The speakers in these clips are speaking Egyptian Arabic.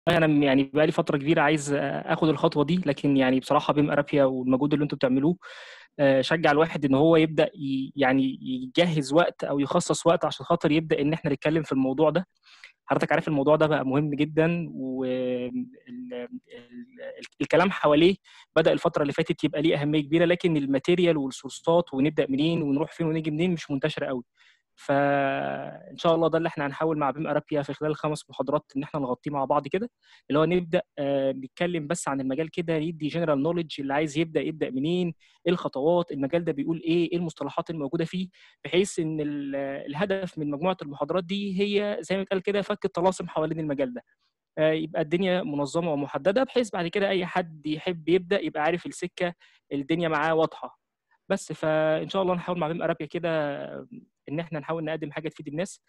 انا يعني بقالي فتره كبيره عايز اخد الخطوه دي لكن يعني بصراحه بيم ارابيا والمجهود اللي انتم بتعملوه شجع الواحد ان هو يبدا يعني يجهز وقت او يخصص وقت عشان خاطر يبدا ان احنا نتكلم في الموضوع ده حضرتك عارف الموضوع ده بقى مهم جدا والكلام حواليه بدا الفتره اللي فاتت يبقى ليه اهميه كبيره لكن الماتيريال والسورسات ونبدا منين ونروح فين ونيجي منين مش منتشره قوي فان شاء الله ده اللي احنا هنحاول مع بيم ارابيا في خلال الخمس محاضرات ان احنا نغطيه مع بعض كده اللي هو نبدا نتكلم بس عن المجال كده ندي جنرال نوليدج اللي عايز يبدا يبدا منين ايه الخطوات المجال ده بيقول ايه ايه المصطلحات الموجوده فيه بحيث ان الهدف من مجموعه المحاضرات دي هي زي ما اتقال كده فك الطلاسم حوالين المجال ده يبقى الدنيا منظمه ومحدده بحيث بعد كده اي حد يحب يبدا يبقى عارف السكه الدنيا معاه واضحه بس فان شاء الله نحاول مع بيم ارابيا كده ان احنا نحاول نقدم حاجه تفيد الناس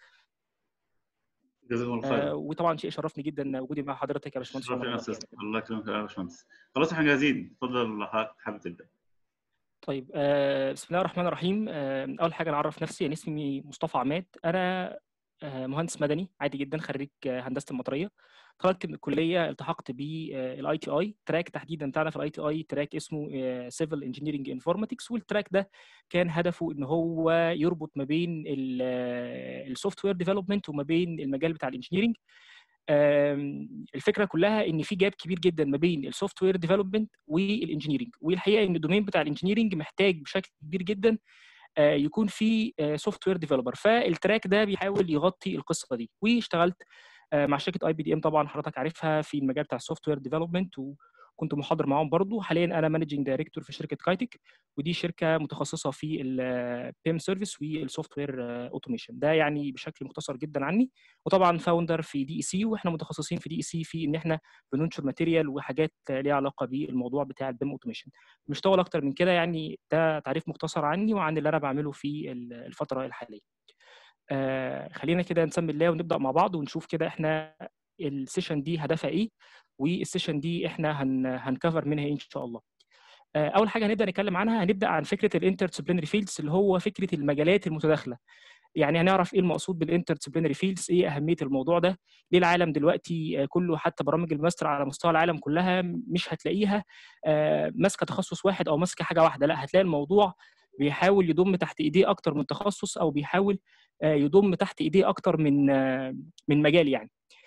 جزاكم الله خير آه وطبعا شيء شرفني جدا وجودي مع حضرتك يا باشمهندس شرف يا استاذ الله يكرمك يا باشمهندس خلاص احنا جاهزين اتفضل حضرتك حابب تبدا طيب آه بسم الله الرحمن الرحيم آه اول حاجه نعرف نفسي انا اسمي مصطفى عماد انا مهندس مدني عادي جدا خريج هندسه المطريه اتخرجت من الكليه التحقت بالاي تي اي تراك تحديدا بتاعنا في الاي تي اي تراك اسمه سيفل انجينيرنج انفورماتكس والتراك ده كان هدفه ان هو يربط ما بين السوفت وير ديفلوبمنت وما بين المجال بتاع الانجينيرنج الفكره كلها ان في جاب كبير جدا ما بين السوفت وير ديفلوبمنت والانجينيرنج والحقيقه ان الدومين بتاع الانجينيرنج محتاج بشكل كبير جدا يكون في سوفت وير ديفلوبر فالتراك ده بيحاول يغطي القصه دي واشتغلت مع شركه اي بي دي ام طبعا حضرتك عارفها في المجال بتاع السوفت وير ديفلوبمنت وكنت محاضر معاهم برضو حاليا انا مانجنج دايركتور في شركه كايتك ودي شركه متخصصه في البيم سيرفيس والسوفت وير اوتوميشن ده يعني بشكل مختصر جدا عني وطبعا فاوندر في دي اي سي واحنا متخصصين في دي اي سي في ان احنا بننشر ماتيريال وحاجات ليها علاقه بالموضوع بتاع البيم اوتوميشن مش طول اكتر من كده يعني ده تعريف مختصر عني وعن اللي انا بعمله في الفتره الحاليه آه خلينا كده نسمي الله ونبدا مع بعض ونشوف كده احنا السيشن دي هدفها ايه والسيشن دي احنا هن هنكفر منها ايه ان شاء الله آه اول حاجه هنبدا نتكلم عنها هنبدا عن فكره الانتردisciplinary فيلدز اللي هو فكره المجالات المتداخله يعني هنعرف ايه المقصود بالانتردisciplinary فيلدز ايه اهميه الموضوع ده ليه العالم دلوقتي كله حتى برامج الماستر على مستوى العالم كلها مش هتلاقيها آه ماسكه تخصص واحد او ماسكه حاجه واحده لا هتلاقي الموضوع بيحاول يضم تحت ايديه اكتر من تخصص او بيحاول يضم تحت ايديه اكتر من من مجال يعني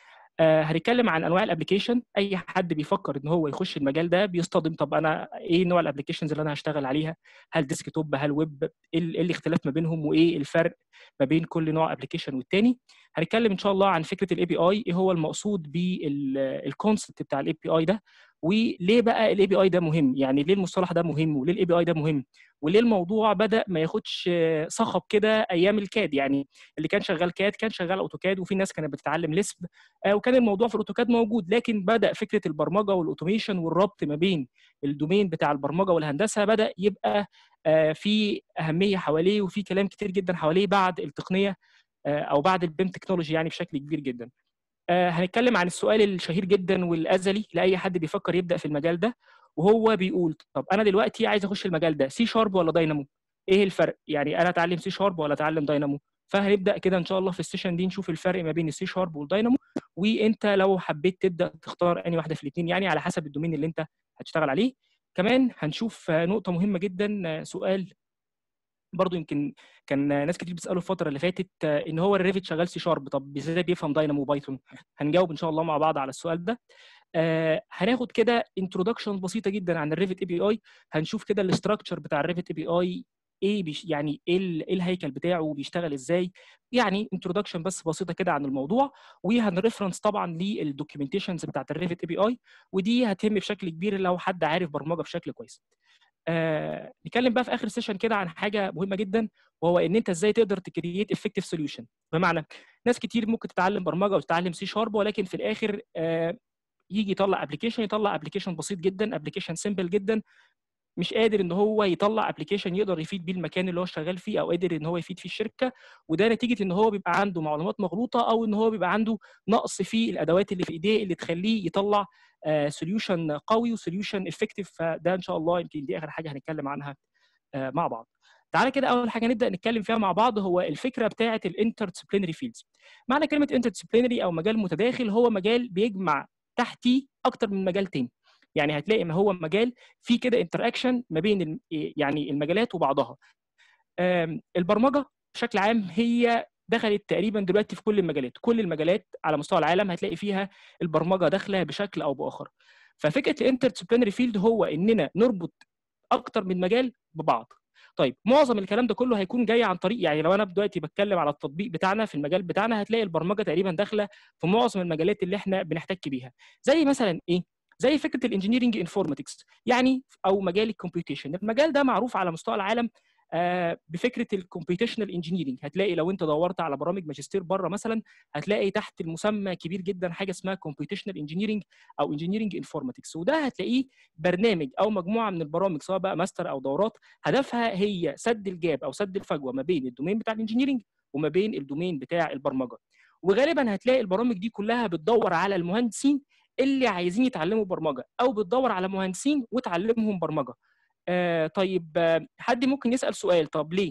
هنتكلم عن انواع الابلكيشن اي حد بيفكر ان هو يخش المجال ده بيصطدم طب انا ايه نوع الابلكيشنز اللي انا هشتغل عليها هل ديسك توب هل ويب ايه الاختلاف ما بينهم وايه الفرق ما بين كل نوع ابلكيشن والتاني هنتكلم ان شاء الله عن فكره الاي بي اي ايه هو المقصود بالكونسبت بتاع الاي بي اي ده وليه بقى الاي بي اي ده مهم يعني ليه المصطلح ده مهم وليه الاي بي اي ده مهم وليه الموضوع بدا ما ياخدش صخب كده ايام الكاد يعني اللي كان شغال كاد كان شغال اوتوكاد وفي ناس كانت بتتعلم ليسب وكان الموضوع في الاوتوكاد موجود لكن بدا فكره البرمجه والاوتوميشن والربط ما بين الدومين بتاع البرمجه والهندسه بدا يبقى في اهميه حواليه وفي كلام كتير جدا حواليه بعد التقنيه او بعد البيم تكنولوجي يعني بشكل كبير جدا هنتكلم عن السؤال الشهير جدا والازلي لاي حد بيفكر يبدا في المجال ده وهو بيقول طب انا دلوقتي عايز اخش المجال ده سي شارب ولا داينامو ايه الفرق يعني انا اتعلم سي شارب ولا اتعلم داينامو فهنبدا كده ان شاء الله في السيشن دي نشوف الفرق ما بين السي شارب والداينامو وانت لو حبيت تبدا تختار اني واحده في الاثنين يعني على حسب الدومين اللي انت هتشتغل عليه كمان هنشوف نقطه مهمه جدا سؤال برضه يمكن كان ناس كتير بتساله الفتره اللي فاتت ان هو الريفت شغال سي شارب طب ازاي بيفهم داينامو وبايثون هنجاوب ان شاء الله مع بعض على السؤال ده آه هناخد كده انترودكشن بسيطه جدا عن الريفت اي بي اي هنشوف كده الاستراكشر بتاع الريفت اي بي اي ايه بيش يعني ايه, ايه الهيكل بتاعه بيشتغل ازاي يعني انترودكشن بس بسيطه كده عن الموضوع وهنريفرنس طبعا للدوكيومنتيشنز بتاعت الريفت اي بي اي ودي هتهم بشكل كبير لو حد عارف برمجه بشكل كويس آه نتكلم بقى في اخر سيشن كده عن حاجه مهمه جدا وهو ان انت ازاي تقدر تكريت افكتيف سوليوشن بمعنى ناس كتير ممكن تتعلم برمجه وتتعلم سي شارب ولكن في الاخر آه يجي يطلع ابلكيشن يطلع ابلكيشن بسيط جدا ابلكيشن سيمبل جدا مش قادر ان هو يطلع ابلكيشن يقدر يفيد بيه المكان اللي هو شغال فيه او قادر ان هو يفيد فيه الشركه وده نتيجه ان هو بيبقى عنده معلومات مغلوطه او ان هو بيبقى عنده نقص في الادوات اللي في ايديه اللي تخليه يطلع سوليوشن uh, قوي وسوليوشن افكتيف فده ان شاء الله يمكن دي اخر حاجه هنتكلم عنها uh, مع بعض تعالى كده اول حاجه نبدا نتكلم فيها مع بعض هو الفكره بتاعه الانتردisciplinary فيلدز معنى كلمه interdisciplinary او مجال متداخل هو مجال بيجمع تحتيه اكتر من مجال تاني يعني هتلاقي ما هو مجال فيه كده انتراكشن ما بين يعني المجالات وبعضها البرمجه بشكل عام هي دخلت تقريبا دلوقتي في كل المجالات كل المجالات على مستوى العالم هتلاقي فيها البرمجه داخله بشكل او باخر ففكره الانتردisciplinary فيلد هو اننا نربط اكتر من مجال ببعض طيب معظم الكلام ده كله هيكون جاي عن طريق يعني لو انا دلوقتي بتكلم على التطبيق بتاعنا في المجال بتاعنا هتلاقي البرمجه تقريبا داخله في معظم المجالات اللي احنا بنحتك بيها زي مثلا ايه زي فكره الانجينيرنج انفورماتكس يعني او مجال الكمبيوتيشن المجال ده معروف على مستوى العالم آه بفكره الكمبيوتيشنال انجينيرنج هتلاقي لو انت دورت على برامج ماجستير بره مثلا هتلاقي تحت المسمى كبير جدا حاجه اسمها كمبيوتيشنال انجينيرنج او انجينيرنج انفورماتكس وده هتلاقيه برنامج او مجموعه من البرامج سواء بقى ماستر او دورات هدفها هي سد الجاب او سد الفجوه ما بين الدومين بتاع الانجينيرنج وما بين الدومين بتاع البرمجه وغالبا هتلاقي البرامج دي كلها بتدور على المهندسين اللي عايزين يتعلموا برمجه او بتدور على مهندسين وتعلمهم برمجه آه طيب آه حد ممكن يسال سؤال طب ليه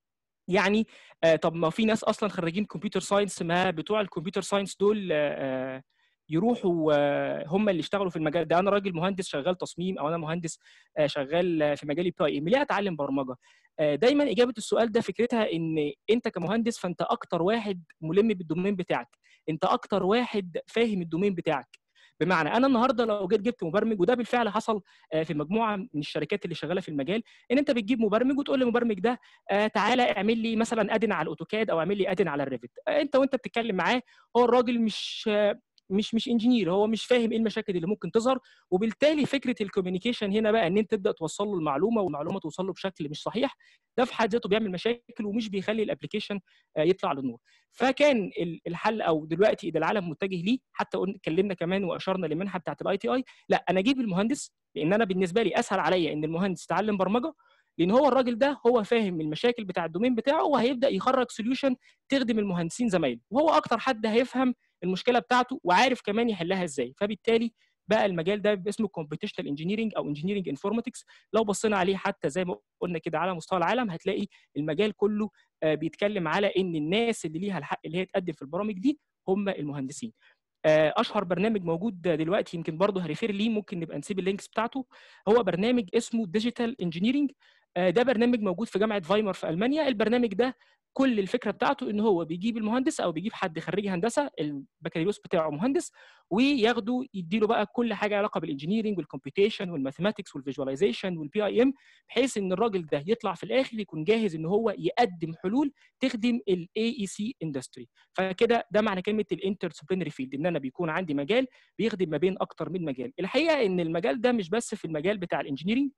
يعني آه طب ما في ناس اصلا خريجين كمبيوتر ساينس ما بتوع الكمبيوتر ساينس دول آه يروحوا هم اللي يشتغلوا في المجال ده انا راجل مهندس شغال تصميم او انا مهندس شغال في مجالي بتاعي ليه اتعلم برمجه دايما اجابه السؤال ده فكرتها ان انت كمهندس فانت اكتر واحد ملم بالدومين بتاعك انت اكتر واحد فاهم الدومين بتاعك بمعنى انا النهارده لو جيت جبت مبرمج وده بالفعل حصل في مجموعه من الشركات اللي شغاله في المجال ان انت بتجيب مبرمج وتقول للمبرمج ده تعالى اعمل لي مثلا ادن على الاوتوكاد او اعمل لي ادن على الريفت انت وانت بتتكلم معاه هو الراجل مش مش مش انجينير هو مش فاهم ايه المشاكل اللي ممكن تظهر وبالتالي فكره الكوميونيكيشن هنا بقى ان انت تبدا توصل له المعلومه والمعلومه توصل له بشكل مش صحيح ده في حد ذاته بيعمل مشاكل ومش بيخلي الابلكيشن يطلع للنور فكان الحل او دلوقتي اذا العالم متجه ليه حتى اتكلمنا كمان واشرنا للمنحه بتاعت الاي تي اي لا انا اجيب المهندس لان انا بالنسبه لي اسهل عليا ان المهندس يتعلم برمجه لان هو الراجل ده هو فاهم المشاكل بتاع الدومين بتاعه وهيبدا يخرج سوليوشن تخدم المهندسين زمايله وهو اكتر حد هيفهم المشكله بتاعته وعارف كمان يحلها ازاي فبالتالي بقى المجال ده اسمه كومبيتيشنال انجينيرنج او انجينيرنج انفورماتكس لو بصينا عليه حتى زي ما قلنا كده على مستوى العالم هتلاقي المجال كله بيتكلم على ان الناس اللي ليها الحق اللي هي تقدم في البرامج دي هم المهندسين اشهر برنامج موجود دلوقتي يمكن برضه هريفير ليه ممكن نبقى نسيب اللينكس بتاعته هو برنامج اسمه ديجيتال انجينيرنج ده برنامج موجود في جامعه فايمر في المانيا البرنامج ده كل الفكره بتاعته ان هو بيجيب المهندس او بيجيب حد خريج هندسه البكالوريوس بتاعه مهندس وياخده يديله بقى كل حاجه علاقه بالانجينيرنج والكمبيوتيشن والماثيماتكس والفيجواليزيشن والبي اي ام بحيث ان الراجل ده يطلع في الاخر يكون جاهز ان هو يقدم حلول تخدم الاي اي سي اندستري فكده ده معنى كلمه الانتردisciplinary فيلد ان انا بيكون عندي مجال بيخدم ما بين اكتر من مجال الحقيقه ان المجال ده مش بس في المجال بتاع الانجينيرنج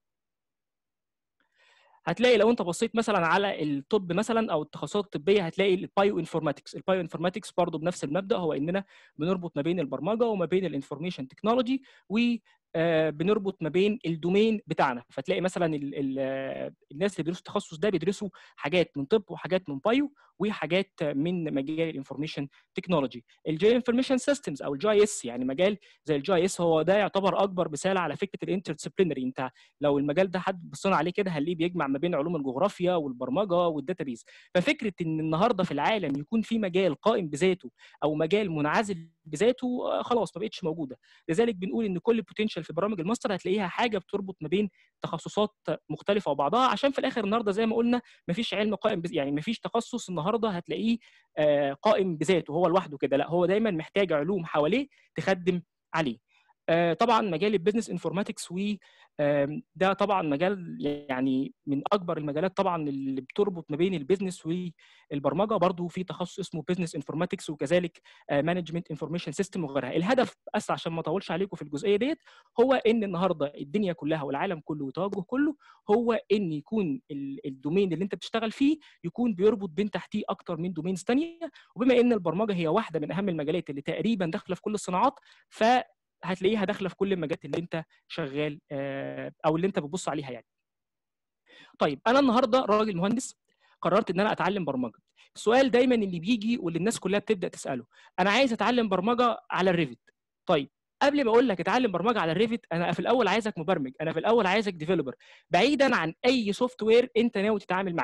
هتلاقي لو انت بصيت مثلا على الطب مثلا او التخصصات الطبيه هتلاقي البايو انفورماتكس البايو انفورماتكس برضه بنفس المبدا هو اننا بنربط ما بين البرمجه وما بين الانفورميشن تكنولوجي و بنربط ما بين الدومين بتاعنا فتلاقي مثلا ال ال الناس اللي بيدرسوا التخصص ده بيدرسوا حاجات من طب وحاجات من بايو وحاجات من مجال الانفورميشن تكنولوجي الجي انفورميشن سيستمز او الجي اس يعني مجال زي الجي اس هو ده يعتبر اكبر مثال على فكره الانتردisciplinary انت لو المجال ده حد بصينا عليه كده هنلاقيه بيجمع ما بين علوم الجغرافيا والبرمجه والداتابيز ففكره ان النهارده في العالم يكون في مجال قائم بذاته او مجال منعزل بذاته خلاص ما بقتش موجوده لذلك بنقول ان كل بوتنشال في برامج الماستر هتلاقيها حاجه بتربط ما بين تخصصات مختلفه وبعضها عشان في الاخر النهارده زي ما قلنا ما فيش علم قائم بز... يعني ما فيش تخصص النهارده هتلاقيه قائم بذاته هو لوحده كده لا هو دايما محتاج علوم حواليه تخدم عليه طبعا مجال البيزنس انفورماتكس و ده طبعا مجال يعني من اكبر المجالات طبعا اللي بتربط ما بين البيزنس والبرمجه برضو في تخصص اسمه بيزنس انفورماتكس وكذلك مانجمنت انفورميشن سيستم وغيرها الهدف بس عشان ما اطولش عليكم في الجزئيه ديت هو ان النهارده الدنيا كلها والعالم كله والتوجه كله هو ان يكون الدومين اللي انت بتشتغل فيه يكون بيربط بين تحتيه اكتر من دومينز ثانيه وبما ان البرمجه هي واحده من اهم المجالات اللي تقريبا داخله في كل الصناعات ف هتلاقيها داخله في كل المجالات اللي انت شغال او اللي انت بتبص عليها يعني. طيب انا النهارده راجل مهندس قررت ان انا اتعلم برمجه. السؤال دايما اللي بيجي واللي الناس كلها بتبدا تساله انا عايز اتعلم برمجه على الريفت. طيب قبل ما اقول لك اتعلم برمجه على الريفت انا في الاول عايزك مبرمج انا في الاول عايزك ديفلوبر بعيدا عن اي سوفت وير انت ناوي تتعامل معاه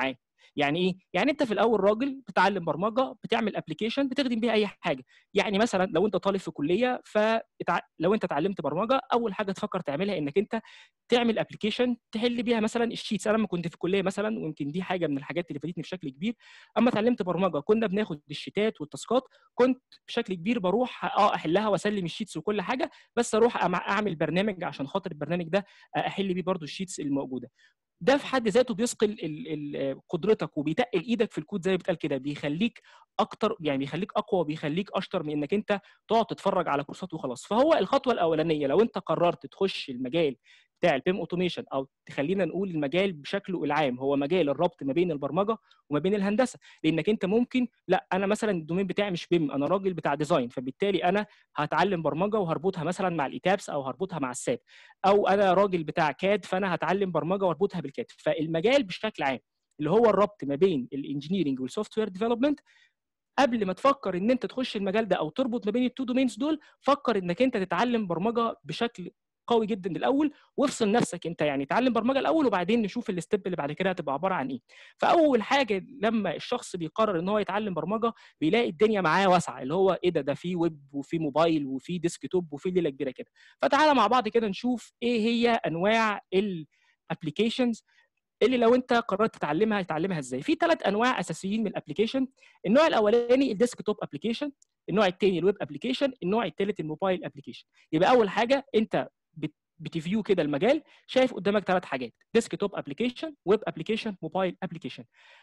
يعني ايه يعني انت في الاول راجل بتتعلم برمجه بتعمل ابلكيشن بتخدم بيها اي حاجه يعني مثلا لو انت طالب في كليه فلو انت اتعلمت برمجه اول حاجه تفكر تعملها انك انت تعمل ابلكيشن تحل بيها مثلا الشيتس انا لما كنت في الكليه مثلا ويمكن دي حاجه من الحاجات اللي فادتني بشكل كبير اما اتعلمت برمجه كنا بناخد الشيتات والتاسكات كنت بشكل كبير بروح اه احلها واسلم الشيتس وكل حاجه بس اروح اعمل برنامج عشان خاطر البرنامج ده احل بيه برضو الشيتس الموجوده ده في حد ذاته بيثقل قدرتك وبيتقل ايدك في الكود زي ما بيتقال كده بيخليك اكتر يعني بيخليك اقوى وبيخليك اشطر من انك انت تقعد تتفرج على كورسات وخلاص فهو الخطوه الاولانيه لو انت قررت تخش المجال بتاع البيم اوتوميشن او تخلينا نقول المجال بشكله العام هو مجال الربط ما بين البرمجه وما بين الهندسه لانك انت ممكن لا انا مثلا الدومين بتاعي مش بيم انا راجل بتاع ديزاين فبالتالي انا هتعلم برمجه وهربطها مثلا مع الايتابس او هربطها مع الساب او انا راجل بتاع كاد فانا هتعلم برمجه واربطها بالكاد فالمجال بشكل عام اللي هو الربط ما بين الانجينيرنج والسوفت وير ديفلوبمنت قبل ما تفكر ان انت تخش المجال ده او تربط ما بين التو دومينز دول فكر انك انت تتعلم برمجه بشكل قوي جدا الاول وافصل نفسك انت يعني اتعلم برمجه الاول وبعدين نشوف الستيب اللي بعد كده هتبقى عباره عن ايه فاول حاجه لما الشخص بيقرر ان هو يتعلم برمجه بيلاقي الدنيا معاه واسعه اللي هو ايه ده ده في ويب وفي موبايل وفي ديسك توب وفي ليله كبيره كده فتعالى مع بعض كده نشوف ايه هي انواع الابلكيشنز اللي لو انت قررت تتعلمها هتتعلمها ازاي في ثلاث انواع اساسيين من الابلكيشن النوع الاولاني الديسك توب ابلكيشن النوع الثاني الويب ابلكيشن النوع الثالث الموبايل ابلكيشن يبقى اول حاجه انت بتفيو كده المجال شايف قدامك ثلاث حاجات ديسك توب ابلكيشن ويب ابلكيشن موبايل ابلكيشن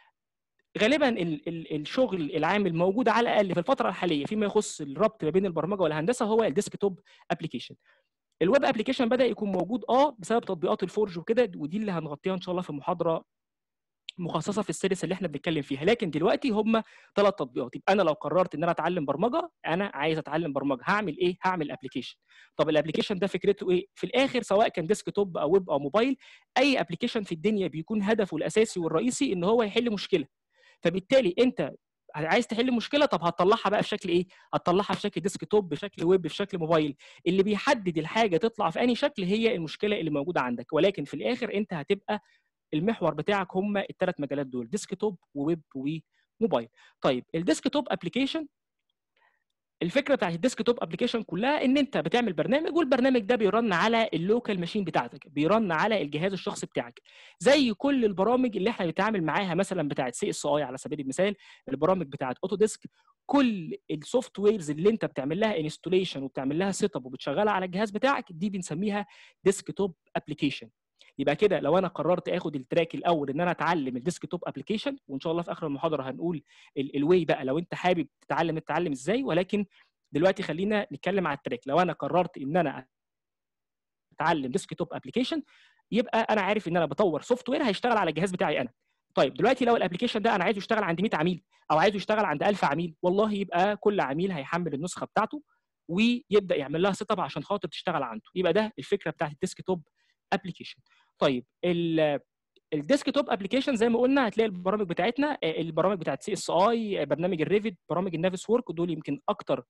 غالبا ال ال الشغل العام الموجود على الاقل في الفتره الحاليه فيما يخص الربط ما بين البرمجه والهندسه هو الديسك توب ابلكيشن الويب ابلكيشن بدا يكون موجود اه بسبب تطبيقات الفورج وكده ودي اللي هنغطيها ان شاء الله في محاضره مخصصه في السيريس اللي احنا بنتكلم فيها لكن دلوقتي هم ثلاث تطبيقات يبقى انا لو قررت ان انا اتعلم برمجه انا عايز اتعلم برمجه هعمل ايه هعمل ابلكيشن طب الابلكيشن ده فكرته ايه في الاخر سواء كان ديسك توب او ويب او موبايل اي ابلكيشن في الدنيا بيكون هدفه الاساسي والرئيسي ان هو يحل مشكله فبالتالي انت عايز تحل مشكله طب هتطلعها بقى في شكل ايه هتطلعها في شكل ديسك توب بشكل ويب بشكل موبايل اللي بيحدد الحاجه تطلع في انهي شكل هي المشكله اللي موجوده عندك ولكن في الاخر انت هتبقى المحور بتاعك هم الثلاث مجالات دول ديسك توب وويب وموبايل طيب الديسك توب ابلكيشن الفكره بتاعت الديسك توب ابلكيشن كلها ان انت بتعمل برنامج والبرنامج ده بيرن على اللوكال ماشين بتاعتك بيرن على الجهاز الشخصي بتاعك زي كل البرامج اللي احنا بنتعامل معاها مثلا بتاعت سي اس اي على سبيل المثال البرامج بتاعت اوتو ديسك كل السوفت ويرز اللي انت بتعمل لها انستوليشن وبتعمل لها سيت اب وبتشغلها على الجهاز بتاعك دي بنسميها ديسك توب ابلكيشن يبقى كده لو انا قررت اخد التراك الاول ان انا اتعلم الديسك توب ابلكيشن وان شاء الله في اخر المحاضره هنقول الواي بقى لو انت حابب تتعلم تتعلم ازاي ولكن دلوقتي خلينا نتكلم على التراك لو انا قررت ان انا اتعلم ديسك توب ابلكيشن يبقى انا عارف ان انا بطور سوفت وير هيشتغل على الجهاز بتاعي انا طيب دلوقتي لو الابلكيشن ده انا عايزه يشتغل عند 100 عميل او عايزه يشتغل عند 1000 عميل والله يبقى كل عميل هيحمل النسخه بتاعته ويبدا يعمل لها سيت اب عشان خاطر تشتغل عنده يبقى ده الفكره بتاعت الديسك توب ابلكيشن طيب الديسك توب ابلكيشن زي ما قلنا هتلاقي البرامج بتاعتنا البرامج بتاعت سي اس اي برنامج الريفت برامج النافس وورك دول يمكن اكتر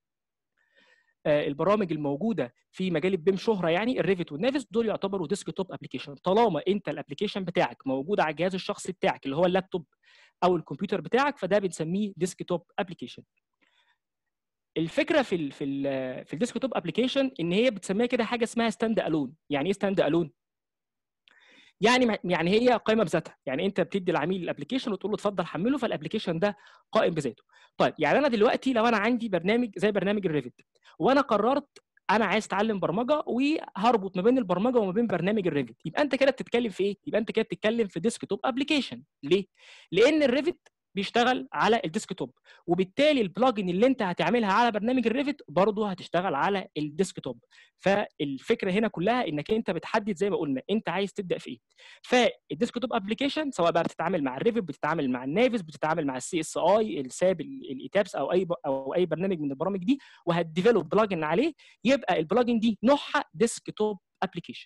البرامج الموجوده في مجال البيم شهره يعني الريفت والنافس دول يعتبروا ديسك توب ابلكيشن طالما انت الابلكيشن بتاعك موجود على الجهاز الشخصي بتاعك اللي هو اللابتوب او الكمبيوتر بتاعك فده بنسميه ديسك توب ابلكيشن الفكره في ال في ال في الديسك توب ابلكيشن ان هي بتسميها كده حاجه اسمها ستاند الون يعني ايه ستاند الون يعني يعني هي قائمه بذاتها يعني انت بتدي العميل الابلكيشن وتقول له اتفضل حمله فالابلكيشن ده قائم بذاته طيب يعني انا دلوقتي لو انا عندي برنامج زي برنامج الريفت وانا قررت انا عايز اتعلم برمجه وهربط ما بين البرمجه وما بين برنامج الريفت يبقى انت كده بتتكلم في ايه يبقى انت كده بتتكلم في ديسك توب ابلكيشن ليه لان الريفت بيشتغل على الديسك توب وبالتالي البلجن اللي انت هتعملها على برنامج الريفت برضه هتشتغل على الديسك توب فالفكره هنا كلها انك انت بتحدد زي ما قلنا انت عايز تبدا في ايه فالديسك توب ابلكيشن سواء بقى بتتعامل مع الريفت بتتعامل مع النافس بتتعامل مع السي اس اي الساب الايتابس او اي او اي برنامج من البرامج دي وهتديفلوب بلجن عليه يبقى البلجن دي نوعها ديسك توب ابلكيشن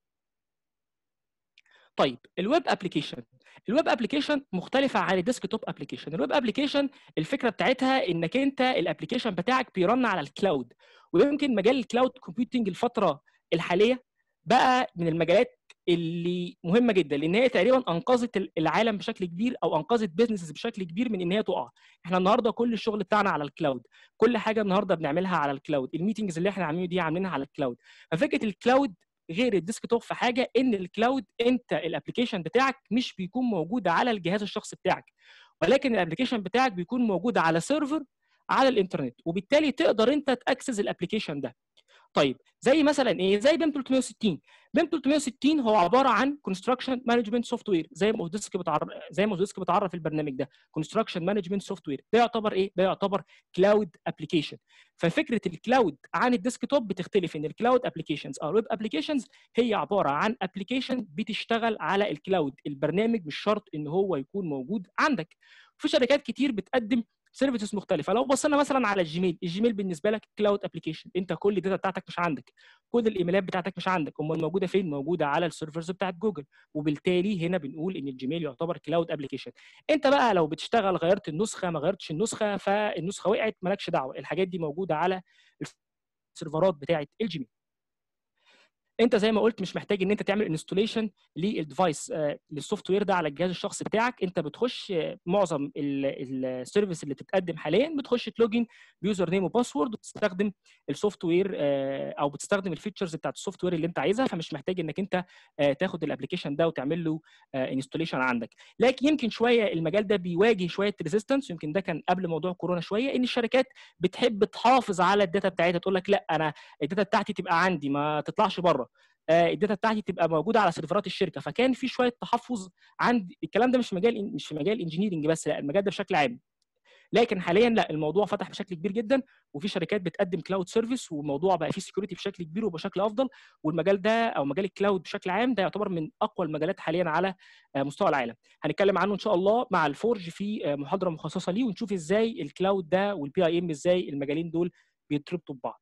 طيب الويب ابلكيشن الويب ابلكيشن مختلفه عن الديسك توب ابلكيشن الويب ابلكيشن الفكره بتاعتها انك انت الابلكيشن بتاعك بيرن على الكلاود ويمكن مجال الكلاود كومبيوتنج الفتره الحاليه بقى من المجالات اللي مهمه جدا لان هي تقريبا انقذت العالم بشكل كبير او انقذت بيزنسز بشكل كبير من ان هي تقع احنا النهارده كل الشغل بتاعنا على الكلاود كل حاجه النهارده بنعملها على الكلاود الميتنجز اللي احنا عاملينها دي عاملينها على الكلاود ففكره الكلاود غير الديسكتوب في حاجه ان الكلاود انت الابلكيشن بتاعك مش بيكون موجود على الجهاز الشخصي بتاعك ولكن الابلكيشن بتاعك بيكون موجود على سيرفر على الانترنت وبالتالي تقدر انت تاكسس الابلكيشن ده طيب زي مثلا ايه زي بيم 360 بيم 360 هو عباره عن كونستراكشن مانجمنت سوفت وير زي ما اوتوديسك بتعرف زي ما اوتوديسك بتعرف البرنامج ده كونستراكشن مانجمنت سوفت وير ده يعتبر ايه ده يعتبر كلاود ابلكيشن ففكره الكلاود عن الديسك توب بتختلف ان الكلاود ابلكيشنز او الويب ابلكيشنز هي عباره عن ابلكيشن بتشتغل على الكلاود البرنامج مش شرط ان هو يكون موجود عندك في شركات كتير بتقدم سيرفيسز مختلفه لو بصينا مثلا على الجيميل الجيميل بالنسبه لك كلاود ابلكيشن انت كل الداتا بتاعتك مش عندك كل الايميلات بتاعتك مش عندك امال موجوده فين موجوده على السيرفرز بتاعت جوجل وبالتالي هنا بنقول ان الجيميل يعتبر كلاود ابلكيشن انت بقى لو بتشتغل غيرت النسخه ما غيرتش النسخه فالنسخه وقعت مالكش دعوه الحاجات دي موجوده على السيرفرات بتاعت الجيميل انت زي ما قلت مش محتاج ان انت تعمل انستوليشن للديفايس للسوفت وير ده على الجهاز الشخصي بتاعك انت بتخش معظم السيرفيس اللي بتتقدم حاليا بتخش تلوجن بيوزر نيم وباسورد وتستخدم السوفت وير او بتستخدم الفيتشرز بتاعت السوفت وير اللي انت عايزها فمش محتاج انك انت تاخد الابلكيشن ده وتعمل له انستوليشن عندك لكن يمكن شويه المجال ده بيواجه شويه ريزيستنس يمكن ده كان قبل موضوع كورونا شويه ان الشركات بتحب تحافظ على الداتا بتاعتها تقول لك لا انا الداتا بتاعتي تبقى عندي ما تطلعش بره الداتا بتاعتي تبقى موجوده على سيرفرات الشركه فكان في شويه تحفظ عند الكلام ده مش في مجال مش في مجال انجينيرنج بس لا المجال ده بشكل عام لكن حاليا لا الموضوع فتح بشكل كبير جدا وفي شركات بتقدم كلاود سيرفيس والموضوع بقى فيه سكيورتي بشكل كبير وبشكل افضل والمجال ده او مجال الكلاود بشكل عام ده يعتبر من اقوى المجالات حاليا على مستوى العالم هنتكلم عنه ان شاء الله مع الفورج في محاضره مخصصه ليه ونشوف ازاي الكلاود ده والبي اي ام ازاي المجالين دول بيتربطوا ببعض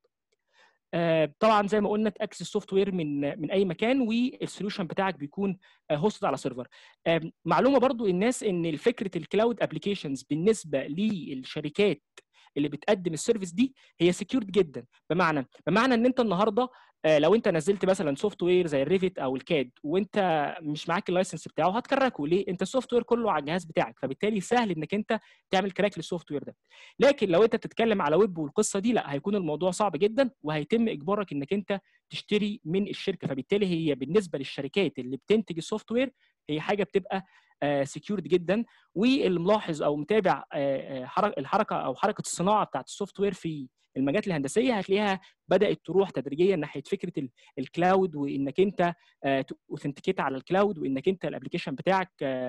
طبعا زي ما قلنا تاكسس السوفت وير من من اي مكان والسوليوشن بتاعك بيكون هوستد على سيرفر معلومه برضو الناس ان فكره الكلاود ابلكيشنز بالنسبه للشركات اللي بتقدم السيرفيس دي هي سكيورد جدا بمعنى بمعنى ان انت النهارده لو انت نزلت مثلا سوفت وير زي الريفت او الكاد وانت مش معاك اللايسنس بتاعه هتكركه ليه انت السوفت وير كله على الجهاز بتاعك فبالتالي سهل انك انت تعمل كراك للسوفت وير ده لكن لو انت بتتكلم على ويب والقصه دي لا هيكون الموضوع صعب جدا وهيتم اجبارك انك انت تشتري من الشركه فبالتالي هي بالنسبه للشركات اللي بتنتج السوفت وير هي حاجه بتبقى سكيورد جدا والملاحظ او متابع الحركه او حركه الصناعه بتاعت السوفت وير في المجالات الهندسيه هتلاقيها بدات تروح تدريجيا ناحيه فكره الكلاود وانك انت اوثنتيكيت على الكلاود وانك انت الابلكيشن بتاعك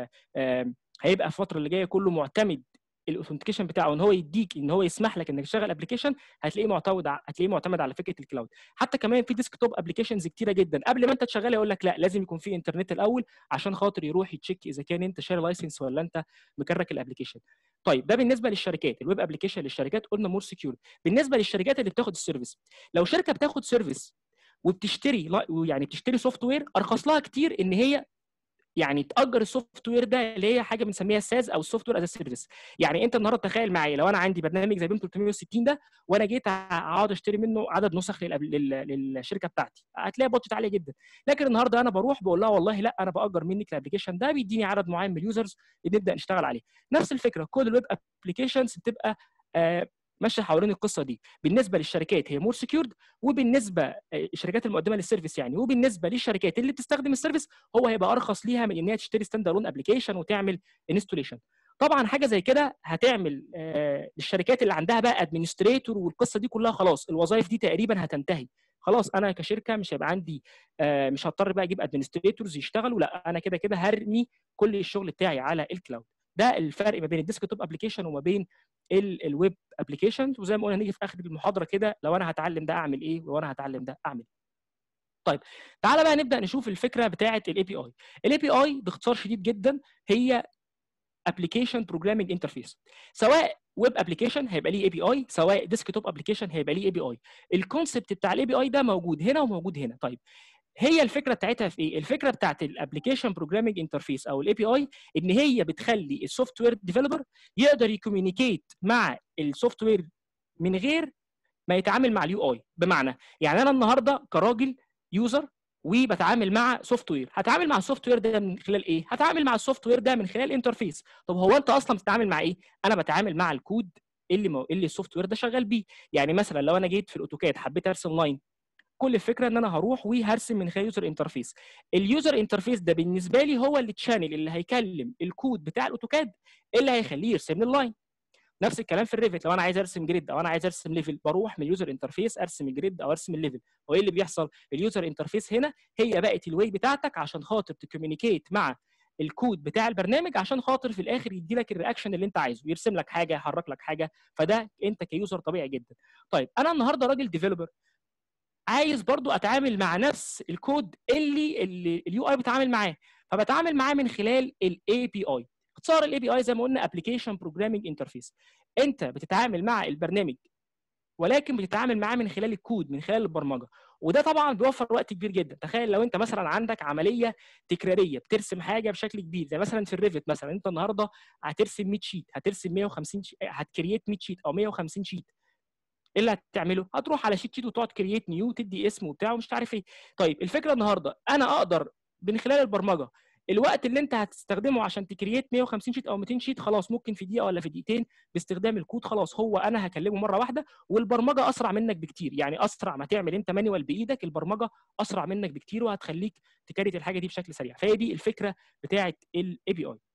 هيبقى الفتره اللي جايه كله معتمد الاوثنتيكيشن بتاعه ان هو يديك ان هو يسمح لك انك تشغل ابلكيشن هتلاقيه معتمد هتلاقيه معتمد على فكره الكلاود حتى كمان في ديسك توب ابلكيشنز كتيره جدا قبل ما انت تشغلها يقول لك لا لازم يكون في انترنت الاول عشان خاطر يروح يتشيك اذا كان انت شاري لايسنس ولا انت مكرك الابلكيشن طيب ده بالنسبه للشركات الويب ابلكيشن للشركات قلنا مور سكيور بالنسبه للشركات اللي بتاخد السيرفيس لو شركه بتاخد سيرفيس وبتشتري يعني بتشتري سوفت وير ارخص لها كتير ان هي يعني تاجر السوفت وير ده اللي هي حاجه بنسميها الساز او السوفت وير از سيرفيس يعني انت النهارده تخيل معايا لو انا عندي برنامج زي بيم 360 ده وانا جيت اقعد اشتري منه عدد نسخ للشركه بتاعتي هتلاقي بادجت عاليه جدا لكن النهارده انا بروح بقول لها والله لا انا باجر منك الابلكيشن ده بيديني عدد معين من اليوزرز نبدا نشتغل عليه نفس الفكره كل الويب ابلكيشنز بتبقى آه ماشيه حوالين القصه دي بالنسبه للشركات هي مور سكيورد وبالنسبه الشركات المقدمه للسيرفيس يعني وبالنسبه للشركات اللي بتستخدم السيرفيس هو هيبقى ارخص ليها من ان هي تشتري ستاند الون ابلكيشن وتعمل انستوليشن طبعا حاجه زي كده هتعمل آه للشركات اللي عندها بقى ادمنستريتور والقصه دي كلها خلاص الوظائف دي تقريبا هتنتهي خلاص انا كشركه مش هيبقى عندي آه مش هضطر بقى اجيب ادمنستريتورز يشتغلوا لا انا كده كده هرمي كل الشغل بتاعي على الكلاود ده الفرق ما بين الديسك توب ابلكيشن وما بين الويب ابلكيشن وزي ما قلنا هنيجي في اخر المحاضره كده لو انا هتعلم ده اعمل ايه ولو انا هتعلم ده اعمل ايه طيب تعالى بقى نبدا نشوف الفكره بتاعه الاي بي اي الاي بي اي باختصار شديد جدا هي ابلكيشن بروجرامينج انترفيس سواء ويب ابلكيشن هيبقى ليه اي بي اي سواء ديسك توب ابلكيشن هيبقى ليه اي بي اي الكونسبت بتاع الاي بي اي ده موجود هنا وموجود هنا طيب هي الفكره بتاعتها في ايه؟ الفكره بتاعت الابلكيشن بروجرامينج انترفيس او الاي بي اي ان هي بتخلي السوفت وير ديفلوبر يقدر يكوميونيكيت مع السوفت وير من غير ما يتعامل مع اليو اي بمعنى يعني انا النهارده كراجل يوزر وبتعامل مع سوفت وير هتعامل مع السوفت وير ده من خلال ايه هتعامل مع السوفت وير ده من خلال انترفيس طب هو انت اصلا بتتعامل مع ايه انا بتعامل مع الكود اللي مو... اللي السوفت وير ده شغال بيه يعني مثلا لو انا جيت في الاوتوكاد حبيت ارسم لاين كل الفكره ان انا هروح وهرسم من خلال يوزر انترفيس اليوزر انترفيس ده بالنسبه لي هو التشانل اللي هيكلم الكود بتاع الاوتوكاد اللي هيخليه يرسم لي اللاين نفس الكلام في الريفت لو انا عايز ارسم جريد او انا عايز ارسم ليفل بروح من اليوزر انترفيس ارسم الجريد او ارسم الليفل هو ايه اللي بيحصل اليوزر انترفيس هنا هي بقت الواي بتاعتك عشان خاطر تكومينيكيت مع الكود بتاع البرنامج عشان خاطر في الاخر يدي لك الرياكشن اللي انت عايزه يرسم لك حاجه يحرك لك حاجه فده انت كيوزر طبيعي جدا طيب انا النهارده راجل ديفلوبر عايز برضو اتعامل مع نفس الكود اللي اليو اي بتعامل معاه فبتعامل معاه من خلال الاي بي اي اختصار الاي بي اي زي ما قلنا ابلكيشن بروجرامينج انترفيس انت بتتعامل مع البرنامج ولكن بتتعامل معاه من خلال الكود من خلال البرمجه وده طبعا بيوفر وقت كبير جدا تخيل لو انت مثلا عندك عمليه تكراريه بترسم حاجه بشكل كبير زي مثلا في الريفت مثلا انت النهارده هترسم 100 شيت هترسم 150 شيت هتكريت 100 شيت او 150 شيت ايه اللي هتعمله؟ هتروح على شيت شيت وتقعد كرييت نيو تدي اسم وبتاع ومش عارف ايه. طيب الفكره النهارده انا اقدر من خلال البرمجه الوقت اللي انت هتستخدمه عشان تكريت 150 شيت او 200 شيت خلاص ممكن في دقيقه ولا في دقيقتين باستخدام الكود خلاص هو انا هكلمه مره واحده والبرمجه اسرع منك بكتير يعني اسرع ما تعمل انت مانيوال بايدك البرمجه اسرع منك بكتير وهتخليك تكريت الحاجه دي بشكل سريع فهي دي الفكره بتاعه الاي بي اي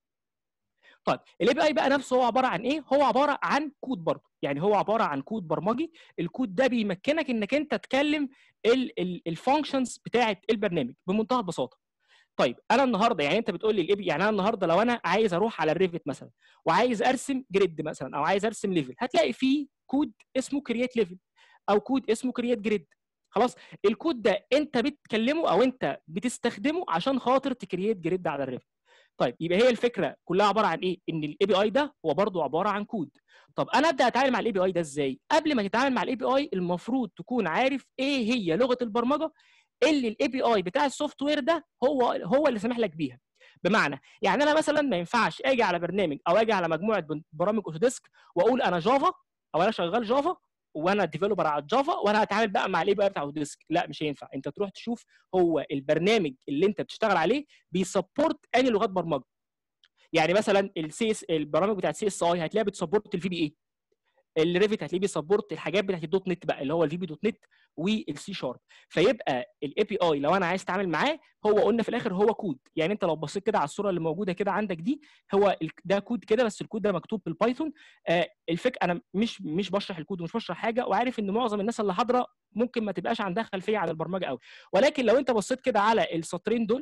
طيب الاي بي اي بقى نفسه هو عباره عن ايه هو عباره عن كود برضه يعني هو عباره عن كود برمجي الكود ده بيمكنك انك انت تكلم الفانكشنز بتاعه البرنامج بمنتهى البساطه طيب انا النهارده يعني انت بتقول لي الاي يعني انا النهارده لو انا عايز اروح على الريفت مثلا وعايز ارسم جريد مثلا او عايز ارسم ليفل هتلاقي فيه كود اسمه كرييت ليفل او كود اسمه كرييت جريد خلاص الكود ده انت بتكلمه او انت بتستخدمه عشان خاطر تكرييت جريد على الريفت طيب يبقى هي الفكره كلها عباره عن ايه ان الاي بي اي ده هو برضه عباره عن كود طب انا ابدا اتعامل مع الاي بي اي ده ازاي قبل ما تتعامل مع الاي بي اي المفروض تكون عارف ايه هي لغه البرمجه اللي الاي بي اي بتاع السوفت وير ده هو هو اللي سامح لك بيها بمعنى يعني انا مثلا ما ينفعش اجي على برنامج او اجي على مجموعه برامج اوتوديسك واقول انا جافا او انا شغال جافا وانا ديفلوبر على جافا وانا هتعامل بقى مع الاي بي اي بتاع اوتوديسك لا مش هينفع انت تروح تشوف هو البرنامج اللي انت بتشتغل عليه بيسبورت انهي لغات برمجه يعني مثلا السي اس البرامج بتاعت سي اس اي هتلاقيها بتسبورت الفي بي اي الريفت هتلاقيه بيسبورت الحاجات بتاعت الدوت نت بقى اللي هو الفي بي دوت نت والسي شارب فيبقى الاي بي اي لو انا عايز اتعامل معاه هو قلنا في الاخر هو كود يعني انت لو بصيت كده على الصوره اللي موجوده كده عندك دي هو ده كود كده بس الكود ده مكتوب بالبايثون آه الفك انا مش مش بشرح الكود ومش بشرح حاجه وعارف ان معظم الناس اللي حاضره ممكن ما تبقاش عندها خلفيه عن البرمجه قوي ولكن لو انت بصيت كده على السطرين دول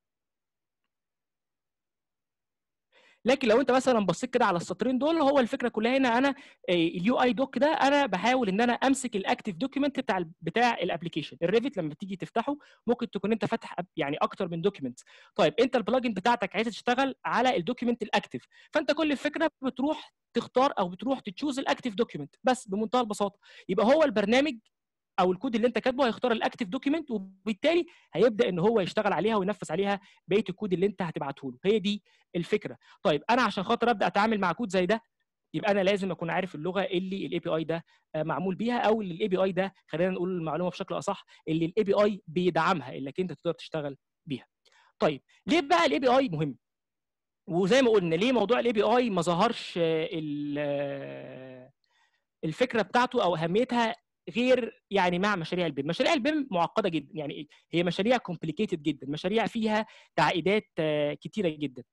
لكن لو انت مثلا بصيت كده على السطرين دول هو الفكره كلها هنا انا اليو اي دوك ده انا بحاول ان انا امسك الاكتيف دوكيمنت بتاع ال بتاع الابلكيشن الريفت لما تيجي تفتحه ممكن تكون انت فاتح يعني اكتر من دوكيمنت طيب انت البلجن بتاعتك عايز تشتغل على الدوكيمنت الاكتيف فانت كل الفكره بتروح تختار او بتروح تشوز الاكتيف دوكيمنت بس بمنتهى البساطه يبقى هو البرنامج او الكود اللي انت كاتبه هيختار الاكتيف دوكيمنت وبالتالي هيبدا ان هو يشتغل عليها وينفذ عليها بقيه الكود اللي انت هتبعته له هي دي الفكره طيب انا عشان خاطر ابدا اتعامل مع كود زي ده يبقى انا لازم اكون عارف اللغه اللي الاي بي اي ده معمول بيها او اللي الاي بي اي ده خلينا نقول المعلومه بشكل اصح اللي الاي بي اي بيدعمها اللي انت تقدر تشتغل بيها طيب ليه بقى الاي بي اي مهم وزي ما قلنا ليه موضوع الاي بي اي ما ظهرش الفكره بتاعته او اهميتها غير يعني مع مشاريع البيم مشاريع البيم معقده جدا يعني هي مشاريع كومبليكيتد جدا مشاريع فيها تعقيدات كتيره جدا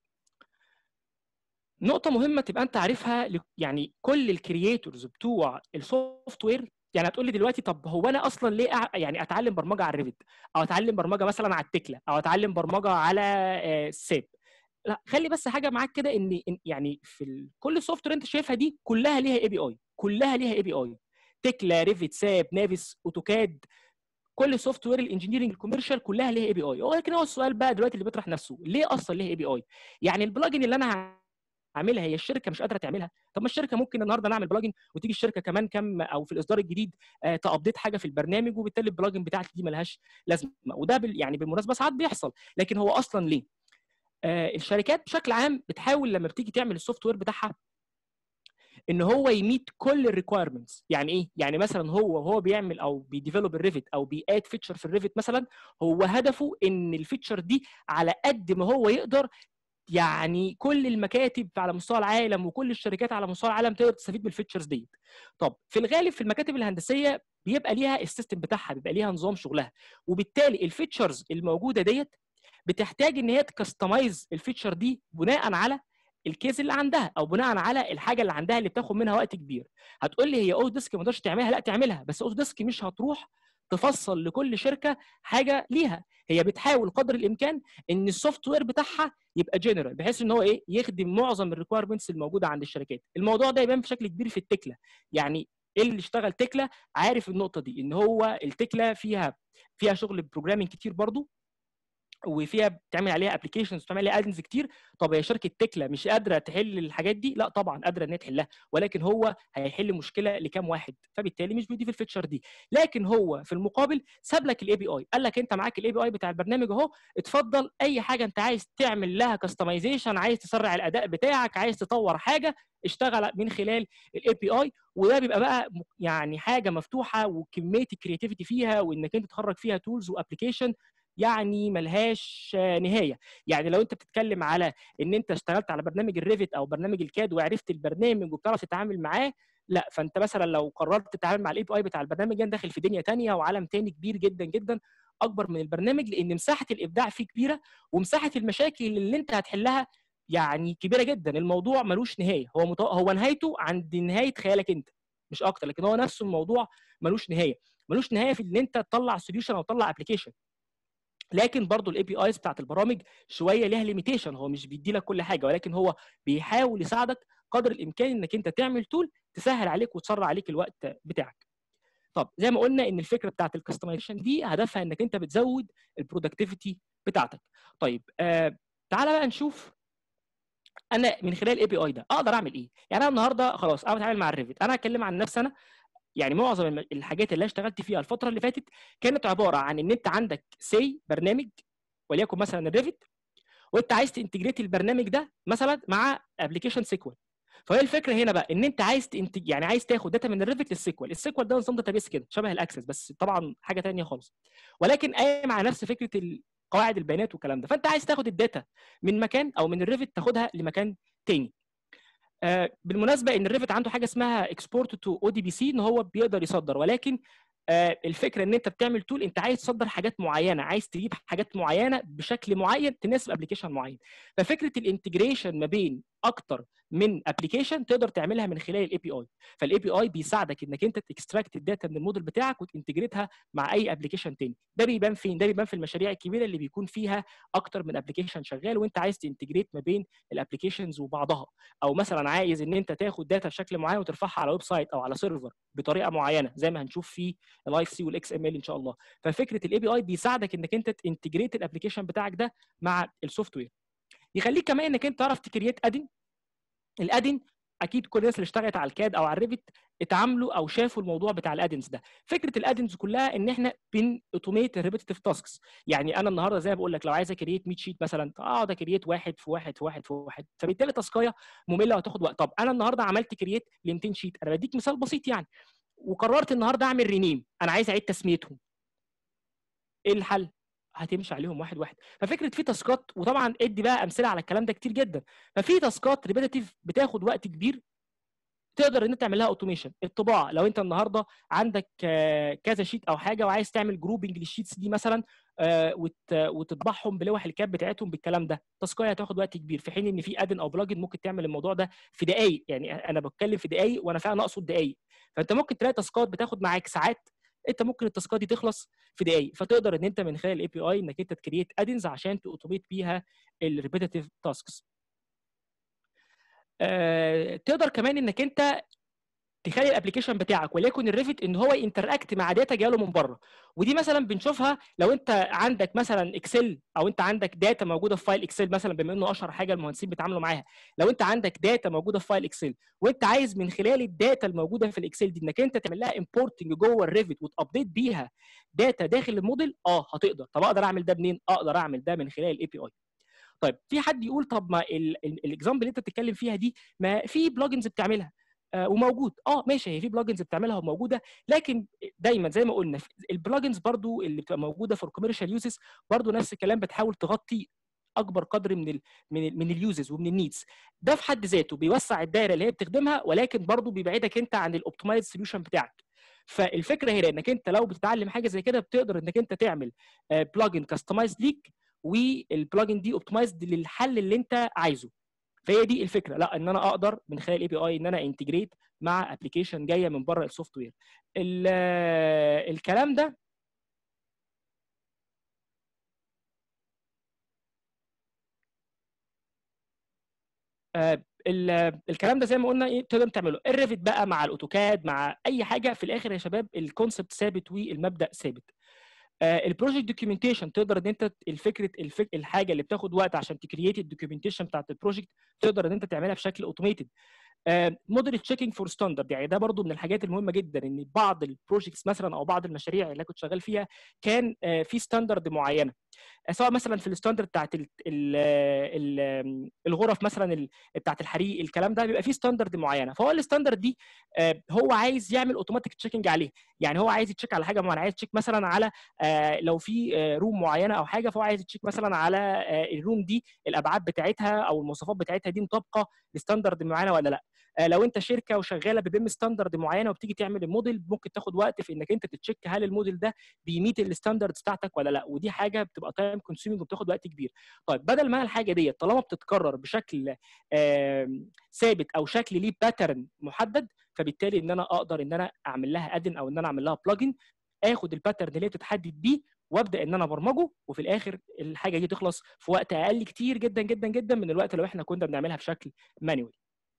نقطة مهمة تبقى أنت عارفها يعني كل الكرييتورز بتوع السوفت وير يعني هتقول لي دلوقتي طب هو أنا أصلا ليه أع... يعني أتعلم برمجة على الريفت أو أتعلم برمجة مثلا على التكلا أو أتعلم برمجة على الساب لا خلي بس حاجة معاك كده إن يعني في ال... كل السوفت وير أنت شايفها دي كلها ليها اي بي اي كلها ليها اي بي اي تكلا ريفت ساب نافيس اوتوكاد كل سوفت وير الانجينيرنج الكوميرشال كلها ليها اي بي اي ولكن هو السؤال بقى دلوقتي اللي بيطرح نفسه ليه اصلا ليها اي بي اي يعني البلجن اللي انا هعملها هي الشركه مش قادره تعملها طب ما الشركه ممكن النهارده نعمل بلجن وتيجي الشركه كمان كام او في الاصدار الجديد آه تابديت حاجه في البرنامج وبالتالي البلجن بتاعتي دي ملهاش لازمه وده بال يعني بالمناسبه ساعات بيحصل لكن هو اصلا ليه آه الشركات بشكل عام بتحاول لما بتيجي تعمل السوفت وير بتاعها ان هو يميت كل الريكويرمنتس يعني ايه يعني مثلا هو هو بيعمل او بيديفلوب الريفت او بياد فيتشر في الريفت مثلا هو هدفه ان الفيتشر دي على قد ما هو يقدر يعني كل المكاتب على مستوى العالم وكل الشركات على مستوى العالم تقدر تستفيد من الفيتشرز ديت طب في الغالب في المكاتب الهندسيه بيبقى ليها السيستم بتاعها بيبقى ليها نظام شغلها وبالتالي الفيتشرز الموجوده ديت بتحتاج ان هي تكستمايز الفيتشر دي بناء على الكيس اللي عندها او بناء على الحاجه اللي عندها اللي بتاخد منها وقت كبير هتقول لي هي اوتو ديسك ما تقدرش تعملها لا تعملها بس اوتو ديسك مش هتروح تفصل لكل شركه حاجه ليها هي بتحاول قدر الامكان ان السوفت وير بتاعها يبقى جنرال بحيث ان هو ايه يخدم معظم الريكويرمنتس الموجوده عند الشركات الموضوع ده يبان بشكل كبير في التكله يعني اللي اشتغل تكله عارف النقطه دي ان هو التكله فيها فيها شغل بروجرامينج كتير برضو وفيها بتعمل عليها ابلكيشنز بتعمل عليها ادنز كتير طب هي شركه تكلا مش قادره تحل الحاجات دي لا طبعا قادره ان هي تحلها ولكن هو هيحل مشكله لكام واحد فبالتالي مش بيضيف الفيتشر دي لكن هو في المقابل ساب لك الاي بي اي قال لك انت معاك الاي بي اي بتاع البرنامج اهو اتفضل اي حاجه انت عايز تعمل لها كاستمايزيشن عايز تسرع الاداء بتاعك عايز تطور حاجه اشتغل من خلال الاي بي اي وده بيبقى بقى يعني حاجه مفتوحه وكميه الكرياتيفيتي فيها وانك انت تخرج فيها تولز وابلكيشن يعني ملهاش نهايه يعني لو انت بتتكلم على ان انت اشتغلت على برنامج الريفت او برنامج الكاد وعرفت البرنامج وبتعرف تتعامل معاه لا فانت مثلا لو قررت تتعامل مع الاي بي اي بتاع البرنامج ده داخل في دنيا تانية وعالم تاني كبير جدا جدا اكبر من البرنامج لان مساحه الابداع فيه كبيره ومساحه المشاكل اللي انت هتحلها يعني كبيره جدا الموضوع ملوش نهايه هو مط... هو نهايته عند نهايه خيالك انت مش اكتر لكن هو نفسه الموضوع ملوش نهايه ملوش نهايه في ان انت تطلع سوليوشن او تطلع ابلكيشن لكن برضو الاي بي ايز بتاعت البرامج شويه ليها ليميتيشن هو مش بيدي لك كل حاجه ولكن هو بيحاول يساعدك قدر الامكان انك انت تعمل تول تسهل عليك وتسرع عليك الوقت بتاعك طب زي ما قلنا ان الفكره بتاعت الكستمايزيشن دي هدفها انك انت بتزود البرودكتيفيتي بتاعتك طيب آه تعالى بقى نشوف انا من خلال الاي بي اي ده اقدر اعمل ايه يعني انا النهارده خلاص انا بتعامل مع الريفت انا هتكلم عن نفسي انا يعني معظم الحاجات اللي اشتغلت فيها الفتره اللي فاتت كانت عباره عن ان انت عندك سي برنامج وليكن مثلا الريفت وانت عايز تنتجريت البرنامج ده مثلا مع ابلكيشن سيكوال فهي الفكره هنا بقى ان انت عايز تنتج يعني عايز تاخد داتا من الريفت للسيكوال السيكوال ده نظام داتابيس كده شبه الاكسس بس طبعا حاجه ثانيه خالص ولكن قايم على نفس فكره قواعد البيانات والكلام ده فانت عايز تاخد الداتا من مكان او من الريفت تاخدها لمكان تاني آه بالمناسبه ان الريفت عنده حاجه اسمها اكسبورت تو او دي بي سي ان هو بيقدر يصدر ولكن آه الفكره ان انت بتعمل تول انت عايز تصدر حاجات معينه عايز تجيب حاجات معينه بشكل معين تناسب ابلكيشن معين ففكره الانتجريشن ما بين اكتر من ابلكيشن تقدر تعملها من خلال الاي بي اي فالاي بي اي بيساعدك انك انت تكستراكت الداتا من الموديل بتاعك وتنتجريتها مع اي ابلكيشن تاني ده بيبان فين ده بيبان في المشاريع الكبيره اللي بيكون فيها اكتر من ابلكيشن شغال وانت عايز تنتجريت ما بين الابلكيشنز وبعضها او مثلا عايز ان انت تاخد داتا بشكل معين وترفعها على ويب سايت او على سيرفر بطريقه معينه زي ما هنشوف في الاي سي والاكس ام ال ان شاء الله ففكره الاي بي اي بيساعدك انك انت تنتجريت الابلكيشن بتاعك ده مع السوفت وير يخليك كمان انك انت تعرف تكريت ادن الادن اكيد كل الناس اللي اشتغلت على الكاد او على الريفت اتعاملوا او شافوا الموضوع بتاع الادنز ده فكره الادنز كلها ان احنا بن اوتوميت الريبيتيف تاسكس يعني انا النهارده زي ما بقول لك لو عايز اكريت 100 شيت مثلا اقعد اكريت واحد في واحد في واحد في واحد فبالتالي تاسكايه ممله وهتاخد وقت طب انا النهارده عملت كرييت ل 200 شيت انا بديك مثال بسيط يعني وقررت النهارده اعمل رينيم انا عايز اعيد تسميتهم ايه الحل هتمشي عليهم واحد واحد ففكره في تاسكات وطبعا ادي بقى امثله على الكلام ده كتير جدا ففي تاسكات ريبيتيف بتاخد وقت كبير تقدر ان انت تعمل لها اوتوميشن الطباعه لو انت النهارده عندك كذا شيت او حاجه وعايز تعمل جروبنج للشيتس دي مثلا وتطبعهم بلوح الكاب بتاعتهم بالكلام ده تاسكايه هتاخد وقت كبير في حين ان في ادن او بلجن ممكن تعمل الموضوع ده في دقائق يعني انا بتكلم في دقائق وانا فعلا اقصد دقائق فانت ممكن تلاقي تاسكات بتاخد معاك ساعات انت ممكن التاسكات دي تخلص في دقائق فتقدر ان انت من خلال الاي بي اي انك انت تكريت ادنز عشان تاوتوميت بيها الريبيتيف تاسكس أه تقدر كمان انك انت تخلي الابلكيشن بتاعك وليكن الريفت ان هو ينتراكت مع داتا جايه له من بره ودي مثلا بنشوفها لو انت عندك مثلا اكسل او انت عندك داتا موجوده في فايل اكسل مثلا بما انه اشهر حاجه المهندسين بيتعاملوا معاها لو انت عندك داتا موجوده في فايل اكسل وانت عايز من خلال الداتا الموجوده في الاكسل دي انك انت تعمل لها امبورتنج جوه الريفت وتابديت بيها داتا داخل الموديل اه هتقدر طب اقدر اعمل ده منين اقدر اعمل ده من خلال الاي بي اي طيب في حد يقول طب ما الاكزامبل اللي انت بتتكلم فيها دي ما في بلجنز بتعملها آه وموجود اه ماشي هي في بلجنز بتعملها وموجوده لكن دايما زي ما قلنا البلجنز برضو اللي بتبقى موجوده فور كوميرشال يوزز برضو نفس الكلام بتحاول تغطي اكبر قدر من ال من ال من اليوزز ومن النيدز ده في حد ذاته بيوسع الدايره اللي هي بتخدمها ولكن برضو بيبعدك انت عن الاوبتمايز سوليوشن بتاعك فالفكره هنا انك انت لو بتتعلم حاجه زي كده بتقدر انك انت تعمل بلجن كاستمايز ليك والبلجن دي اوبتمايزد للحل اللي انت عايزه فهي دي الفكره لا ان انا اقدر من خلال الاي بي اي ان انا انتجريت مع ابلكيشن جايه من بره السوفت وير الكلام ده آه الكلام ده زي ما قلنا ايه تقدر تعمله الريفت بقى مع الاوتوكاد مع اي حاجه في الاخر يا شباب الكونسبت ثابت والمبدا ثابت البروجكت دوكيومنتيشن تقدر ان انت الفكره الفك... الحاجه اللي بتاخد وقت عشان تكريت الدوكيومنتيشن بتاعت البروجكت تقدر ان انت تعملها بشكل اوتوميتد موديل تشيكينج فور ستاندرد يعني ده برضو من الحاجات المهمه جدا ان بعض البروجكتس مثلا او بعض المشاريع اللي كنت شغال فيها كان uh, في ستاندرد معينه سواء مثلا في الستاندرد بتاعت ال ال ال الغرف مثلا بتاعت الحريق الكلام ده بيبقى فيه ستاندرد معينه فهو الستاندرد دي هو عايز يعمل اوتوماتيك تشيكنج عليه يعني هو عايز يتشيك على حاجه معينه عايز يتشيك مثلا على لو في روم معينه او حاجه فهو عايز يتشيك مثلا على الروم دي الابعاد بتاعتها او المواصفات بتاعتها دي مطابقه لستاندرد معينه ولا لا لو انت شركه وشغاله ببيم ستاندرد معينه وبتيجي تعمل الموديل ممكن تاخد وقت في انك انت تتشيك هل الموديل ده بيميت الستاندردز بتاعتك ولا لا ودي حاجه بتبقى تايم كونسيومينج وبتاخد وقت كبير طيب بدل ما الحاجه دي طالما بتتكرر بشكل ثابت او شكل ليه باترن محدد فبالتالي ان انا اقدر ان انا اعمل لها ادن او ان انا اعمل لها بلجن اخد الباترن اللي هي بتتحدد بيه وابدا ان انا ابرمجه وفي الاخر الحاجه دي تخلص في وقت اقل كتير جدا جدا جدا من الوقت لو احنا كنا بنعملها بشكل مانوال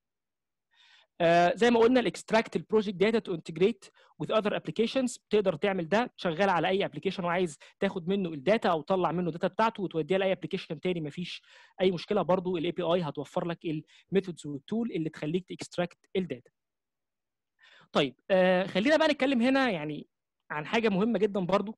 آه زي ما قلنا الاكستراكت البروجكت داتا تو انتجريت with other applications تقدر تعمل ده شغال على اي ابلكيشن وعايز تاخد منه الداتا او تطلع منه الداتا بتاعته وتوديها لاي ابلكيشن تاني مفيش اي مشكله برضو الاي بي اي هتوفر لك الميثودز والتول اللي تخليك تكستراكت الداتا طيب آه خلينا بقى نتكلم هنا يعني عن حاجه مهمه جدا برضو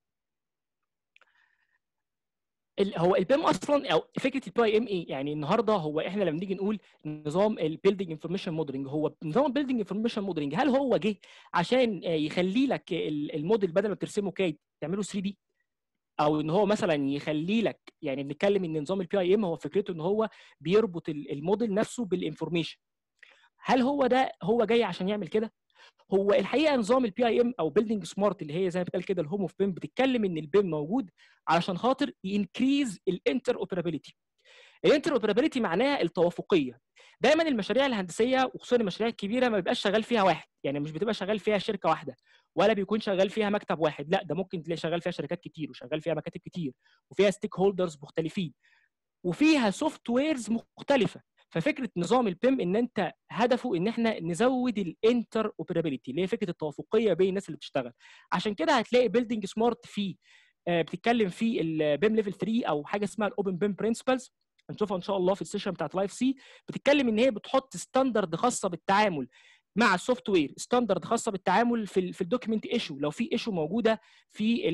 هو البيم اصلا او فكره البي ام ايه يعني النهارده هو احنا لما نيجي نقول نظام البيلدينج انفورميشن موديلنج هو نظام البيلدينج انفورميشن موديلنج هل هو جه عشان يخلي لك الموديل بدل ما ترسمه كاي تعمله 3 دي او ان هو مثلا يخلي لك يعني بنتكلم ان نظام البي اي ام هو فكرته ان هو بيربط الموديل نفسه بالانفورميشن هل هو ده هو جاي عشان يعمل كده هو الحقيقه نظام البي اي ام او بيلدينج سمارت اللي هي زي ما بتقال كده الهوم اوف بيم بتتكلم ان البيم موجود علشان خاطر ينكريز الانتر اوبرابيلتي الانتر اوبرابيلتي معناها التوافقيه دايما المشاريع الهندسيه وخصوصا المشاريع الكبيره ما بيبقاش شغال فيها واحد يعني مش بتبقى شغال فيها شركه واحده ولا بيكون شغال فيها مكتب واحد لا ده ممكن تلاقي شغال فيها شركات كتير وشغال فيها مكاتب كتير وفيها ستيك هولدرز مختلفين وفيها سوفت ويرز مختلفه ففكره نظام البيم ان انت هدفه ان احنا نزود الانتر اوبرابيلتي اللي هي فكره التوافقيه بين الناس اللي بتشتغل عشان كده هتلاقي بيلدينج سمارت في بتتكلم في البيم ليفل 3 او حاجه اسمها الاوبن بيم برنسبلز هنشوفها ان شاء الله في السيشن بتاعت لايف سي بتتكلم ان هي بتحط ستاندرد خاصه بالتعامل مع السوفت وير ستاندرد خاصه بالتعامل في في الدوكيمنت ايشو لو في ايشو موجوده في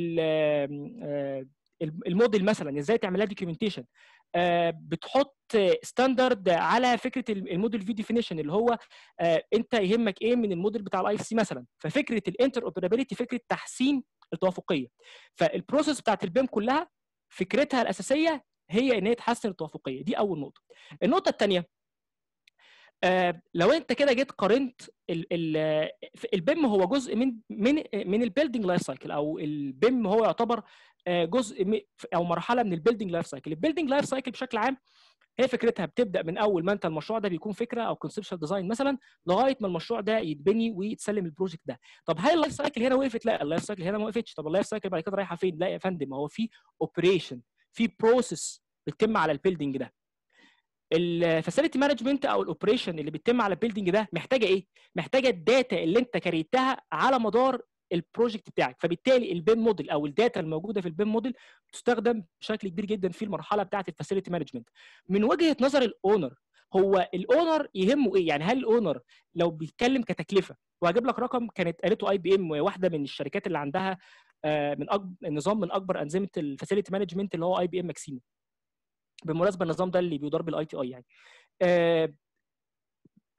الموديل مثلا ازاي تعمل لها دوكيومنتيشن بتحط ستاندرد على فكره الموديل في ديفينيشن اللي هو انت يهمك ايه من الموديل بتاع الاي اف سي مثلا ففكره الانتر اوبرابيلتي فكره تحسين التوافقيه فالبروسيس بتاعت البيم كلها فكرتها الاساسيه هي ان هي تحسن التوافقيه دي اول نقطه النقطه الثانيه آه لو انت كده جيت قارنت البيم هو جزء من من من البيلدينج لايف سايكل او البيم هو يعتبر جزء او مرحله من البيلدينج لايف سايكل البيلدينج لايف سايكل بشكل عام هي فكرتها بتبدا من اول ما انت المشروع ده بيكون فكره او كونسبشال ديزاين مثلا لغايه ما المشروع ده يتبني ويتسلم البروجكت ده طب هل اللايف سايكل هنا وقفت لا اللايف سايكل هنا ما وقفتش طب اللايف سايكل بعد كده رايحه فين لا يا فندم هو في اوبريشن في بروسيس بتتم على البيلدينج ده الفاسيلتي مانجمنت او الاوبريشن اللي بيتم على البيلدينج ده محتاجه ايه محتاجه الداتا اللي انت كريتها على مدار البروجكت بتاعك فبالتالي البيم موديل او الداتا الموجوده في البيم موديل تستخدم بشكل كبير جدا في المرحله بتاعه الفاسيلتي مانجمنت من وجهه نظر الاونر هو الاونر يهمه ايه يعني هل الاونر لو بيتكلم كتكلفه وهجيب لك رقم كانت قالته اي بي ام واحده من الشركات اللي عندها من اكبر نظام من اكبر انظمه الفاسيلتي مانجمنت اللي هو اي بي ام ماكسيمو بالمناسبه النظام ده اللي بيدار بالاي تي اي يعني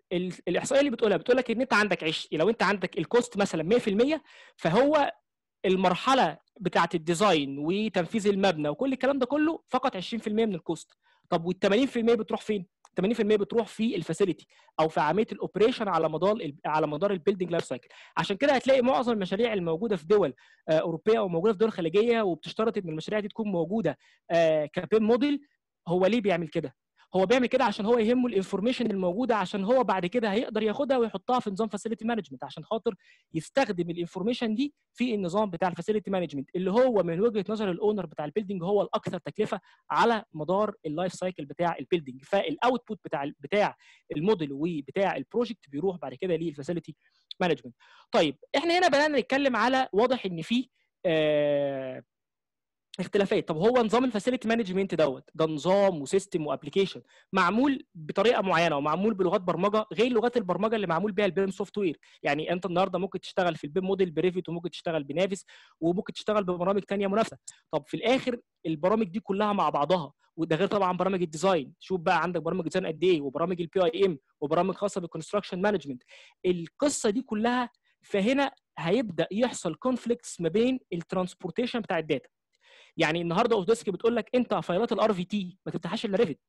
الاحصائيه اللي بتقولها بتقول لك ان انت عندك عش... لو انت عندك الكوست مثلا 100% فهو المرحله بتاعه الديزاين وتنفيذ المبنى وكل الكلام ده كله فقط 20% من الكوست طب وال 80% بتروح فين 80% بتروح في الفاسيلتي او في عمليه الاوبريشن على مدار على مدار البيلدنج لايف سايكل عشان كده هتلاقي معظم المشاريع الموجوده في دول اوروبيه وموجوده في دول خليجيه وبتشترط ان المشاريع دي تكون موجوده كبيم موديل هو ليه بيعمل كده هو بيعمل كده عشان هو يهمه الانفورميشن الموجوده عشان هو بعد كده هيقدر ياخدها ويحطها في نظام فاسيلتي مانجمنت عشان خاطر يستخدم الانفورميشن دي في النظام بتاع الفاسيلتي مانجمنت اللي هو من وجهه نظر الاونر بتاع البيلدنج هو الاكثر تكلفه على مدار اللايف سايكل بتاع البيلدنج فالاوتبوت بتاع بتاع الموديل وبتاع البروجكت بيروح بعد كده للفاسيلتي مانجمنت طيب احنا هنا بدانا نتكلم على واضح ان في آه اختلافات طب هو نظام الفاسيلتي مانجمنت دوت ده نظام وسيستم وابلكيشن معمول بطريقه معينه ومعمول بلغات برمجه غير لغات البرمجه اللي معمول بيها البيم سوفت وير يعني انت النهارده ممكن تشتغل في البيم موديل بريفيت وممكن تشتغل بنافس وممكن تشتغل ببرامج ثانيه منافسه طب في الاخر البرامج دي كلها مع بعضها وده غير طبعا برامج الديزاين شوف بقى عندك برامج ديزاين قد ايه وبرامج البي اي ام وبرامج خاصه بالكونستراكشن مانجمنت القصه دي كلها فهنا هيبدا يحصل كونفليكتس ما بين الترانسبورتيشن بتاع الداتا يعني النهارده اوتوديسك بتقول لك انت فايلات الار في تي ما تفتحهاش الا ريفت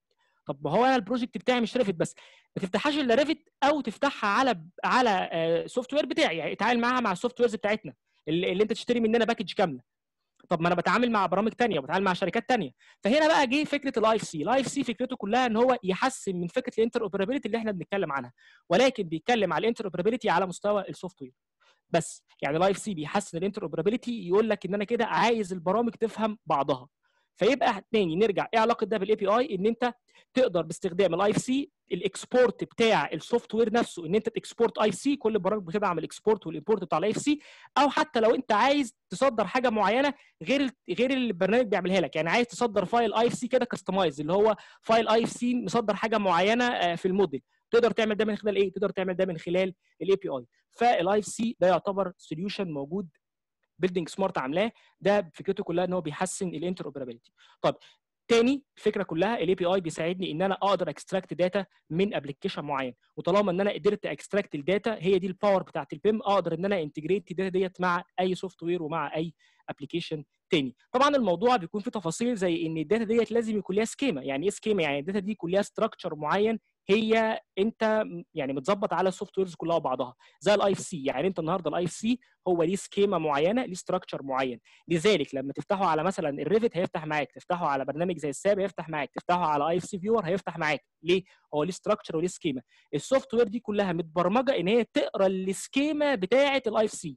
طب ما هو انا البروجكت بتاعي مش ريفت بس ما تفتحهاش الا ريفت او تفتحها على على سوفت وير بتاعي يعني اتعامل معاها مع السوفت ويرز بتاعتنا اللي, اللي انت تشتري مننا باكج كامله طب ما انا بتعامل مع برامج ثانيه وبتعامل مع شركات ثانيه فهنا بقى جه فكره الاي اف سي الاي اف سي فكرته كلها ان هو يحسن من فكره الانتر اوبرابيلتي اللي احنا بنتكلم عنها ولكن بيتكلم على الانتر اوبرابيلتي على مستوى السوفت وير بس يعني الاي اف سي بيحسن الانتر اوبرابيلتي يقول لك ان انا كده عايز البرامج تفهم بعضها فيبقى تاني نرجع ايه علاقه ده بالاي بي اي ان انت تقدر باستخدام الاي اف سي الاكسبورت بتاع السوفت وير نفسه ان انت تكسبورت اي سي كل البرامج بتدعم الاكسبورت والامبورت بتاع الاي اف سي او حتى لو انت عايز تصدر حاجه معينه غير غير اللي البرنامج بيعملها لك يعني عايز تصدر فايل اي اف سي كده كاستمايز اللي هو فايل اي اف سي مصدر حاجه معينه في الموديل تقدر تعمل ده من خلال ايه؟ تقدر تعمل ده من خلال الاي بي اي فالاي اف سي ده يعتبر سوليوشن موجود بيلدينج سمارت عاملاه ده فكرته كلها ان هو بيحسن الانتر اوبرابيلتي طب تاني الفكره كلها الاي بي اي بيساعدني ان انا اقدر اكستراكت داتا من ابلكيشن معين وطالما ان انا قدرت اكستراكت الداتا هي دي الباور بتاعت البيم اقدر ان انا انتجريت الداتا ديت مع اي سوفت وير ومع اي ابلكيشن تاني طبعا الموضوع بيكون فيه تفاصيل زي ان الداتا ديت لازم يكون ليها سكيما يعني ايه سكيما يعني الداتا دي يكون ليها ستراكشر معين هي انت يعني متظبط على السوفت ويرز كلها وبعضها زي الاي اف سي يعني انت النهارده الاي اف سي هو ليه سكيما معينه ليه ستراكشر معين لذلك لما تفتحه على مثلا الريفت هيفتح معاك تفتحه على برنامج زي الساب هيفتح معاك تفتحه على اي اف سي فيور هيفتح معاك ليه هو ليه ستراكشر وليه سكيما السوفت وير دي كلها متبرمجه ان هي تقرا السكيما بتاعه الاي اف سي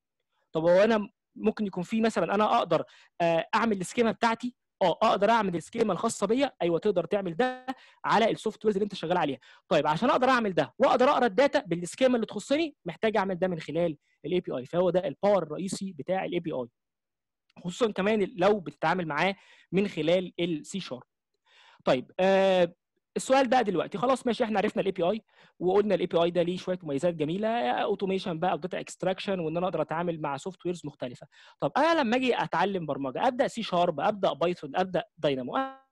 طب هو انا ممكن يكون في مثلا انا اقدر اعمل السكيما بتاعتي اه اقدر اعمل السكيما الخاصه بيا ايوه تقدر تعمل ده على السوفت ويرز اللي انت شغال عليها طيب عشان اقدر اعمل ده واقدر اقرا الداتا بالسكيما اللي تخصني محتاج اعمل ده من خلال الاي بي اي فهو ده الباور الرئيسي بتاع الاي بي اي خصوصا كمان لو بتتعامل معاه من خلال السي شارب طيب آه السؤال بقى دلوقتي خلاص ماشي احنا عرفنا الاي بي اي وقلنا الاي بي اي ده ليه شويه مميزات جميله اوتوميشن بقى وداتا اكستراكشن وان انا اقدر اتعامل مع سوفت ويرز مختلفه طب انا لما اجي اتعلم برمجه ابدا سي شارب ابدا بايثون ابدا داينامو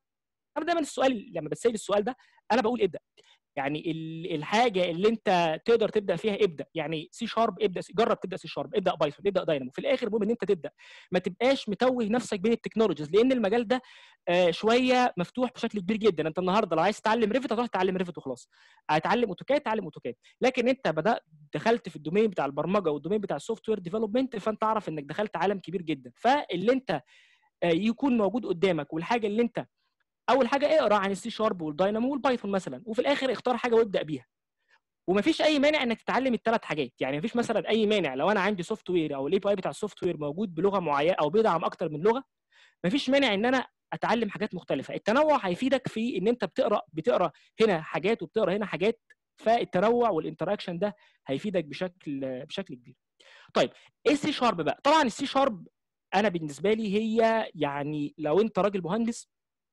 انا دايما السؤال لما بتسال السؤال ده انا بقول ابدا يعني الحاجه اللي انت تقدر تبدا فيها ابدا يعني سي شارب ابدا جرب تبدا سي شارب ابدا بايثون ابدا داينامو في الاخر المهم ان انت تبدا ما تبقاش متوه نفسك بين التكنولوجيز لان المجال ده آه شويه مفتوح بشكل كبير جدا انت النهارده لو عايز تتعلم ريفت هتروح تتعلم ريفت وخلاص هتعلم اوتوكاد تعلم اوتوكاد لكن انت بدات دخلت في الدومين بتاع البرمجه والدومين بتاع السوفت وير ديفلوبمنت فانت اعرف انك دخلت عالم كبير جدا فاللي انت آه يكون موجود قدامك والحاجه اللي انت اول حاجه اقرا عن السي شارب والداينامو والبايثون مثلا وفي الاخر اختار حاجه وابدا بيها ومفيش اي مانع انك تتعلم الثلاث حاجات يعني مفيش مثلا اي مانع لو انا عندي سوفت وير او الاي بي اي بتاع السوفت وير موجود بلغه معينه او بيدعم اكتر من لغه مفيش مانع ان انا اتعلم حاجات مختلفه التنوع هيفيدك في ان انت بتقرا بتقرا هنا حاجات وبتقرا هنا حاجات فالتنوع والانتراكشن ده هيفيدك بشكل بشكل كبير طيب ايه السي شارب بقى طبعا السي شارب انا بالنسبه لي هي يعني لو انت راجل مهندس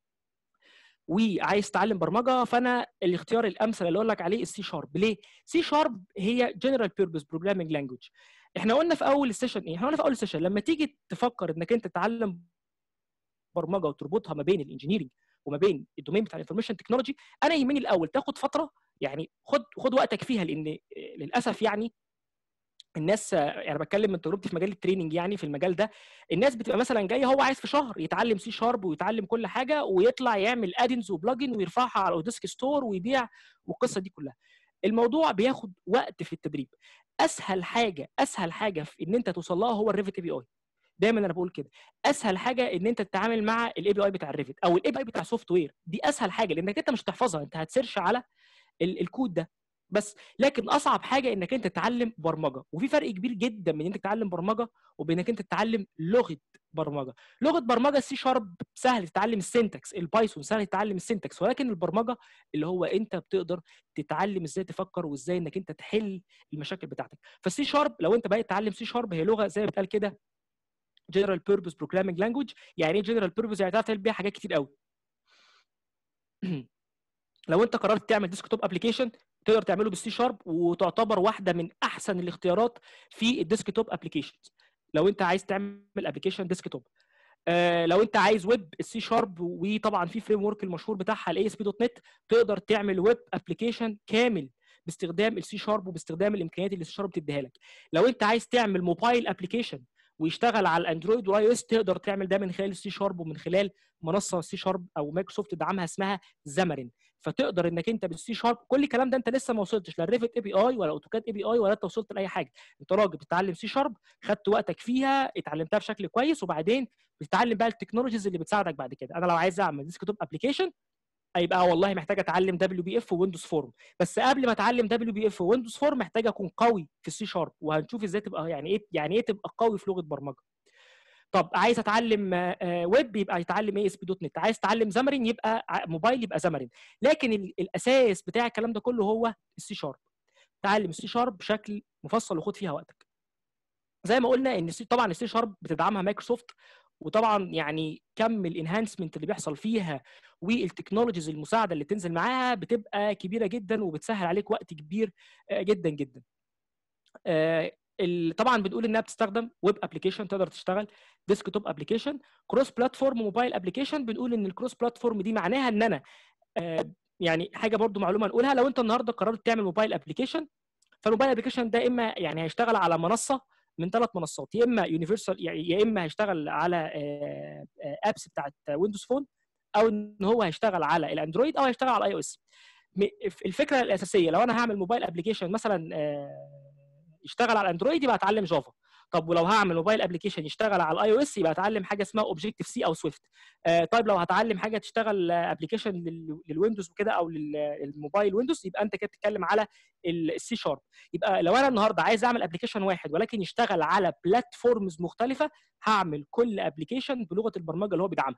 وعايز تتعلم برمجه فانا الاختيار الامثل اللي اقول لك عليه السي شارب ليه سي شارب هي جنرال بيربز بروجرامينج لانجوج احنا قلنا في اول السيشن ايه احنا قلنا في اول السيشن لما تيجي تفكر انك انت تتعلم برمجه وتربطها ما بين الانجينيرنج وما بين الدومين بتاع الانفورميشن تكنولوجي انا يهمني الاول تاخد فتره يعني خد خد وقتك فيها لان للاسف يعني الناس يعني بتكلم من تجربتي في مجال التريننج يعني في المجال ده الناس بتبقى مثلا جايه هو عايز في شهر يتعلم سي شارب ويتعلم كل حاجه ويطلع يعمل ادنز وبلجن ويرفعها على اوديسك ستور ويبيع والقصه دي كلها الموضوع بياخد وقت في التدريب اسهل حاجه اسهل حاجه في ان انت توصل لها هو الريفت اي بي اي دايما انا بقول كده اسهل حاجه ان انت تتعامل مع الاي بي اي بتاع الريفت او الاي بي اي بتاع السوفت وير دي اسهل حاجه لانك انت مش هتحفظها انت هتسيرش على الكود ده بس لكن اصعب حاجه انك انت تتعلم برمجه وفي فرق كبير جدا من انك تتعلم برمجه وبينك انت تتعلم لغه برمجه لغه برمجه السي شارب سهل تتعلم السنتكس البايثون سهل تتعلم السنتكس ولكن البرمجه اللي هو انت بتقدر تتعلم ازاي تفكر وازاي انك انت تحل المشاكل بتاعتك فالسي شارب لو انت بقيت تتعلم سي شارب هي لغه زي ما بتقال كده جنرال بيربز بروجرامينج لانجوج يعني ايه جنرال بيربز يعني تعرف تعمل بيها حاجات كتير قوي لو انت قررت تعمل ديسكتوب ابلكيشن تقدر تعمله بالسي شارب وتعتبر واحده من احسن الاختيارات في الديسكتوب ابلكيشنز لو انت عايز تعمل ابلكيشن ديسكتوب آه لو انت عايز ويب السي شارب وطبعا في فريم ورك المشهور بتاعها الاي اس بي دوت نت تقدر تعمل ويب ابلكيشن كامل باستخدام السي شارب وباستخدام الامكانيات اللي السي شارب بتديها لك لو انت عايز تعمل موبايل ابلكيشن ويشتغل على الاندرويد والاي او اس تقدر تعمل ده من خلال السي شارب ومن خلال منصه سي شارب او مايكروسوفت دعمها اسمها زامرين فتقدر انك انت بالسي شارب كل الكلام ده انت لسه ما وصلتش لا الريفت اي بي اي ولا اوتوكاد اي بي اي ولا انت وصلت لاي حاجه انت راجل بتتعلم سي شارب خدت وقتك فيها اتعلمتها بشكل كويس وبعدين بتتعلم بقى التكنولوجيز اللي بتساعدك بعد كده انا لو عايز اعمل ديسكتوب ابلكيشن هيبقى والله محتاج اتعلم دبليو بي اف وويندوز فورم بس قبل ما اتعلم دبليو بي اف وويندوز فورم محتاج اكون قوي في السي شارب وهنشوف ازاي تبقى يعني ايه يعني ايه تبقى قوي في لغه برمجه طب عايز اتعلم ويب يبقى يتعلم اي اس بي دوت نت عايز اتعلم زمرين يبقى موبايل يبقى زمرين لكن الاساس بتاع الكلام ده كله هو السي شارب تعلم السي شارب بشكل مفصل وخد فيها وقتك زي ما قلنا ان طبعا السي شارب بتدعمها مايكروسوفت وطبعا يعني كم الانهانسمنت اللي بيحصل فيها والتكنولوجيز المساعده اللي تنزل معاها بتبقى كبيره جدا وبتسهل عليك وقت كبير جدا جدا طبعا بنقول انها بتستخدم ويب ابلكيشن تقدر تشتغل ديسكتوب ابلكيشن كروس بلاتفورم موبايل ابلكيشن بنقول ان الكروس بلاتفورم دي معناها ان انا يعني حاجه برضو معلومه نقولها لو انت النهارده قررت تعمل موبايل ابلكيشن فالموبايل ابلكيشن ده اما يعني هيشتغل على منصه من ثلاث منصات يا اما يونيفرسال يا اما هيشتغل على ابس بتاعت ويندوز فون او ان هو هيشتغل على الاندرويد او هيشتغل على الاي او اس الفكره الاساسيه لو انا هعمل موبايل ابلكيشن مثلا يشتغل على الاندرويد يبقى اتعلم جافا طب ولو هعمل موبايل ابلكيشن يشتغل على الاي او اس يبقى اتعلم حاجه اسمها اوبجيكتيف سي او سويفت آه طيب لو هتعلم حاجه تشتغل ابلكيشن للويندوز وكده او للموبايل ويندوز يبقى انت كده بتتكلم على السي شارب يبقى لو انا النهارده عايز اعمل ابلكيشن واحد ولكن يشتغل على بلاتفورمز مختلفه هعمل كل ابلكيشن بلغه البرمجه اللي هو بيدعمها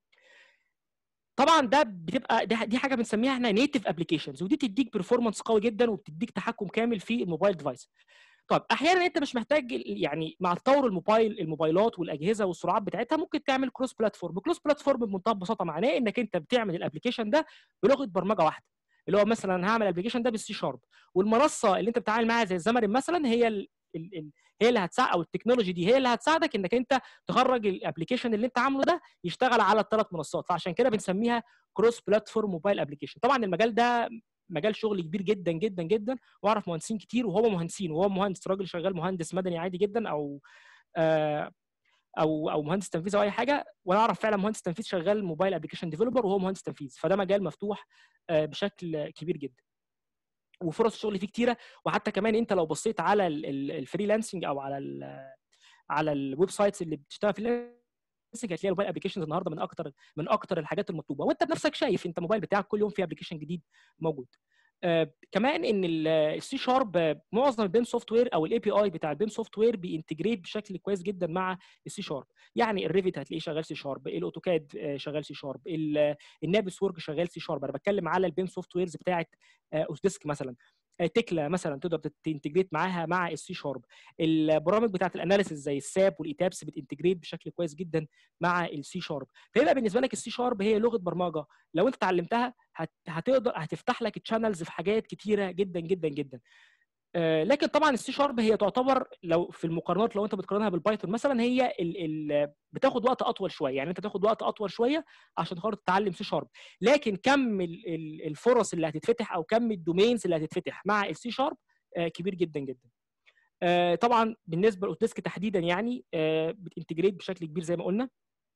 طبعا ده بتبقى دي حاجه بنسميها احنا نيتف ابلكيشنز ودي تديك بيرفورمانس قوي جدا وبتديك تحكم كامل في الموبايل ديفايس طب احيانا انت مش محتاج يعني مع تطور الموبايل الموبايلات والاجهزه والسرعات بتاعتها ممكن تعمل كروس بلاتفورم كروس بلاتفورم بمنتهى البساطه معناه انك انت بتعمل الابلكيشن ده بلغه برمجه واحده اللي هو مثلا هعمل الابلكيشن ده بالسي شارب والمنصه اللي انت بتتعامل معاها زي الزمرين مثلا هي ال ال ال هي اللي هتساعد او التكنولوجي دي هي اللي هتساعدك انك انت تخرج الابلكيشن اللي انت عامله ده يشتغل على الثلاث منصات فعشان كده بنسميها كروس بلاتفورم موبايل ابلكيشن طبعا المجال ده مجال شغل كبير جدا جدا جدا واعرف مهندسين كتير وهو مهندسين وهو مهندس راجل شغال مهندس مدني عادي جدا او آه او او مهندس تنفيذ او اي حاجه وانا اعرف فعلا مهندس تنفيذ شغال موبايل ابلكيشن ديفلوبر وهو مهندس تنفيذ فده مجال مفتوح آه بشكل كبير جدا وفرص الشغل فيه كتيره وحتى كمان انت لو بصيت على الفريلانسنج او على ال على الويب سايتس اللي بتشتغل في هتلاقي الموبايل ابلكيشنز النهارده من اكتر من اكتر الحاجات المطلوبه وانت بنفسك شايف انت الموبايل بتاعك كل يوم فيه ابلكيشن جديد موجود آه كمان ان السي شارب معظم البيم سوفت وير او الاي بي اي بتاع البيم سوفت وير بينتجريت بشكل كويس جدا مع السي شارب يعني الريفيت هتلاقيه شغال سي شارب الاوتوكاد شغال سي شارب النابس وورك شغال سي شارب انا بتكلم على البيم سوفت ويرز بتاعه اوتوديسك مثلا تكلا مثلا تقدر تنتجريت معاها مع السي شارب البرامج بتاعه الاناليسيس زي الساب والايتابس بتنتجريت بشكل كويس جدا مع السي شارب فيبقى بالنسبه لك السي شارب هي لغه برمجه لو انت اتعلمتها هتقدر هتفتح لك تشانلز في حاجات كتيره جدا جدا جدا آه، لكن طبعا السي شارب هي تعتبر لو في المقارنات لو انت بتقارنها بالبايثون مثلا هي ال ال بتاخد وقت اطول شويه يعني انت تاخد وقت اطول شويه عشان خاطر تتعلم سي شارب لكن كم ال- ال- الفرص اللي هتتفتح او كم الدومينز اللي هتتفتح مع السي شارب كبير جدا جدا آه، طبعا بالنسبه لاوتديسك تحديدا يعني آه، بتنتجريت بشكل كبير زي ما قلنا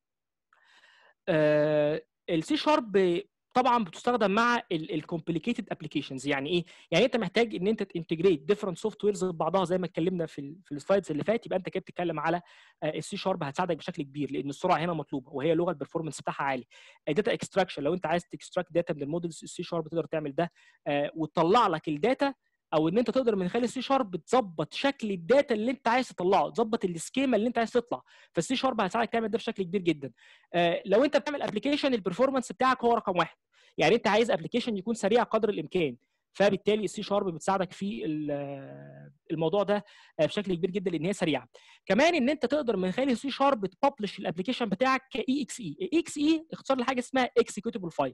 السي شارب طبعا بتستخدم مع الكومبليكيتد ابلكيشنز يعني ايه يعني انت محتاج ان انت تنتجريت ديفرنت سوفت ويرز ببعضها زي ما اتكلمنا في ال في السلايدز اللي فات يبقى انت كده بتتكلم على السي شارب هتساعدك بشكل كبير لان السرعه هنا مطلوبه وهي لغه البرفورمانس بتاعها عالي داتا اكستراكشن لو انت عايز تكستراكت داتا من المودلز السي شارب تقدر تعمل ده آه، وتطلع لك الداتا او ان انت تقدر من خلال السي شارب تظبط شكل الداتا اللي انت عايز تطلعه تظبط السكيما اللي انت عايز تطلع فالسي شارب هيساعدك تعمل ده بشكل كبير جدا آه، لو انت بتعمل ابلكيشن البرفورمانس بتاعك هو رقم واحد يعني انت عايز ابلكيشن يكون سريع قدر الامكان فبالتالي السي شارب بتساعدك في ال- الموضوع ده بشكل كبير جدا لان هي سريعه كمان ان انت تقدر من خلال السي شارب تبلش الابلكيشن بتاعك كاي اكس اي اي اكس اي اختصار لحاجه اسمها اكسكيوتبل فايل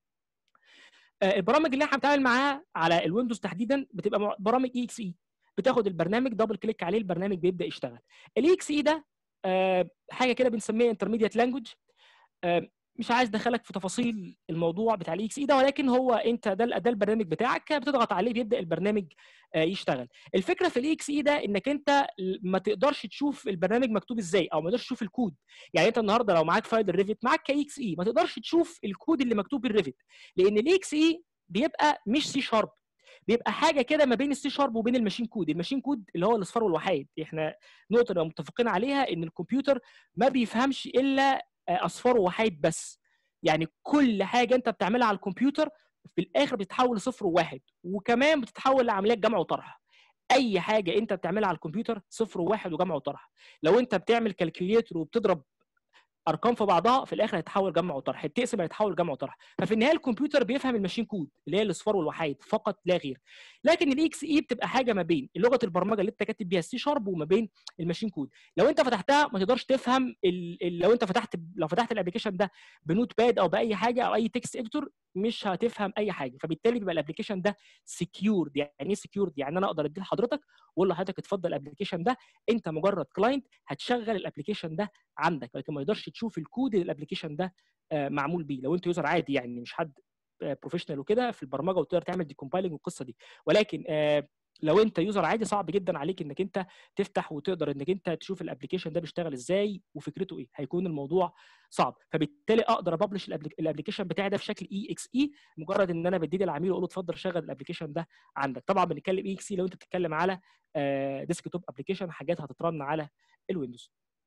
البرامج اللي احنا بنتعامل معاها على الويندوز تحديدا بتبقى مع- برامج اي اكس اي بتاخد البرنامج دبل كليك عليه البرنامج بيبدا يشتغل الاي اكس اي ده آه، حاجه كده بنسميها انترميديت لانجوج مش عايز ادخلك في تفاصيل الموضوع بتاع الاكس اي ده ولكن هو انت ده ده البرنامج بتاعك بتضغط عليه بيبدا البرنامج آه، يشتغل الفكره في الاكس اي ده انك انت ما تقدرش تشوف البرنامج مكتوب ازاي او ما تقدرش تشوف الكود يعني انت النهارده لو معاك فايل الريفت معاك كاكس اي ما تقدرش تشوف الكود اللي مكتوب بالريفت لان الاكس اي بيبقى مش سي شارب بيبقى حاجه كده ما بين السي شارب وبين الماشين كود الماشين كود اللي هو الاصفار والوحيد احنا نقطه نبقى متفقين عليها ان الكمبيوتر ما بيفهمش الا اصفار ووحيد بس يعني كل حاجه انت بتعملها على الكمبيوتر في الاخر بتتحول لصفر وواحد وكمان بتتحول لعمليات جمع وطرح اي حاجه انت بتعملها على الكمبيوتر صفر وواحد وجمع وطرح لو انت بتعمل كالكوليتر وبتضرب ارقام في بعضها في الاخر هيتحول جمع وطرح بتقسم هيتحول جمع وطرح ففي النهايه الكمبيوتر بيفهم الماشين كود اللي هي الاصفار والوحيد فقط لا غير لكن الاكس اي بتبقى حاجه ما بين لغه البرمجه اللي انت كاتب بيها السي شارب وما بين الماشين كود لو انت فتحتها ما تقدرش تفهم ال... ال... لو انت فتحت لو فتحت الابلكيشن ده بنوت باد او باي حاجه او اي تكست اديتور مش هتفهم اي حاجه فبالتالي بيبقى الابلكيشن ده سكيورد يعني ايه سكيورد يعني انا اقدر اديه لحضرتك واقول لحضرتك اتفضل الابلكيشن ده انت مجرد كلاينت هتشغل الابلكيشن ده عندك ولكن ما يقدرش تشوف الكود اللي الابلكيشن ده آه، معمول بيه لو انت يوزر عادي يعني مش حد بروفيشنال وكده في البرمجه وتقدر تعمل ديكومبايلنج والقصه دي ولكن آه، لو انت يوزر عادي صعب جدا عليك انك انت تفتح وتقدر انك انت تشوف الابلكيشن ده بيشتغل ازاي وفكرته ايه هيكون الموضوع صعب فبالتالي اقدر ابلش الابلكيشن بتاعي ده في شكل اي اكس اي مجرد ان انا بدي للعميل واقول له اتفضل شغل الابلكيشن ده عندك طبعا بنتكلم اي اكس اي لو انت بتتكلم على ديسك توب ابلكيشن حاجات هتترن على الويندوز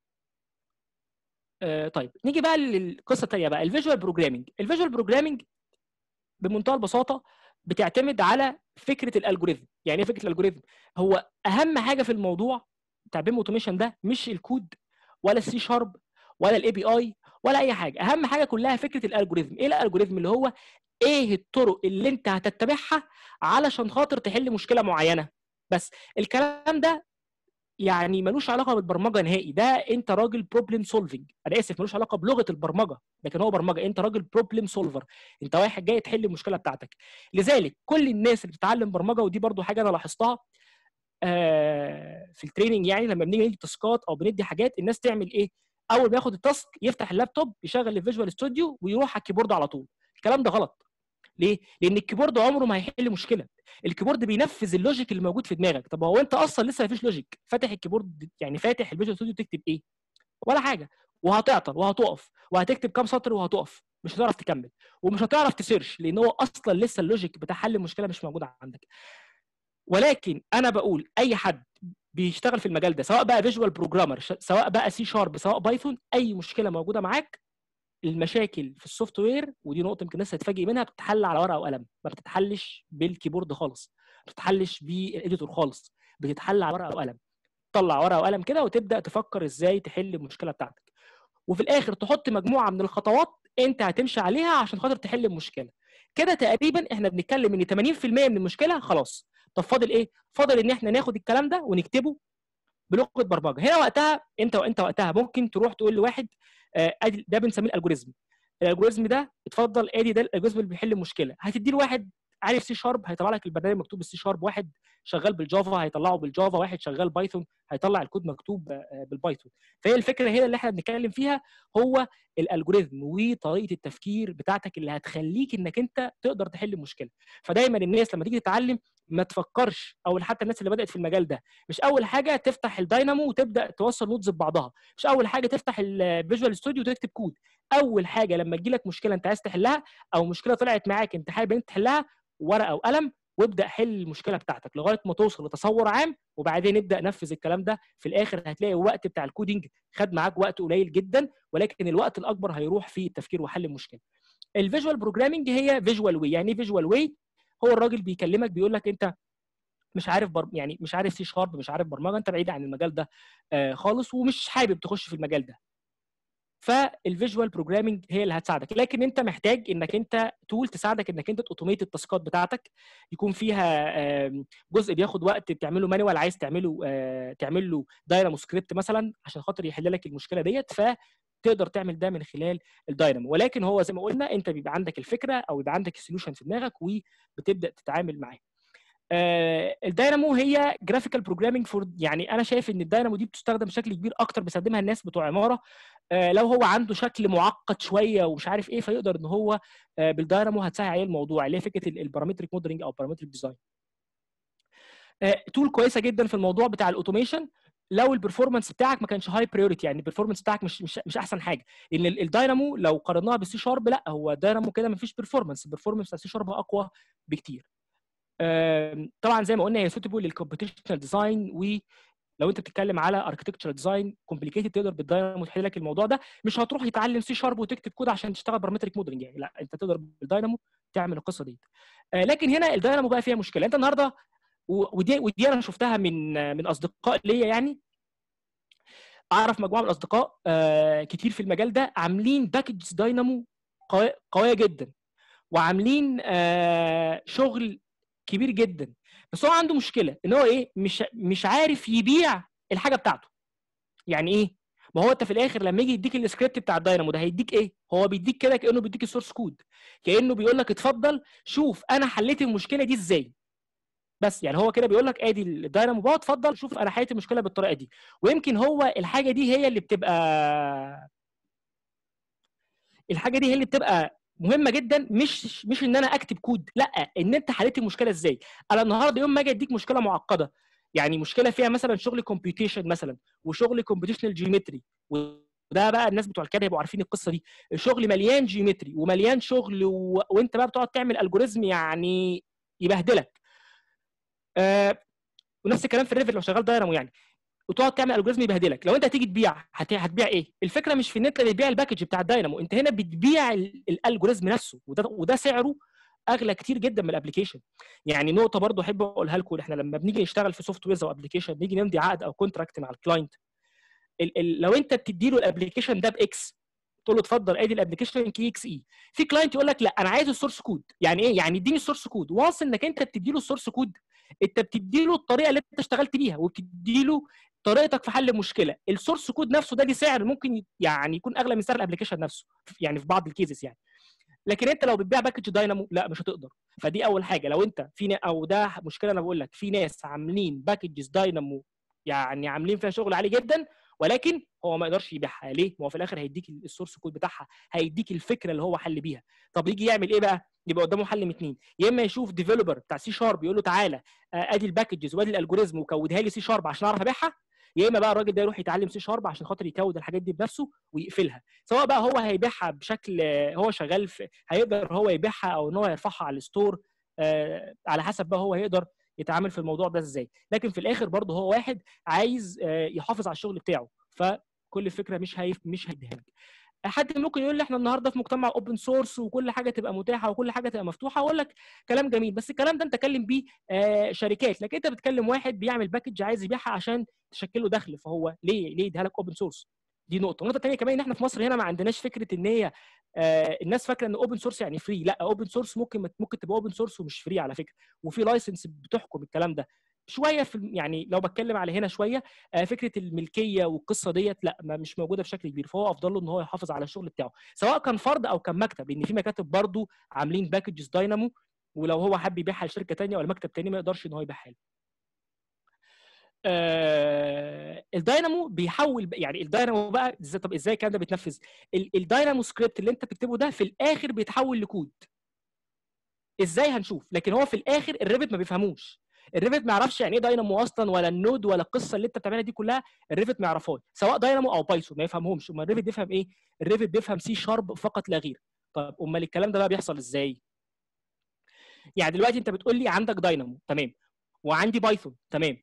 آه، طيب نيجي بقى للقصه الثانيه بقى الفيجوال بروجرامنج الفيجوال بروجرامنج بمنتهى البساطه بتعتمد على فكره الالجوريزم يعني ايه فكره الالجوريزم هو اهم حاجه في الموضوع بتاع بيم اوتوميشن ده مش الكود ولا السي شارب ولا الاي بي اي ولا اي حاجه اهم حاجه كلها فكره الالجوريزم ايه الالجوريزم اللي هو ايه الطرق اللي انت هتتبعها علشان خاطر تحل مشكله معينه بس الكلام ده يعني ملوش علاقه بالبرمجه نهائي ده انت راجل بروبلم سولفنج انا اسف ملوش علاقه بلغه البرمجه لكن هو برمجه انت راجل بروبلم سولفر انت واحد جاي تحل المشكله بتاعتك لذلك كل الناس اللي بتتعلم برمجه ودي برضو حاجه انا لاحظتها آه في التريننج يعني لما بنيجي ندي تاسكات او بندي حاجات الناس تعمل ايه اول ما ياخد التاسك يفتح اللابتوب يشغل الفيجوال ستوديو ويروح على الكيبورد على طول الكلام ده غلط ليه؟ لان الكيبورد عمره ما هيحل مشكله الكيبورد بينفذ اللوجيك اللي موجود في دماغك طب هو انت اصلا لسه ما فيش لوجيك فاتح الكيبورد يعني فاتح الفيجوال ستوديو تكتب ايه ولا حاجه وهتعطل وهتقف وهتكتب كام سطر وهتقف مش هتعرف تكمل ومش هتعرف تسيرش لان هو اصلا لسه اللوجيك بتاع حل المشكله مش موجود عندك ولكن انا بقول اي حد بيشتغل في المجال ده سواء بقى فيجوال بروجرامر سواء بقى سي شارب سواء بايثون اي مشكله موجوده معاك المشاكل في السوفت وير ودي نقطه يمكن الناس هتتفاجئ منها بتتحل على ورقه وقلم ما بتتحلش بالكيبورد خالص ما بتتحلش بالاديتور خالص بتتحل على ورقه وقلم تطلع ورقه وقلم كده وتبدا تفكر ازاي تحل المشكله بتاعتك وفي الاخر تحط مجموعه من الخطوات انت هتمشي عليها عشان خاطر تحل المشكله كده تقريبا احنا بنتكلم ان 80% من المشكله خلاص طب فاضل ايه فاضل ان احنا ناخد الكلام ده ونكتبه بلغه برمجه هنا وقتها انت وانت وقتها ممكن تروح تقول لواحد ادي ده بنسميه الالجوريزم الالجوريزم ده اتفضل ادي ده الالجوريزم اللي بيحل المشكله هتدي له واحد عارف سي شارب هيطلع لك البرنامج مكتوب بالسي شارب واحد شغال بالجافا هيطلعه بالجافا واحد شغال بايثون هيطلع الكود مكتوب آه، بالبايثون فهي الفكره هنا اللي احنا بنتكلم فيها هو الالجوريزم وطريقه التفكير بتاعتك اللي هتخليك انك انت تقدر تحل المشكله فدايما الناس لما تيجي تتعلم ما تفكرش او حتى الناس اللي بدات في المجال ده مش اول حاجه تفتح الداينامو وتبدا توصل نودز ببعضها مش اول حاجه تفتح الفيجوال ستوديو وتكتب كود اول حاجه لما تجي لك مشكله انت عايز تحلها او مشكله طلعت معاك انت حابب انت تحلها ورقه وقلم وابدا حل المشكله بتاعتك لغايه ما توصل لتصور عام وبعدين ابدا نفذ الكلام ده في الاخر هتلاقي الوقت بتاع الكودينج خد معاك وقت قليل جدا ولكن الوقت الاكبر هيروح في التفكير وحل المشكله الفيجوال بروجرامنج هي فيجوال واي يعني ايه فيجوال واي هو الراجل بيكلمك بيقول لك انت مش عارف بر... يعني مش عارف سي شارب مش عارف برمجه انت بعيد عن المجال ده آه خالص ومش حابب تخش في المجال ده فالفيجوال بروجرامنج هي اللي هتساعدك لكن انت محتاج انك انت تول تساعدك انك انت توتوميت التاسكات بتاعتك يكون فيها جزء بياخد وقت تعمله مانوال عايز تعمله تعمل له داينامو سكريبت مثلا عشان خاطر يحل لك المشكله ديت ف تقدر تعمل ده من خلال الداينامو ولكن هو زي ما قلنا انت بيبقى عندك الفكره او يبقى عندك السوليوشن في دماغك وبتبدا تتعامل معاه آه الداينامو هي جرافيكال بروجرامينج فور يعني انا شايف ان الداينامو دي بتستخدم بشكل كبير اكتر بيستخدمها الناس بتوع عماره آه لو هو عنده شكل معقد شويه ومش عارف ايه فيقدر ان هو آه بالداينامو هتسهل عليه الموضوع اللي هي فكره البارامتريك موديلنج او بارامتريك ديزاين تول كويسه جدا في الموضوع بتاع الاوتوميشن لو البرفورمانس بتاعك ما كانش هاي بريورتي يعني البرفورمانس بتاعك مش مش مش احسن حاجه لان الداينامو لو قارناها بالسي شارب لا هو الداينامو كده ما فيش برفورمانس البرفورمانس بتاع السي شارب اقوى بكتير طبعا زي ما قلنا هي سوتبل للكومبيتيشنال ديزاين ولو انت بتتكلم على اركتكتشر ديزاين كومبليكيتد تقدر بالداينامو تحل لك الموضوع ده مش هتروح تتعلم سي شارب وتكتب كود عشان تشتغل بارامتريك موديلنج يعني لا انت تقدر بالداينامو تعمل القصه دي لكن هنا الداينامو بقى فيها مشكله انت النهارده ودي ودي انا شفتها من من اصدقاء ليا يعني اعرف مجموعه من الاصدقاء كتير في المجال ده عاملين باكجز داينامو قويه جدا وعاملين شغل كبير جدا بس هو عنده مشكله ان هو ايه مش مش عارف يبيع الحاجه بتاعته يعني ايه ما هو انت في الاخر لما يجي يديك السكريبت بتاع الداينامو ده هيديك ايه هو بيديك كده كانه بيديك السورس كود كانه بيقول لك اتفضل شوف انا حليت المشكله دي ازاي بس يعني هو كده بيقول لك ادي الداينامو بقى اتفضل شوف انا حليت المشكله بالطريقه دي ويمكن هو الحاجه دي هي اللي بتبقى الحاجه دي هي اللي بتبقى مهمه جدا مش مش ان انا اكتب كود لا ان انت حليت المشكله ازاي انا النهارده يوم ما اجي اديك مشكله معقده يعني مشكله فيها مثلا شغل كومبيوتيشن مثلا وشغل كومبيوتيشنال جيومتري وده بقى الناس بتوع الكاد هيبقوا عارفين القصه دي الشغل مليان جيومتري ومليان شغل و... وانت بقى بتقعد تعمل الجوريزم يعني يبهدلك آه ونفس الكلام في الريفت لو شغال داينامو يعني وتقعد تعمل الجوريزم يبهدلك لو انت هتيجي تبيع هت... هتبيع ايه الفكره مش في ان انت بتبيع الباكج بتاع الداينامو انت هنا بتبيع الالجوريزم نفسه وده وده سعره اغلى كتير جدا من الابلكيشن يعني نقطه برضو احب اقولها لكم احنا لما بنيجي نشتغل في سوفت ويرز او ابلكيشن نيجي نمضي عقد او كونتراكت مع الكلاينت ال... ال... لو انت بتدي له الابلكيشن ده باكس تقول له اتفضل ادي الابلكيشن كي اكس اي في كلاينت يقول لك لا انا عايز السورس كود يعني ايه يعني اديني السورس كود وانس انك انت بتدي له السورس كود انت بتدي له الطريقه اللي انت اشتغلت بيها وبتدي له طريقتك في حل المشكله السورس كود نفسه ده ليه سعر ممكن يعني يكون اغلى من سعر الابلكيشن نفسه يعني في بعض الكيسز يعني لكن انت لو بتبيع باكج داينامو لا مش هتقدر فدي اول حاجه لو انت في او ده مشكله انا بقول لك في ناس عاملين باكجز داينامو يعني عاملين فيها شغل عالي جدا ولكن هو ما يقدرش يبيعها ليه؟ ما هو في الاخر هيديك السورس كود بتاعها هيديك الفكره اللي هو حل بيها طب يجي يعمل ايه بقى؟ يبقى قدامه حل من اثنين يا اما يشوف ديفلوبر بتاع سي شارب يقول له تعالى ادي الباكجز وادي الالجوريزم وكودها لي سي شارب عشان اعرف ابيعها يا اما بقى الراجل ده يروح يتعلم سي شارب عشان خاطر يكود الحاجات دي بنفسه ويقفلها سواء بقى هو هيبيعها بشكل هو شغال في هيقدر هو يبيعها او ان هو يرفعها على الستور آه على حسب بقى هو هيقدر يتعامل في الموضوع ده ازاي لكن في الاخر برضه هو واحد عايز آه يحافظ على الشغل بتاعه فكل الفكره مش هي مش هيديها لك حد ممكن يقول لي احنا النهارده في مجتمع اوبن سورس وكل حاجه تبقى متاحه وكل حاجه تبقى مفتوحه اقول لك كلام جميل بس الكلام ده انت تكلم بيه آه شركات لكن انت بتكلم واحد بيعمل باكج عايز يبيعها عشان تشكل له دخل فهو ليه ليه يديها لك اوبن سورس دي نقطه النقطه الثانيه كمان ان احنا في مصر هنا ما عندناش فكره ان هي آه الناس فاكره ان اوبن سورس يعني فري لا اوبن سورس ممكن ممكن تبقى اوبن سورس ومش فري على فكره وفي لايسنس بتحكم الكلام ده شويه في يعني لو بتكلم على هنا شويه آه فكره الملكيه والقصه ديت لا ما مش موجوده بشكل كبير فهو افضل له ان هو يحافظ على الشغل بتاعه سواء كان فرد او كان مكتب لان في مكاتب برضو عاملين باكجز داينامو ولو هو حب يبيعها لشركه ثانيه ولا مكتب ثاني ما يقدرش ان هو يبيعها له آه الداينامو بيحول يعني الداينامو بقى ازاي طب ازاي الكلام ده بيتنفذ الداينامو سكريبت اللي انت بتكتبه ده في الاخر بيتحول لكود ازاي هنشوف لكن هو في الاخر الريفت ما بيفهموش الريفت ما يعرفش يعني ايه داينامو اصلا ولا النود ولا القصه اللي انت بتعملها دي كلها الريفت ما يعرفهاش سواء داينامو او بايثون ما يفهمهمش امال الريفت بيفهم ايه الريفت بيفهم سي شارب فقط لا غير طب امال الكلام ده بقى بيحصل ازاي يعني دلوقتي انت بتقول لي عندك داينامو تمام وعندي بايثون تمام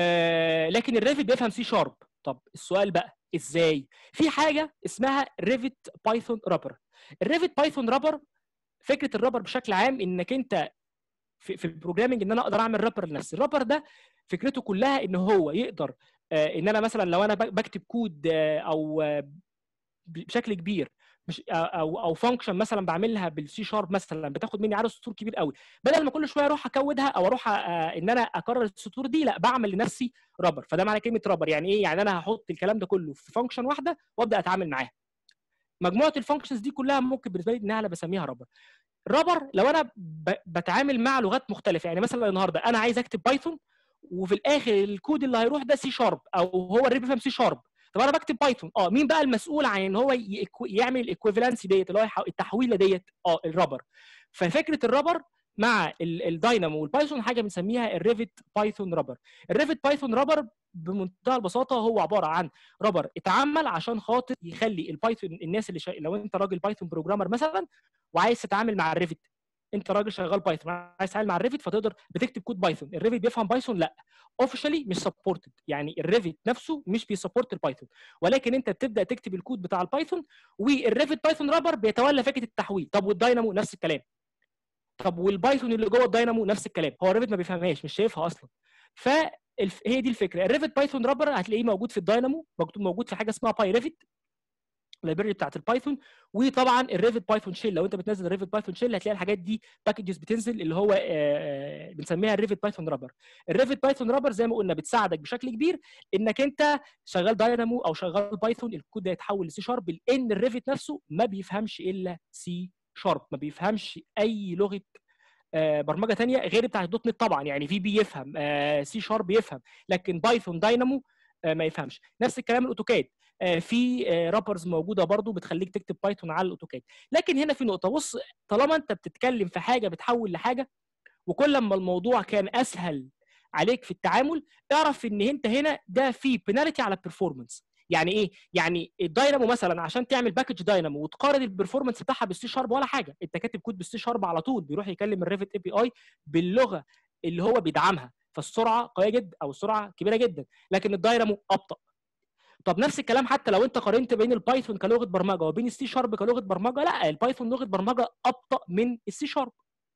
آه لكن الريفت بيفهم سي شارب طب السؤال بقى ازاي في حاجه اسمها ريفت بايثون رابر الريفت بايثون رابر فكره الرابر بشكل عام انك انت في, في البروجرامنج ان انا اقدر اعمل رابر لنفسي الرابر ده فكرته كلها ان هو يقدر آه ان انا مثلا لو انا بكتب كود آه او آه بشكل كبير مش او او فانكشن مثلا بعملها بالسي شارب مثلا بتاخد مني عدد سطور كبير قوي بدل ما كل شويه اروح اكودها او اروح ان انا اكرر السطور دي لا بعمل لنفسي رابر فده معنى كلمه رابر يعني ايه يعني انا هحط الكلام ده كله في فانكشن واحده وابدا اتعامل معاها مجموعه الفانكشنز دي كلها ممكن بالنسبه لي انها انا بسميها رابر رابر لو انا بتعامل مع لغات مختلفه يعني مثلا النهارده انا عايز اكتب بايثون وفي الاخر الكود اللي هيروح ده سي شارب او هو الريب بيفهم سي شارب طب انا بكتب بايثون اه مين بقى المسؤول عن ان هو يعمل الايكويفالنسي ديت اللي هو التحويله ديت اه الرابر ففكره الرابر مع الداينامو والبايثون حاجه بنسميها الريفت بايثون رابر الريفت بايثون رابر بمنتهى البساطه هو عباره عن رابر اتعمل عشان خاطر يخلي البايثون الناس اللي شا... لو انت راجل بايثون بروجرامر مثلا وعايز تتعامل مع الريفت انت راجل شغال بايثون عايز تتعامل مع الريفت فتقدر بتكتب كود بايثون الريفت بيفهم بايثون لا اوفيشالي مش سبورتد يعني الريفت نفسه مش بيسبورت البايثون ولكن انت بتبدا تكتب الكود بتاع البايثون والريفت بايثون رابر بيتولى فكره التحويل طب والداينامو نفس الكلام طب والبايثون اللي جوه الداينامو نفس الكلام هو الريفت ما بيفهمهاش مش شايفها اصلا ف هي دي الفكره الريفت بايثون رابر هتلاقيه موجود في الداينامو مكتوب موجود في حاجه اسمها باي ريفت اللايبرري بتاعت البايثون وطبعا الريفت بايثون شيل لو انت بتنزل الريفت بايثون شيل هتلاقي الحاجات دي باكجز بتنزل اللي هو آه بنسميها الريفت بايثون رابر الريفت بايثون رابر زي ما قلنا بتساعدك بشكل كبير انك انت شغال داينامو او شغال بايثون الكود ده يتحول لسي شارب لان الريفت نفسه ما بيفهمش الا سي شارب ما بيفهمش اي لغه آه برمجه ثانيه غير بتاعت الدوت نت طبعا يعني في بي يفهم آه سي شارب يفهم لكن بايثون داينامو ما يفهمش نفس الكلام الاوتوكاد في رابرز موجوده برضو بتخليك تكتب بايثون على الاوتوكاد لكن هنا في نقطه بص طالما انت بتتكلم في حاجه بتحول لحاجه وكل ما الموضوع كان اسهل عليك في التعامل اعرف ان انت هنا ده في بنالتي على البرفورمانس يعني ايه يعني الداينامو مثلا عشان تعمل باكج داينامو وتقارن البرفورمانس بتاعها بالسي شارب ولا حاجه انت كاتب كود بالسي شارب على طول بيروح يكلم الريفت اي بي اي باللغه اللي هو بيدعمها فالسرعه قويه جدا او السرعه كبيره جدا لكن الداينامو ابطا طب نفس الكلام حتى لو انت قارنت بين البايثون كلغه برمجه وبين السي شارب كلغه برمجه لا البايثون لغه برمجه ابطا من السي شارب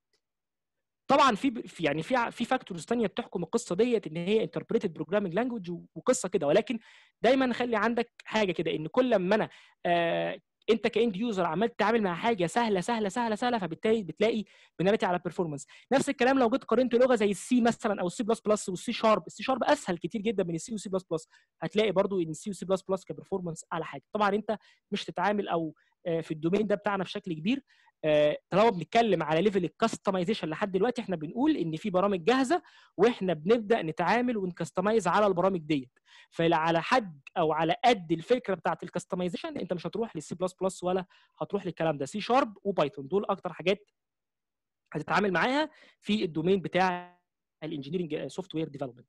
طبعا في يعني في في فاكتورز ثانيه بتحكم القصه ديت ان هي انتربريتد بروجرامنج لانجوج وقصه كده ولكن دايما خلي عندك حاجه كده ان كل ما انا آه انت كاند يوزر عمال تتعامل مع حاجه سهله سهله سهله سهله فبالتالي بتلاقي بنالتي على البرفورمانس نفس الكلام لو جيت قارنت لغه زي السي مثلا او السي بلس بلس والسي شارب السي شارب اسهل كتير جدا من السي والسي بلس بلس هتلاقي برضو ان السي والسي بلس بلس كبرفورمانس اعلى حاجه طبعا انت مش تتعامل او في الدومين ده بتاعنا بشكل كبير طالما بنتكلم على ليفل الكاستمايزيشن لحد دلوقتي احنا بنقول ان في برامج جاهزه واحنا بنبدا نتعامل ونكستمايز على البرامج ديت فعلى حد او على قد الفكره بتاعت الكاستمايزيشن انت مش هتروح للسي بلس بلس ولا هتروح للكلام ده سي شارب وبايثون دول اكتر حاجات هتتعامل معاها في الدومين بتاع الانجينيرنج سوفت وير ديفلوبمنت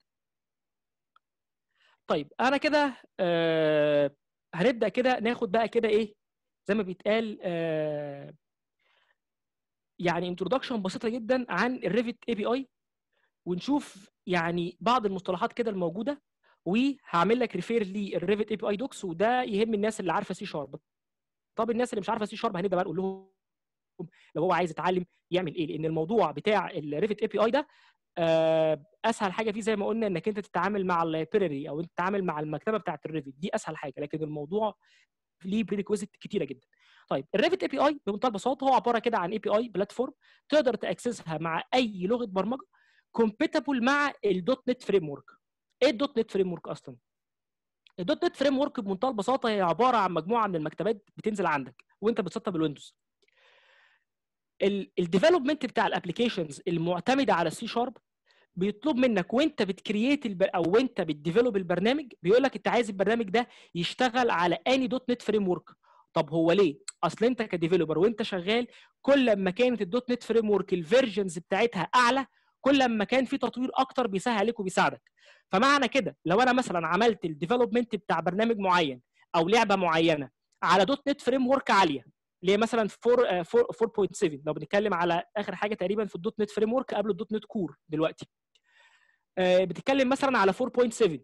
طيب انا كده آه هنبدا كده ناخد بقى كده ايه زي ما بيتقال آه يعني انترودكشن بسيطه جدا عن الريفت اي بي اي ونشوف يعني بعض المصطلحات كده الموجوده وهعمل لك ريفير للريفت اي بي اي دوكس وده يهم الناس اللي عارفه سي شارب طب الناس اللي مش عارفه سي شارب هنبدا بقى نقول لهم لو هو عايز يتعلم يعمل ايه لان الموضوع بتاع الريفت اي بي اي ده اسهل حاجه فيه زي ما قلنا انك انت تتعامل مع اللايبراري او انت تتعامل مع المكتبه بتاعه الريفت دي اسهل حاجه لكن الموضوع ليه بريكويزيت كتيره جدا طيب الريفت اي بي اي بمنتهى البساطه هو عباره كده عن اي بي اي بلاتفورم تقدر تاكسسها مع اي لغه برمجه كومبيتبل مع الدوت نت فريم ورك ايه الدوت نت فريم ورك اصلا الدوت نت فريم ورك بمنتهى البساطه هي عباره عن مجموعه من المكتبات بتنزل عندك وانت بتسطب الويندوز الديفلوبمنت بتاع الابلكيشنز المعتمده على السي شارب بيطلب منك وانت بتكرييت الب... او وانت بتديفلوب البرنامج بيقول لك انت عايز البرنامج ده يشتغل على اني دوت نت فريم ورك طب هو ليه اصل انت كديفلوبر وانت شغال كل ما كانت الدوت نت فريم ورك الفيرجنز بتاعتها اعلى كل ما كان في تطوير اكتر بيسهل عليك وبيساعدك فمعنى كده لو انا مثلا عملت الديفلوبمنت بتاع برنامج معين او لعبه معينه على دوت نت فريم ورك عاليه اللي هي مثلا 4 4.7 لو بنتكلم على اخر حاجه تقريبا في الدوت نت فريم ورك قبل الدوت نت كور دلوقتي بتتكلم مثلا على 4.7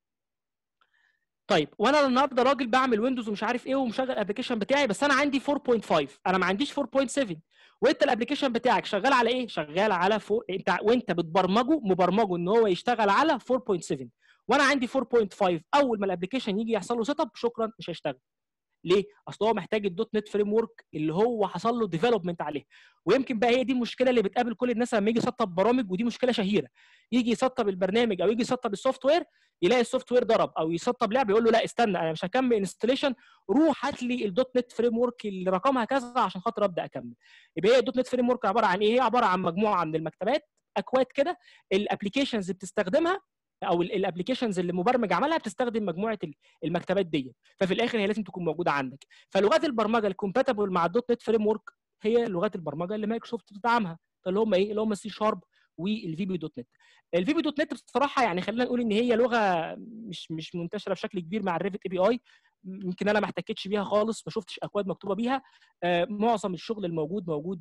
طيب وانا النهارده راجل بعمل ويندوز ومش عارف ايه ومشغل الابلكيشن بتاعي بس انا عندي 4.5 انا ما عنديش 4.7 وانت الابلكيشن بتاعك شغال على ايه شغال على 4 انت وانت بتبرمجه مبرمجه ان هو يشتغل على 4.7 وانا عندي 4.5 اول ما الابلكيشن يجي يحصل له سيت اب شكرا مش هيشتغل ليه؟ اصل هو محتاج الدوت نت فريم ورك اللي هو حصل له ديفلوبمنت عليه ويمكن بقى هي دي المشكله اللي بتقابل كل الناس لما يجي يسطب برامج ودي مشكله شهيره يجي يسطب البرنامج او يجي يسطب السوفت وير يلاقي السوفت وير ضرب او يسطب لعبه يقول له لا استنى انا مش هكمل انستليشن روح هات لي الدوت نت فريم ورك اللي رقمها كذا عشان خاطر ابدا اكمل يبقى هي الدوت نت فريم ورك عباره عن ايه؟ هي عباره عن مجموعه من المكتبات اكواد كده الابلكيشنز بتستخدمها او الابلكيشنز اللي مبرمج عملها بتستخدم مجموعه المكتبات دي ففي الاخر هي لازم تكون موجوده عندك فلغات البرمجه الكومباتبل مع الدوت نت فريم ورك هي لغات البرمجه اللي مايكروسوفت بتدعمها اللي هم ايه اللي هم السي شارب والفي بي دوت نت الفي بي دوت نت بصراحه يعني خلينا نقول ان هي لغه مش مش منتشره بشكل كبير مع الريفت اي بي اي يمكن انا ما احتكتش بيها خالص ما شفتش اكواد مكتوبه بيها آه معظم الشغل الموجود موجود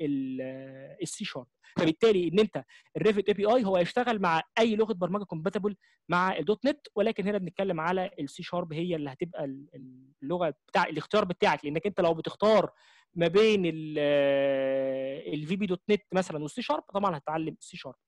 بالسي شارب فبالتالي ان انت الريفت اي بي اي هو يشتغل مع اي لغه برمجه كومباتبل مع الدوت نت ولكن هنا بنتكلم على السي شارب هي اللي هتبقى اللغه بتاع الاختيار بتاعك لانك انت لو بتختار ما بين الفي بي دوت نت مثلا والسي شارب طبعا هتتعلم السي شارب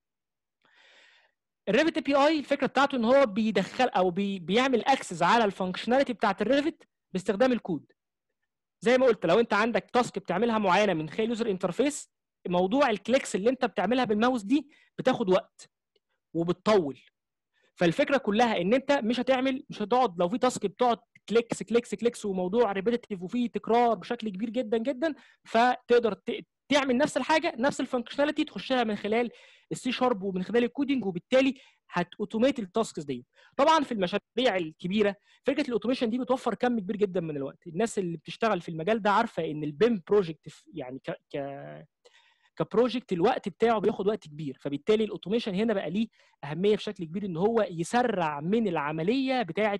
الريفت اي بي اي الفكره بتاعته ان هو بيدخل او بي بيعمل اكسس على الفانكشناليتي بتاعت الريفت باستخدام الكود زي ما قلت لو انت عندك تاسك بتعملها معينه من خلال يوزر انترفيس موضوع الكليكس اللي انت بتعملها بالماوس دي بتاخد وقت وبتطول فالفكره كلها ان انت مش هتعمل مش هتقعد لو في تاسك بتقعد كليكس كليكس كليكس وموضوع ريبيتيتيف وفيه تكرار بشكل كبير جدا جدا فتقدر تعمل نفس الحاجه نفس الفانكشناليتي تخشها من خلال السي شارب ومن خلال الكودينج وبالتالي هتوتوميت التاسكس دي طبعا في المشاريع الكبيره فكره الاوتوميشن دي بتوفر كم كبير جدا من الوقت الناس اللي بتشتغل في المجال ده عارفه ان البيم بروجكت يعني ك, ك... كبروجكت الوقت بتاعه بياخد وقت كبير فبالتالي الاوتوميشن هنا بقى ليه اهميه بشكل كبير ان هو يسرع من العمليه بتاعه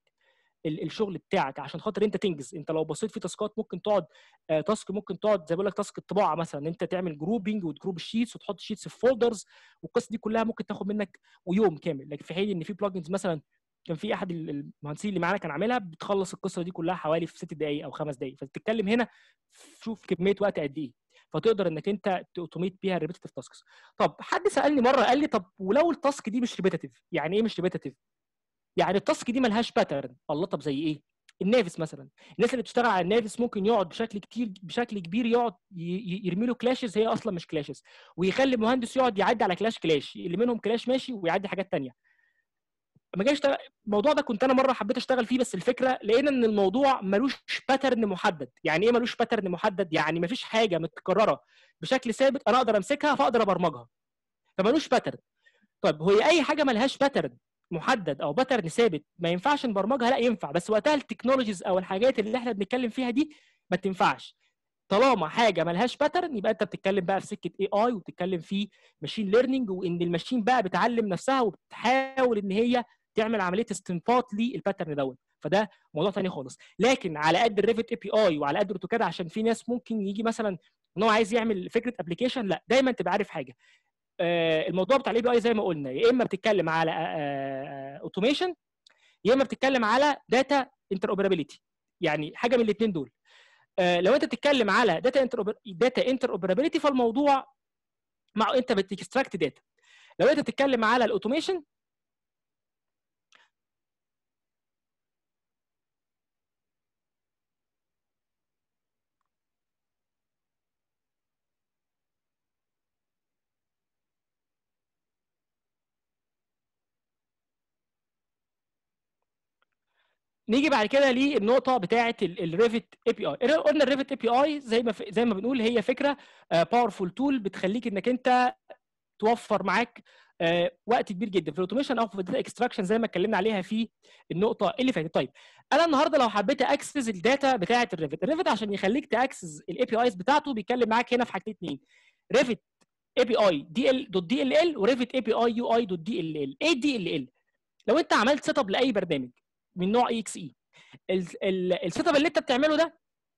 الشغل بتاعك عشان خاطر انت تنجز انت لو بصيت في تاسكات ممكن تقعد آه تاسك ممكن تقعد زي بقول لك تاسك الطباعه مثلا انت تعمل جروبنج وتجروب الشيتس وتحط شيتس في فولدرز والقصه دي كلها ممكن تاخد منك ويوم كامل لكن في حين ان في بلجنز مثلا كان في احد المهندسين اللي معانا كان عاملها بتخلص القصه دي كلها حوالي في ست دقائق او خمس دقائق فبتتكلم هنا شوف كميه وقت قد ايه فتقدر انك انت توتوميت بيها الريبيتيف تاسكس طب حد سالني مره قال لي طب ولو التاسك دي مش ريبيتيف يعني ايه مش ريبيتيف يعني التاسك دي ملهاش باترن الله طب زي ايه النافس مثلا الناس اللي بتشتغل على النافس ممكن يقعد بشكل كتير بشكل كبير يقعد يرمي له كلاشز هي اصلا مش كلاشز ويخلي المهندس يقعد يعدي على كلاش كلاش اللي منهم كلاش ماشي ويعدي حاجات تانية لما جاي اشتغل الموضوع ده كنت انا مره حبيت اشتغل فيه بس الفكره لقينا ان الموضوع ملوش باترن محدد يعني ايه ملوش باترن محدد يعني مفيش حاجه متكرره بشكل ثابت انا اقدر امسكها فاقدر ابرمجها فملوش باترن طيب هو اي حاجه ملهاش باترن محدد او باترن ثابت ما ينفعش نبرمجها لا ينفع بس وقتها التكنولوجيز او الحاجات اللي احنا بنتكلم فيها دي ما تنفعش طالما حاجه ملهاش باترن يبقى انت بتتكلم بقى في سكه اي اي وبتتكلم في ماشين ليرنينج وان الماشين بقى بتعلم نفسها وبتحاول ان هي تعمل عمليه استنباط للباترن دوت فده موضوع تاني خالص لكن على قد الريفت اي بي اي وعلى قد الاوتوكاد عشان في ناس ممكن يجي مثلا ان هو عايز يعمل فكره ابلكيشن لا دايما تبقى عارف حاجه آه الموضوع بتاع الاي بي اي زي ما قلنا يا اما بتتكلم على اوتوميشن يا اما بتتكلم على داتا انتر اوبرابيلتي يعني حاجه من الاثنين دول آه لو انت بتتكلم على داتا انتر داتا انتر اوبرابيلتي فالموضوع مع انت بتكستراكت داتا لو انت بتتكلم على الاوتوميشن نيجي بعد كده للنقطه بتاعه الريفت اي بي اي قلنا الريفت اي بي اي زي ما زي ما بنقول هي فكره باورفول تول بتخليك انك انت توفر معاك وقت كبير جدا في الاوتوميشن او في الداتا اكستراكشن زي ما اتكلمنا عليها في النقطه اللي فاتت طيب انا النهارده لو حبيت اكسس الداتا بتاعه الريفت الريفت عشان يخليك تاكسس الاي بي ايز بتاعته بيتكلم معاك هنا في حاجتين اثنين ريفت اي بي اي دي ال دوت دي ال ال وريفت اي بي اي يو اي دوت دي ال ال ايه دي ال ال لو انت عملت سيت اب لاي برنامج من نوع اي اكس اي السيت اب اللي انت بتعمله ده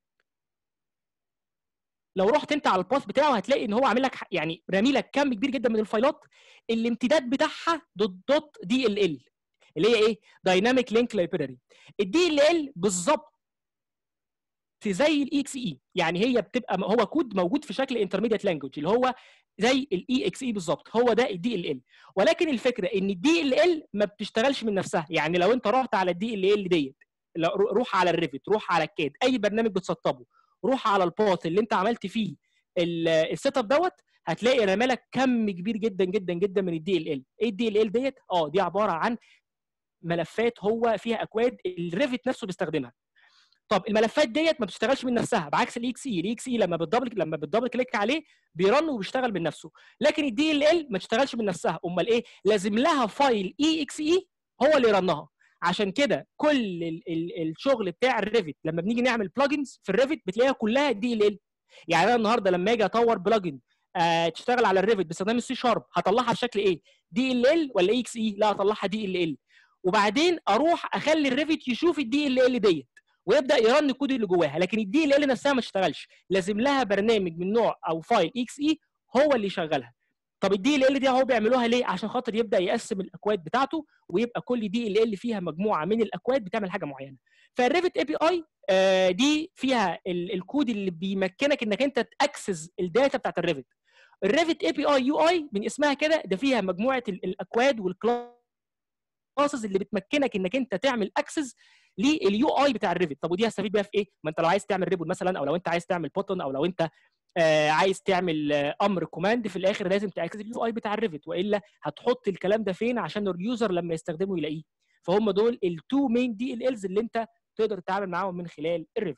لو رحت انت على الباث بتاعه هتلاقي ان هو عامل لك يعني رامي لك كم كبير جدا من الفايلات الامتداد بتاعها دوت دوت دي ال ال اللي هي ايه؟ دايناميك لينك لايبراري الدي ال ال بالظبط زي الاي اكس اي يعني هي بتبقى هو كود موجود في شكل انترميديت لانجوج اللي هو زي الاي اكس اي بالظبط هو ده الدي ال ال ولكن الفكره ان الدي ال ال ما بتشتغلش من نفسها يعني لو انت رحت على الدي ال ال ديت روح على الريفت روح على الكاد اي برنامج بتسطبه روح على الباث اللي انت عملت فيه السيت اب دوت هتلاقي رمالك كم كبير جدا جدا جدا من الدي ال ال ايه الدي ال ال ديت اه دي عباره عن ملفات هو فيها اكواد الريفت نفسه بيستخدمها طب الملفات ديت ما بتشتغلش من نفسها بعكس الاكس اي الاكس اي لما بتدبل لما بتدبل كليك عليه بيرن وبيشتغل من نفسه لكن الدي ال ال ما تشتغلش من نفسها امال ايه لازم لها فايل اي اكس اي هو اللي يرنها عشان كده كل ال ال الشغل بتاع الريفت لما بنيجي نعمل بلجنز في الريفت بتلاقيها كلها دي ال ال يعني انا النهارده لما اجي اطور بلجن آه تشتغل على الريفت باستخدام السي شارب هطلعها بشكل ايه دي ال ال ولا اي اكس اي لا هطلعها دي ال ال وبعدين اروح اخلي الريفت يشوف الدي ال ال ديت ويبدا يرن الكود اللي جواها لكن الدي ال ال نفسها ما تشتغلش لازم لها برنامج من نوع او فايل اكس اي هو اللي يشغلها طب الدي ال ال دي هو بيعملوها ليه عشان خاطر يبدا يقسم الاكواد بتاعته ويبقى كل دي ال ال فيها مجموعه من الاكواد بتعمل حاجه معينه فالريفت اي بي اي دي فيها الكود اللي بيمكنك انك انت تاكسس الداتا بتاعت الريفت الريفت اي بي اي يو اي من اسمها كده ده فيها مجموعه الاكواد والكلاسز اللي بتمكنك انك انت تعمل اكسس لليو اي بتاع الريفت طب ودي هستفيد بيها في ايه ما انت لو عايز تعمل ريبون مثلا او لو انت عايز تعمل بوتن او لو انت آه عايز تعمل آه امر كوماند في الاخر لازم تاكسس اليو اي بتاع الريفت والا هتحط الكلام ده فين عشان اليوزر لما يستخدمه يلاقيه فهم دول التو مين دي ال الز اللي انت تقدر تتعامل معاهم من خلال الريفت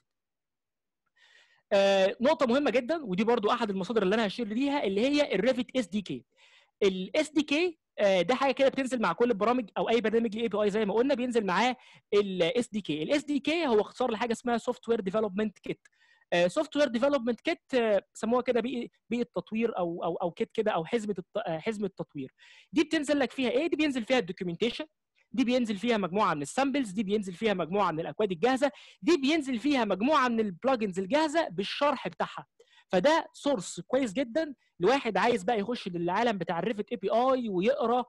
آه نقطه مهمه جدا ودي برضو احد المصادر اللي انا هشير ليها اللي هي الريفت اس دي كي الاس دي كي ده حاجه كده بتنزل مع كل البرامج او اي برنامج ليه اي بي اي زي ما قلنا بينزل معاه الاس دي كي الاس دي كي هو اختصار لحاجه اسمها سوفت وير ديفلوبمنت كيت سوفت وير ديفلوبمنت كيت سموها كده بيئه بيئه تطوير او او او كيت كده او حزمه حزمه تطوير دي بتنزل لك فيها ايه دي بينزل فيها الدوكيومنتيشن دي بينزل فيها مجموعه من السامبلز دي بينزل فيها مجموعه من الاكواد الجاهزه دي بينزل فيها مجموعه من البلجنز الجاهزه بالشرح بتاعها فده سورس كويس جدا لواحد عايز بقى يخش للعالم بتاع الريفت اي بي اي ويقرا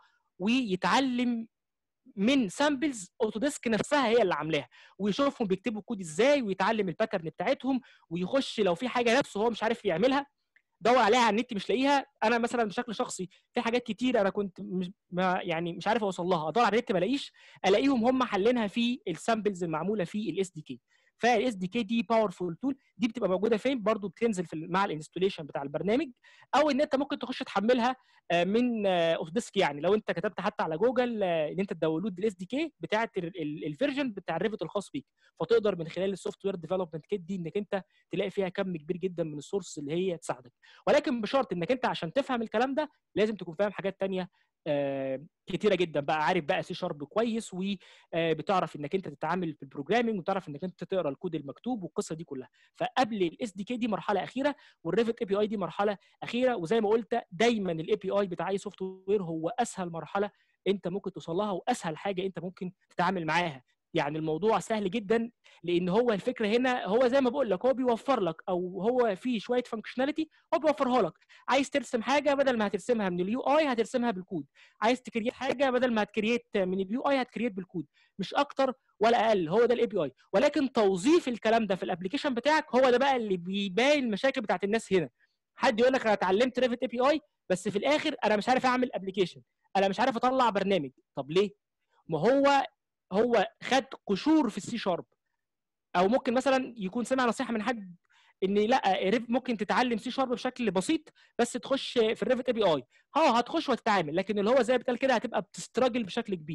ويتعلم من سامبلز اوتوديسك نفسها هي اللي عاملاها ويشوفهم بيكتبوا الكود ازاي ويتعلم الباترن بتاعتهم ويخش لو في حاجه نفسه هو مش عارف يعملها دور عليها على النت مش لاقيها انا مثلا بشكل شخصي في حاجات كتير انا كنت مش ما يعني مش عارف اوصل لها ادور على النت ما الاقيش الاقيهم هم حلينها في السامبلز المعموله في الاس دي كي فالاس دي كي دي باورفول تول دي بتبقى موجوده فين برضو بتنزل في مع الانستوليشن بتاع البرنامج او ان انت ممكن تخش تحملها من اوف ديسك يعني لو انت كتبت حتى على جوجل ان انت تداونلود الاس دي كي بتاعه الفيرجن بتاع الريفت الخاص بيك فتقدر من خلال السوفت وير ديفلوبمنت كيت دي انك انت تلاقي فيها كم كبير جدا من السورس اللي هي تساعدك ولكن بشرط انك انت عشان تفهم الكلام ده لازم تكون فاهم حاجات تانية آه كتيره جدا بقى عارف بقى سي شارب كويس وبتعرف انك انت تتعامل في البروجرامنج وتعرف انك انت تقرا الكود المكتوب والقصه دي كلها فقبل الاس دي كي دي مرحله اخيره والريفت اي بي اي دي مرحله اخيره وزي ما قلت دايما الاي بي اي بتاع اي سوفت وير هو اسهل مرحله انت ممكن توصل لها واسهل حاجه انت ممكن تتعامل معاها يعني الموضوع سهل جدا لان هو الفكره هنا هو زي ما بقول لك هو بيوفر لك او هو فيه شويه فانكشناليتي هو بيوفرها لك عايز ترسم حاجه بدل ما هترسمها من اليو اي هترسمها بالكود عايز تكريت حاجه بدل ما هتكريت من اليو اي هتكريت بالكود مش اكتر ولا اقل هو ده الاي بي اي ولكن توظيف الكلام ده في الابلكيشن بتاعك هو ده بقى اللي بيبين المشاكل بتاعت الناس هنا حد يقول لك انا اتعلمت ريفت اي بي اي بس في الاخر انا مش عارف اعمل ابلكيشن انا مش عارف اطلع برنامج طب ليه ما هو هو خد قشور في السي شارب او ممكن مثلا يكون سمع نصيحه من حد ان لا ممكن تتعلم سي شارب بشكل بسيط بس تخش في الريفت اي بي اي اه هتخش وتتعامل لكن اللي هو زي ما بتقال كده هتبقى بتستراجل بشكل كبير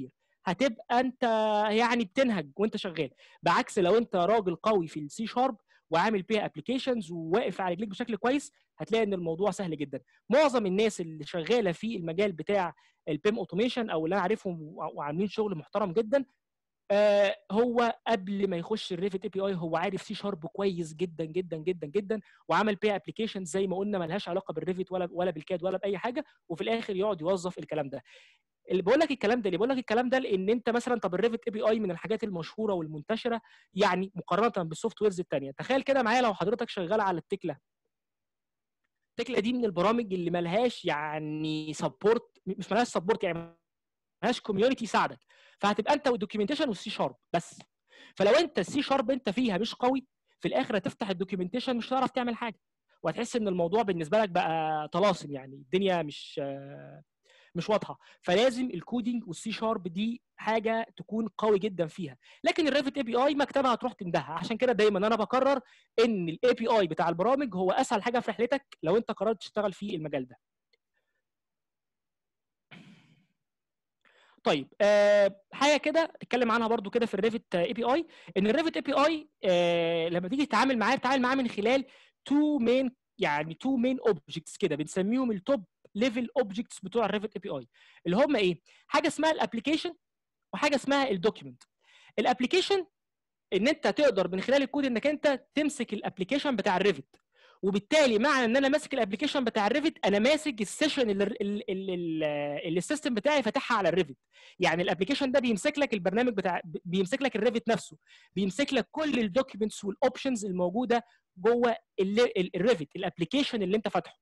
هتبقى انت يعني بتنهج وانت شغال بعكس لو انت راجل قوي في السي شارب وعامل بيها ابلكيشنز وواقف على رجليك بشكل كويس هتلاقي ان الموضوع سهل جدا معظم الناس اللي شغاله في المجال بتاع البيم اوتوميشن او اللي انا عارفهم وعاملين شغل محترم جدا آه هو قبل ما يخش الريفت اي بي اي هو عارف سي شارب كويس جدا جدا جدا جدا وعمل بيها ابلكيشن زي ما قلنا ملهاش علاقه بالريفت ولا ولا بالكاد ولا باي حاجه وفي الاخر يقعد يوظف الكلام ده اللي بقول لك الكلام ده اللي بقول لك الكلام ده لان انت مثلا طب الريفت اي بي اي من الحاجات المشهوره والمنتشره يعني مقارنه بالسوفت ويرز الثانيه تخيل كده معايا لو حضرتك شغال على التكله التكله دي من البرامج اللي ملهاش يعني سبورت مش ملهاش سبورت يعني ملهاش كوميونتي يساعدك فهتبقى انت والدوكيومنتيشن والسي شارب بس فلو انت السي شارب انت فيها مش قوي في الاخر هتفتح الدوكيومنتيشن مش هتعرف تعمل حاجه وهتحس ان الموضوع بالنسبه لك بقى طلاسم يعني الدنيا مش مش واضحه فلازم الكودينج والسي شارب دي حاجه تكون قوي جدا فيها لكن الريفت اي بي اي مكتبها هتروح تندهها عشان كده دايما انا بكرر ان الاي بي اي بتاع البرامج هو اسهل حاجه في رحلتك لو انت قررت تشتغل في المجال ده طيب أه حاجه كده نتكلم عنها برضو كده في الريفت اي بي اي ان الريفت اي بي اي أه لما تيجي تتعامل معاه بتتعامل معاه من خلال تو مين يعني تو مين اوبجكتس كده بنسميهم التوب ليفل اوبجكتس بتوع الريفت اي بي اي اللي هم ايه حاجه اسمها الابلكيشن وحاجه اسمها الدوكيمنت الابلكيشن ان انت تقدر من خلال الكود انك انت تمسك الابلكيشن بتاع الريفت وبالتالي معنى ان انا ماسك الابلكيشن بتاع الريفت انا ماسك السيشن اللي, اللي, اللي السيستم بتاعي فاتحها على الريفت يعني الابلكيشن ده بيمسك لك البرنامج بتاع بيمسك لك الريفت نفسه بيمسك لك كل الدوكيومنتس والاوبشنز الموجوده جوه الريفت الابلكيشن اللي انت فاتحه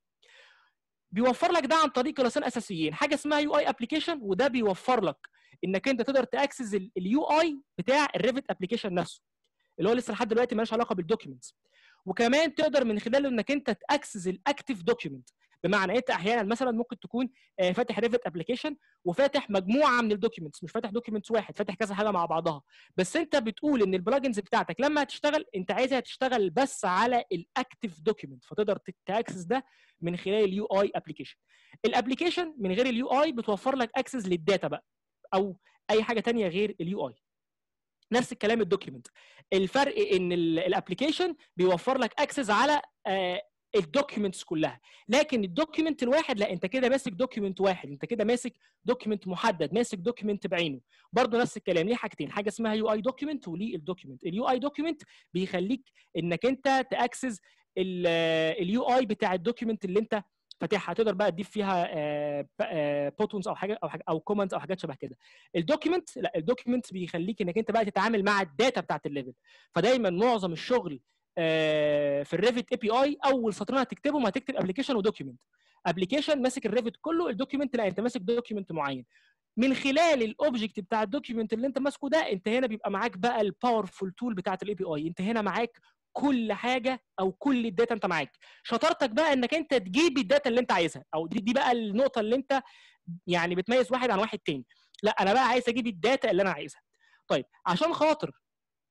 بيوفر لك ده عن طريق كلاسين اساسيين حاجه اسمها يو اي ابلكيشن وده بيوفر لك انك انت تقدر تاكسس اليو اي بتاع الريفت ابلكيشن نفسه اللي هو لسه لحد دلوقتي مالوش علاقه بالدوكيومنتس وكمان تقدر من خلاله انك انت تاكسس الاكتف دوكيومنت بمعنى انت احيانا مثلا ممكن تكون فاتح ريفت ابلكيشن وفاتح مجموعه من الدوكيومنتس مش فاتح دوكيومنتس واحد فاتح كذا حاجه مع بعضها بس انت بتقول ان البلاجنز بتاعتك لما هتشتغل انت عايزها تشتغل بس على الاكتف دوكيومنت فتقدر تاكسس ده من خلال اليو اي ابلكيشن الابلكيشن من غير اليو اي بتوفر لك اكسس للداتا بقى او اي حاجه ثانيه غير اليو اي نفس الكلام الدوكيومنت الفرق ان الابلكيشن بيوفر لك اكسس على الدوكيومنتس كلها لكن الدوكيومنت الواحد لا انت كده ماسك دوكيومنت واحد انت كده ماسك دوكيومنت محدد ماسك دوكيومنت بعينه برضه نفس الكلام ليه حاجتين حاجه اسمها يو اي دوكيومنت وليه الدوكيومنت اليو اي دوكيومنت بيخليك انك انت تاكسس اليو اي بتاع الدوكيومنت اللي انت فاتحها تقدر بقى تضيف فيها بوتونز او حاجه او حاجه او كومنتس او حاجات شبه كده الدوكيومنت لا الدوكيومنت بيخليك انك انت بقى تتعامل مع الداتا بتاعت الليفل فدايما معظم الشغل في الريفت اي بي اي اول سطرين هتكتبهم هتكتب ابلكيشن ودوكيومنت ابلكيشن ماسك الريفت كله الدوكيومنت لا انت ماسك دوكيومنت معين من خلال الاوبجكت بتاع الدوكيومنت اللي انت ماسكه ده انت هنا بيبقى معاك بقى الباورفول تول بتاعت الاي بي اي انت هنا معاك كل حاجه او كل الداتا انت معاك شطارتك بقى انك انت تجيب الداتا اللي انت عايزها او دي, دي بقى النقطه اللي انت يعني بتميز واحد عن واحد تاني لا انا بقى عايز اجيب الداتا اللي انا عايزها طيب عشان خاطر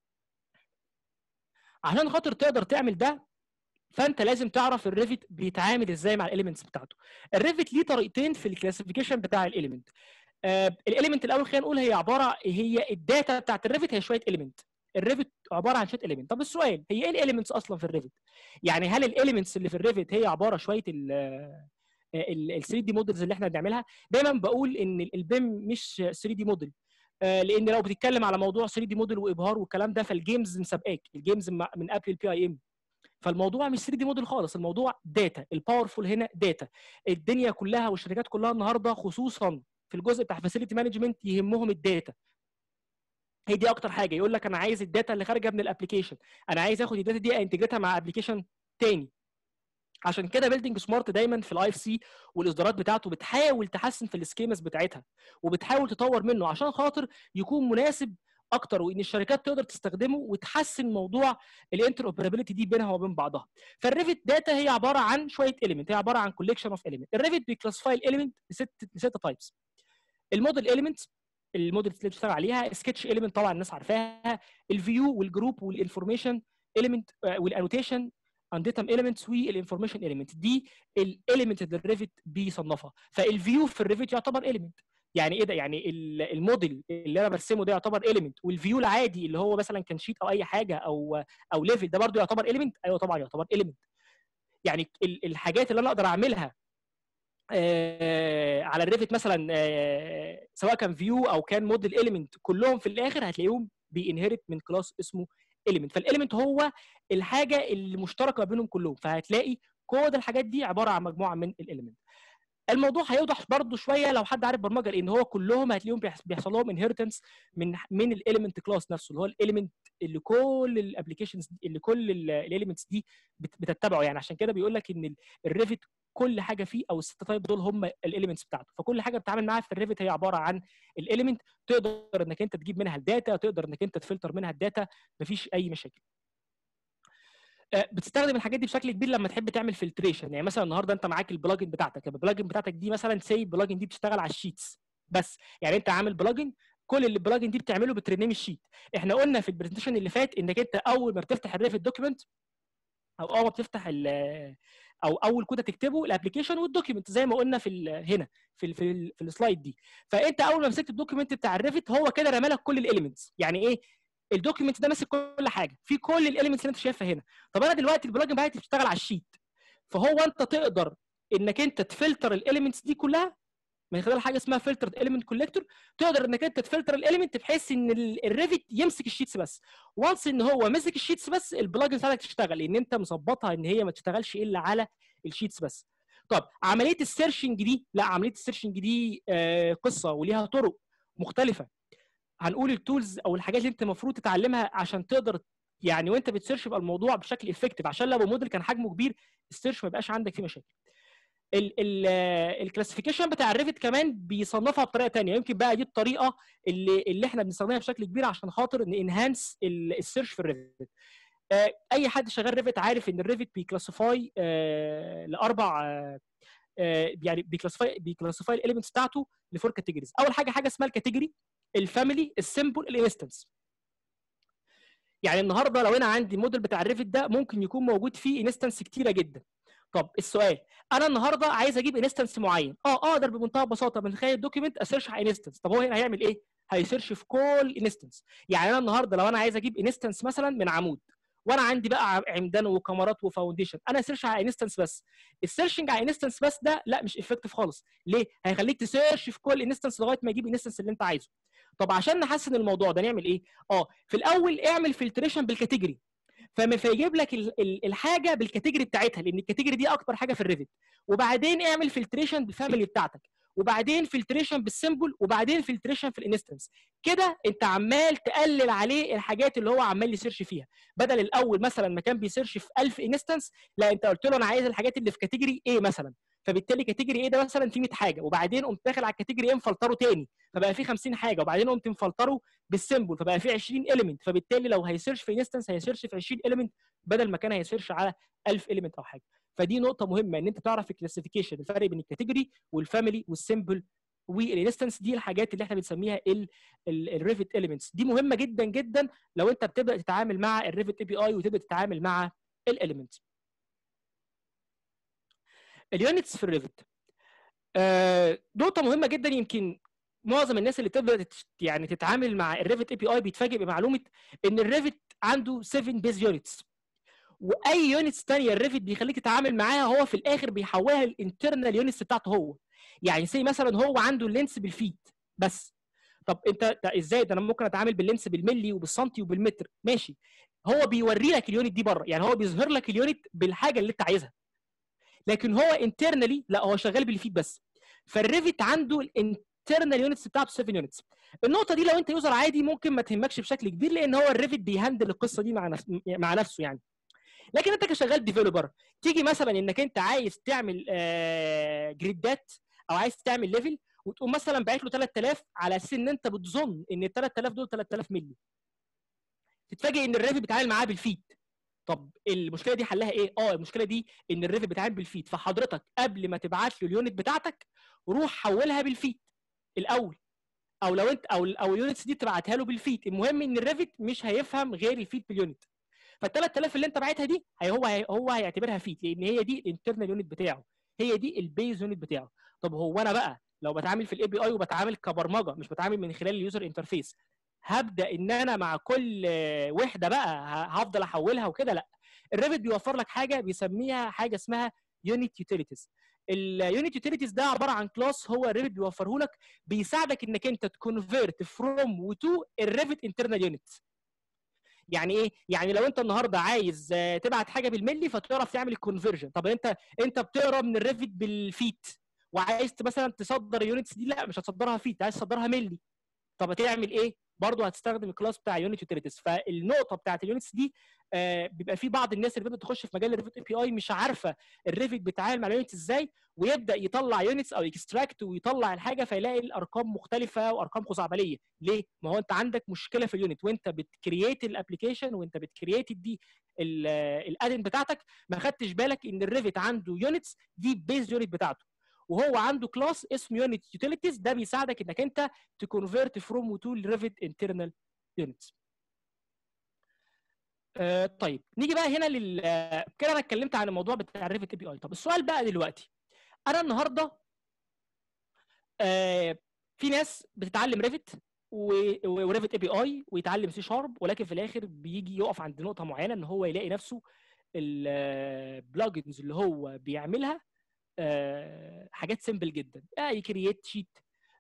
عشان خاطر تقدر تعمل ده فانت لازم تعرف الريفت بيتعامل ازاي مع الاليمنتس بتاعته الريفت ليه طريقتين في الكلاسيفيكيشن بتاع الاليمنت آه الاليمنت الاول خلينا نقول هي عباره هي الداتا بتاعت الريفت هي شويه اليمنت الريفت عباره عن شويه اليمنت طب السؤال هي ايه الاليمنتس اصلا في الريفت يعني هل الاليمنتس اللي في الريفت هي عباره شويه ال 3 دي موديلز اللي احنا بنعملها دايما بقول ان البيم مش 3 دي موديل لان لو بتتكلم على موضوع 3 دي موديل وابهار والكلام ده فالجيمز مسابقاك الجيمز من قبل البي اي ام فالموضوع مش 3 دي موديل خالص الموضوع داتا الباورفول هنا داتا الدنيا كلها والشركات كلها النهارده خصوصا في الجزء بتاع فاسيلتي مانجمنت يهمهم الداتا هي دي اكتر حاجه يقول لك انا عايز الداتا اللي خارجه من الابلكيشن انا عايز اخد الداتا دي انتجريتها مع ابلكيشن تاني عشان كده بيلدينج سمارت دايما في الاي اف سي والاصدارات بتاعته بتحاول تحسن في السكيمز بتاعتها وبتحاول تطور منه عشان خاطر يكون مناسب اكتر وان الشركات تقدر تستخدمه وتحسن موضوع الانتر اوبرابيلتي دي بينها وبين بعضها فالريفت داتا هي عباره عن شويه اليمنت هي عباره عن كوليكشن اوف اليمنت الريفت بيكلاسيفاي الاليمنت لست لست تايبس الموديل اليمنت الموديل اللي بتشتغل عليها سكتش اليمنت طبعا الناس عارفاها الفيو والجروب والانفورميشن اليمنت والانوتيشن انديتم اليمنتس والانفورميشن اليمنت دي الاليمنت اللي الريفت بيصنفها فالفيو في الريفت يعتبر اليمنت يعني ايه ده يعني الموديل اللي انا برسمه ده يعتبر اليمنت والفيو العادي اللي هو مثلا كان شيت او اي حاجه او او ليفل ده برضو يعتبر اليمنت ايوه طبعا يعتبر اليمنت يعني الحاجات اللي انا اقدر اعملها آه على الريفت مثلا آه سواء كان فيو او كان موديل اليمنت كلهم في الاخر هتلاقيهم بينهرت من كلاس اسمه اليمنت فالاليمنت هو الحاجه المشتركه ما بينهم كلهم فهتلاقي كود الحاجات دي عباره عن مجموعه من الاليمنت الموضوع هيوضح برضه شويه لو حد عارف برمجه لان هو كلهم هتلاقيهم بيحصل لهم انهيرتنس من من الاليمنت كلاس نفسه اللي هو الاليمنت اللي كل الابلكيشنز اللي كل الاليمنتس دي بتتبعه يعني عشان كده بيقول لك ان الريفت كل حاجه فيه او الست تايب دول هم الاليمنتس بتاعته فكل حاجه بتتعامل معاها في الريفت هي عباره عن الاليمنت تقدر انك انت تجيب منها الداتا تقدر انك انت تفلتر منها الداتا مفيش اي مشاكل بتستخدم الحاجات دي بشكل كبير لما تحب تعمل فلتريشن يعني مثلا النهارده انت معاك البلجن بتاعتك البلجن بتاعتك دي مثلا سي البلجن دي بتشتغل على الشيتس بس يعني انت عامل بلجن كل اللي البلجن دي بتعمله بترنيم الشيت احنا قلنا في البرزنتيشن اللي فات انك انت اول ما بتفتح الريفت دوكيمنت او اول ما بتفتح او اول كود تكتبه الابلكيشن والدوكيمنت زي ما قلنا في هنا في ال في, ال في السلايد دي فانت اول ما مسكت الدوكيمنت بتاع الريفت هو كده رمى لك كل الاليمنتس يعني ايه الدوكيمنت ده ماسك كل حاجه في كل الاليمنتس اللي انت شايفها هنا طب انا دلوقتي البلجن بتاعتي بتشتغل على الشيت فهو انت تقدر انك انت تفلتر الاليمنتس دي كلها من خلال حاجه اسمها فلتر اليمنت كوليكتور تقدر انك انت تفلتر الاليمنت بحيث ان الريفت يمسك الشيتس بس وانس ان هو مسك الشيتس بس البلجن بتاعتك تشتغل لان انت مظبطها ان هي ما تشتغلش الا على الشيتس بس طب عمليه السيرشنج دي لا عمليه السيرشنج دي آه قصه وليها طرق مختلفه هنقول التولز او الحاجات اللي انت المفروض تتعلمها عشان تقدر يعني وانت بتسيرش يبقى الموضوع بشكل افكتيف عشان لو الموديل كان حجمه كبير السيرش ما يبقاش عندك فيه مشاكل الكلاسيفيكيشن بتاع الريفت كمان بيصنفها بطريقه ثانيه يمكن بقى دي الطريقه اللي اللي احنا بنستخدمها بشكل كبير عشان خاطر ننهانس السيرش في الريفت اي حد شغال ريفت عارف ان الريفت بيكلاسيفاي لاربع يعني بيكلاسيفاي بيكلاسيفاي الاليمنتس بتاعته لفور كاتيجوريز اول حاجه حاجه اسمها الكاتيجوري الفاميلي السيمبل الانستنس يعني النهارده لو انا عندي الموديل بتاع الريفت ده ممكن يكون موجود فيه انستنس كتيره جدا طب السؤال انا النهارده عايز اجيب انستنس معين اه اقدر بمنتهى البساطه من خلال الدوكيمنت اسيرش على انستنس طب هو هنا هيعمل ايه هيسيرش في كل انستنس يعني انا النهارده لو انا عايز اجيب انستنس مثلا من عمود وانا عندي بقى عمدان وكاميرات وفاونديشن انا سيرش على انستنس بس السيرشنج على انستنس بس ده لا مش افكتيف خالص ليه هيخليك تسيرش في كل انستنس لغايه ما يجيب الانستنس اللي انت عايزه طب عشان نحسن الموضوع ده نعمل ايه اه في الاول اعمل فلتريشن بالكاتيجوري فما فيجيب لك الحاجه بالكاتيجوري بتاعتها لان الكاتيجوري دي اكبر حاجه في الريفت وبعدين اعمل فلتريشن بالفاميلي بتاعتك وبعدين فلتريشن بالسيمبل وبعدين فلتريشن في الانستنس كده انت عمال تقلل عليه الحاجات اللي هو عمال يسيرش فيها بدل الاول مثلا ما كان بيسيرش في 1000 انستنس لا انت قلت له انا عايز الحاجات اللي في كاتيجوري ايه مثلا فبالتالي كاتيجوري ايه ده مثلا فيه 100 حاجه وبعدين قمت داخل على الكاتيجوري ايه مفلتره تاني فبقى فيه 50 حاجه وبعدين قمت مفلتره بالسيمبل فبقى فيه 20 اليمنت فبالتالي لو هيسيرش في انستنس هيسيرش في 20 اليمنت بدل ما كان هيسيرش على 1000 اليمنت او حاجه فدي نقطه مهمه ان انت تعرف الكلاسيفيكيشن الفرق بين الكاتيجوري والفاميلي والسيمبل والانستنس دي الحاجات اللي احنا بنسميها الريفت اليمنتس دي مهمه جدا جدا لو انت بتبدا تتعامل مع الريفت اي بي اي وتبدا تتعامل مع الاليمنتس اليونتس في الريفت آه نقطه مهمه جدا يمكن معظم الناس اللي بتبدا يعني تتعامل مع الريفت اي بي اي بيتفاجئ بمعلومه ان الريفت عنده 7 بيز يونتس واي يونتس ثانيه الريفت بيخليك تتعامل معاها هو في الاخر بيحولها الانترنال يونتس بتاعته هو يعني زي مثلا هو عنده اللينس بالفيت بس طب انت ازاي ده انا ممكن اتعامل باللينس بالملي وبالسنتي وبالمتر ماشي هو بيوري لك اليونت دي بره يعني هو بيظهر لك اليونت بالحاجه اللي انت عايزها لكن هو انترنالي لا هو شغال بالفيت بس فالريفت عنده الانترنال يونتس بتاعته 7 يونتس النقطه دي لو انت يوزر عادي ممكن ما تهمكش بشكل كبير لان هو الريفت بيهندل القصه دي مع نفس مع نفسه يعني لكن انت كشغال ديفلوبر تيجي مثلا انك انت عايز تعمل آه جريدات او عايز تعمل ليفل وتقوم مثلا باعت له 3000 على اساس ان انت بتظن ان ال 3000 دول 3000 ملي تتفاجئ ان الريفت بيتعامل معاه بالفيت طب المشكله دي حلها ايه؟ اه المشكله دي ان الريفت بيتعامل بالفيت فحضرتك قبل ما تبعت له اليونت بتاعتك روح حولها بالفيت الاول او لو انت او او اليونتس دي تبعتها له بالفيت المهم ان الريفت مش هيفهم غير الفيت باليونت فال 3000 اللي انت باعتها دي هي هو هي هو هيعتبرها فيت لان هي دي الانترنال يونت بتاعه هي دي البيز يونت بتاعه طب هو انا بقى لو بتعامل في الاي بي اي وبتعامل كبرمجه مش بتعامل من خلال اليوزر انترفيس هبدا ان انا مع كل وحده بقى هفضل احولها وكده لا الريفت بيوفر لك حاجه بيسميها حاجه اسمها يونت يوتيليتيز اليونت يوتيليتيز ده عباره عن كلاس هو الريفت بيوفره لك بيساعدك انك انت تكونفيرت فروم وتو الريفت انترنال يونت يعني ايه يعني لو انت النهارده عايز تبعت حاجه بالملي فتعرف تعمل الكونفرجن طب انت انت بتقرا من الريفت بالفيت وعايز مثلا تصدر اليونتس دي لا مش هتصدرها فيت عايز تصدرها ملي طب هتعمل ايه برضه هتستخدم الكلاس بتاع يونت يوتيليتيز فالنقطه بتاعت اليونتس دي آه بيبقى في بعض الناس اللي بدات تخش في مجال الريفت اي بي اي مش عارفه الريفت بيتعامل مع اليونتس ازاي ويبدا يطلع يونتس او اكستراكت ويطلع الحاجه فيلاقي الارقام مختلفه وارقام خزعبليه ليه ما هو انت عندك مشكله في اليونت وانت بتكرييت الابلكيشن وانت بتكرييت دي الادن بتاعتك ما خدتش بالك ان الريفت عنده يونتس دي بيز يونت بتاعته وهو عنده كلاس اسمه يونت يوتيليتيز ده بيساعدك انك انت تكونفيرت فروم وتو لريفت انترنال يونتس آه طيب نيجي بقى هنا لل كده انا اتكلمت عن الموضوع بتاع الريفت اي بي اي طب السؤال بقى دلوقتي انا النهارده آه في ناس بتتعلم ريفت وريفت اي بي اي ويتعلم سي شارب ولكن في الاخر بيجي يقف عند نقطه معينه ان هو يلاقي نفسه البلجنز اللي هو بيعملها آه حاجات سيمبل جدا آه يكرييت شيت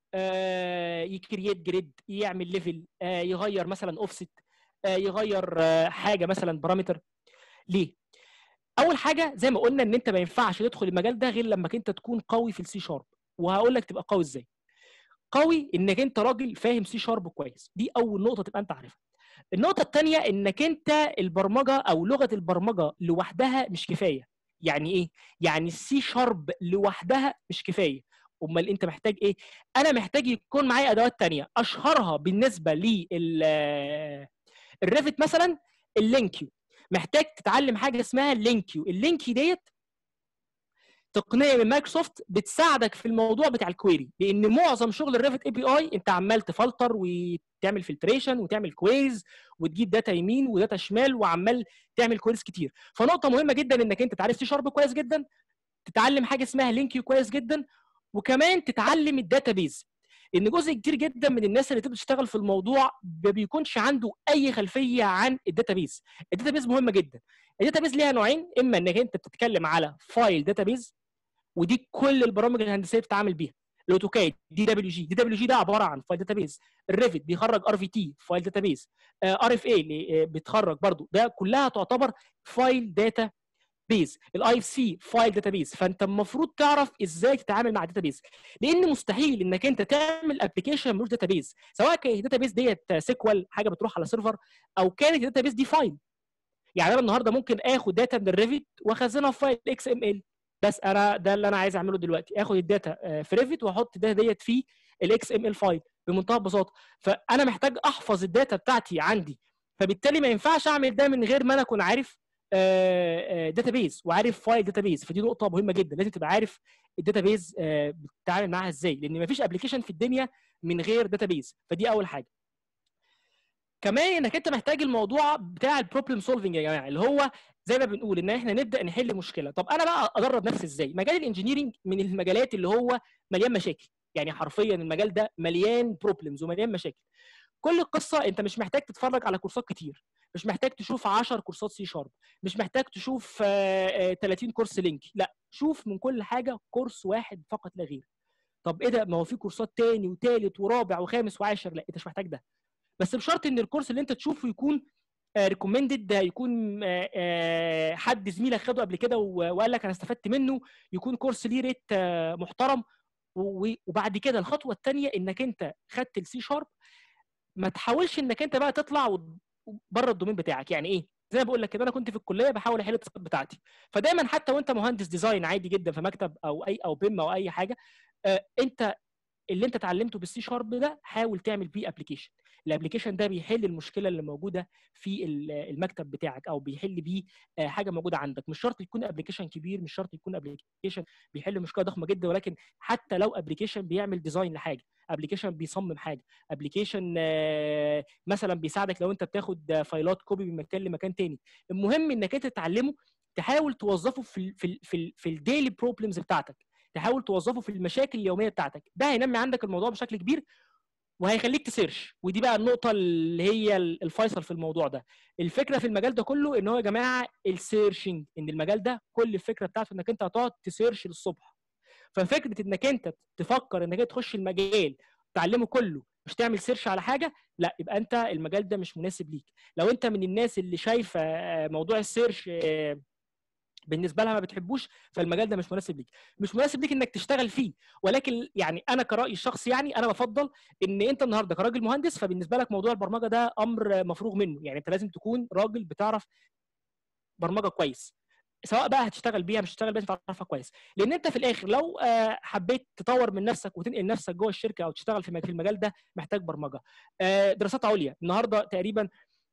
آه يكرييت جريد يعمل ليفل آه يغير مثلا اوفست آه يغير آه حاجه مثلا بارامتر ليه اول حاجه زي ما قلنا ان انت ما ينفعش تدخل المجال ده غير لما انت تكون قوي في السي شارب وهقول لك تبقى قوي ازاي قوي انك انت راجل فاهم سي شارب كويس دي اول نقطه تبقى انت عارفها النقطه الثانيه انك انت البرمجه او لغه البرمجه لوحدها مش كفايه يعني ايه يعني السي شارب لوحدها مش كفايه امال انت محتاج ايه انا محتاج يكون معايا ادوات تانية اشهرها بالنسبه لل الريفت مثلا اللينكيو محتاج تتعلم حاجه اسمها اللينكيو اللينكيو ديت تقنيه من مايكروسوفت بتساعدك في الموضوع بتاع الكويري لان معظم شغل الريفت اي بي اي انت عمال تفلتر وتعمل فلتريشن وتعمل كويز وتجيب داتا يمين وداتا شمال وعمال تعمل كويز كتير فنقطه مهمه جدا انك انت تعرف سي شارب كويس جدا تتعلم حاجه اسمها لينكيو كويس جدا وكمان تتعلم الداتا بيز ان جزء كتير جدا من الناس اللي بتشتغل في الموضوع ما بيكونش عنده اي خلفيه عن الداتا بيز الداتا بيز مهمه جدا الداتا بيز ليها نوعين اما انك انت بتتكلم على فايل داتا بيز ودي كل البرامج الهندسيه بتتعامل بيها الاوتوكاد دي دبليو جي دي دبليو جي ده عباره عن فايل داتا بيز الريفت بيخرج ار في تي فايل داتا بيز ار اف اي اللي بتخرج برضو ده كلها تعتبر فايل داتا بيز الاي اف سي فايل داتا بيز فانت المفروض تعرف ازاي تتعامل مع الداتا بيز لان مستحيل انك انت تعمل ابلكيشن ملوش داتا بيز سواء كانت الداتا بيز ديت سيكوال حاجه بتروح على سيرفر او كانت الداتا بيز دي فايل يعني انا النهارده ممكن اخد داتا من الريفت واخزنها في فايل اكس ام ال بس انا ده اللي انا عايز اعمله دلوقتي اخد الداتا في ريفت واحط الداتا ديت في الاكس ام ال فايل بمنتهى البساطه فانا محتاج احفظ الداتا بتاعتي عندي فبالتالي ما ينفعش اعمل ده من غير ما انا اكون عارف داتا بيز وعارف فايل داتا بيز فدي نقطه مهمه جدا لازم تبقى عارف الداتا بيز بتتعامل معاها ازاي لان ما فيش ابلكيشن في الدنيا من غير داتا بيز فدي اول حاجه كمان انك انت محتاج الموضوع بتاع البروبلم سولفنج يا جماعه اللي هو زي ما بنقول ان احنا نبدا نحل مشكله طب انا بقى ادرب نفسي ازاي مجال الانجينيرنج من المجالات اللي هو مليان مشاكل يعني حرفيا المجال ده مليان بروبلمز ومليان مشاكل كل القصه انت مش محتاج تتفرج على كورسات كتير مش محتاج تشوف 10 كورسات سي شارب مش محتاج تشوف 30 كورس لينك لا شوف من كل حاجه كورس واحد فقط لا غير طب ايه ده ما هو في كورسات تاني وتالت ورابع وخامس وعاشر لا انت مش محتاج ده بس بشرط ان الكورس اللي انت تشوفه يكون ريكومندد يكون حد زميلك خده قبل كده وقال لك انا استفدت منه يكون كورس ليه ريت محترم وبعد كده الخطوه الثانيه انك انت خدت السي شارب ما تحاولش انك انت بقى تطلع بره الدومين بتاعك يعني ايه زي ما بقول لك كده انا كنت في الكليه بحاول احل التاسكات بتاعتي فدايما حتى وانت مهندس ديزاين عادي جدا في مكتب او اي او بيم او اي حاجه آه انت اللي انت اتعلمته بالسي شارب ده حاول تعمل بيه ابلكيشن الابلكيشن ده بيحل المشكله اللي موجوده في المكتب بتاعك او بيحل بيه حاجه موجوده عندك مش شرط يكون ابلكيشن كبير مش شرط يكون ابلكيشن بيحل مشكله ضخمه جدا ولكن حتى لو ابلكيشن بيعمل ديزاين لحاجه ابلكيشن بيصمم حاجه ابلكيشن مثلا بيساعدك لو انت بتاخد فايلات كوبي من مكان لمكان تاني المهم انك انت تتعلمه تحاول توظفه في ال في ال في, ال في الديلي بروبلمز بتاعتك تحاول توظفه في المشاكل اليوميه بتاعتك ده هينمي عندك الموضوع بشكل كبير وهيخليك تسيرش ودي بقى النقطه اللي هي الفيصل في الموضوع ده الفكره في المجال ده كله ان هو يا جماعه السيرشنج ان المجال ده كل الفكره بتاعته انك انت هتقعد تسيرش للصبح ففكره انك انت تفكر انك انت تخش المجال تعلمه كله مش تعمل سيرش على حاجه لا يبقى انت المجال ده مش مناسب ليك لو انت من الناس اللي شايفه موضوع السيرش بالنسبه لها ما بتحبوش فالمجال ده مش مناسب ليك مش مناسب ليك انك تشتغل فيه ولكن يعني انا كرايي الشخصي يعني انا بفضل ان انت النهارده كراجل مهندس فبالنسبه لك موضوع البرمجه ده امر مفروغ منه يعني انت لازم تكون راجل بتعرف برمجه كويس سواء بقى هتشتغل بيها مش هتشتغل بيها تعرفها كويس لان انت في الاخر لو حبيت تطور من نفسك وتنقل نفسك جوه الشركه او تشتغل في المجال ده محتاج برمجه دراسات عليا النهارده تقريبا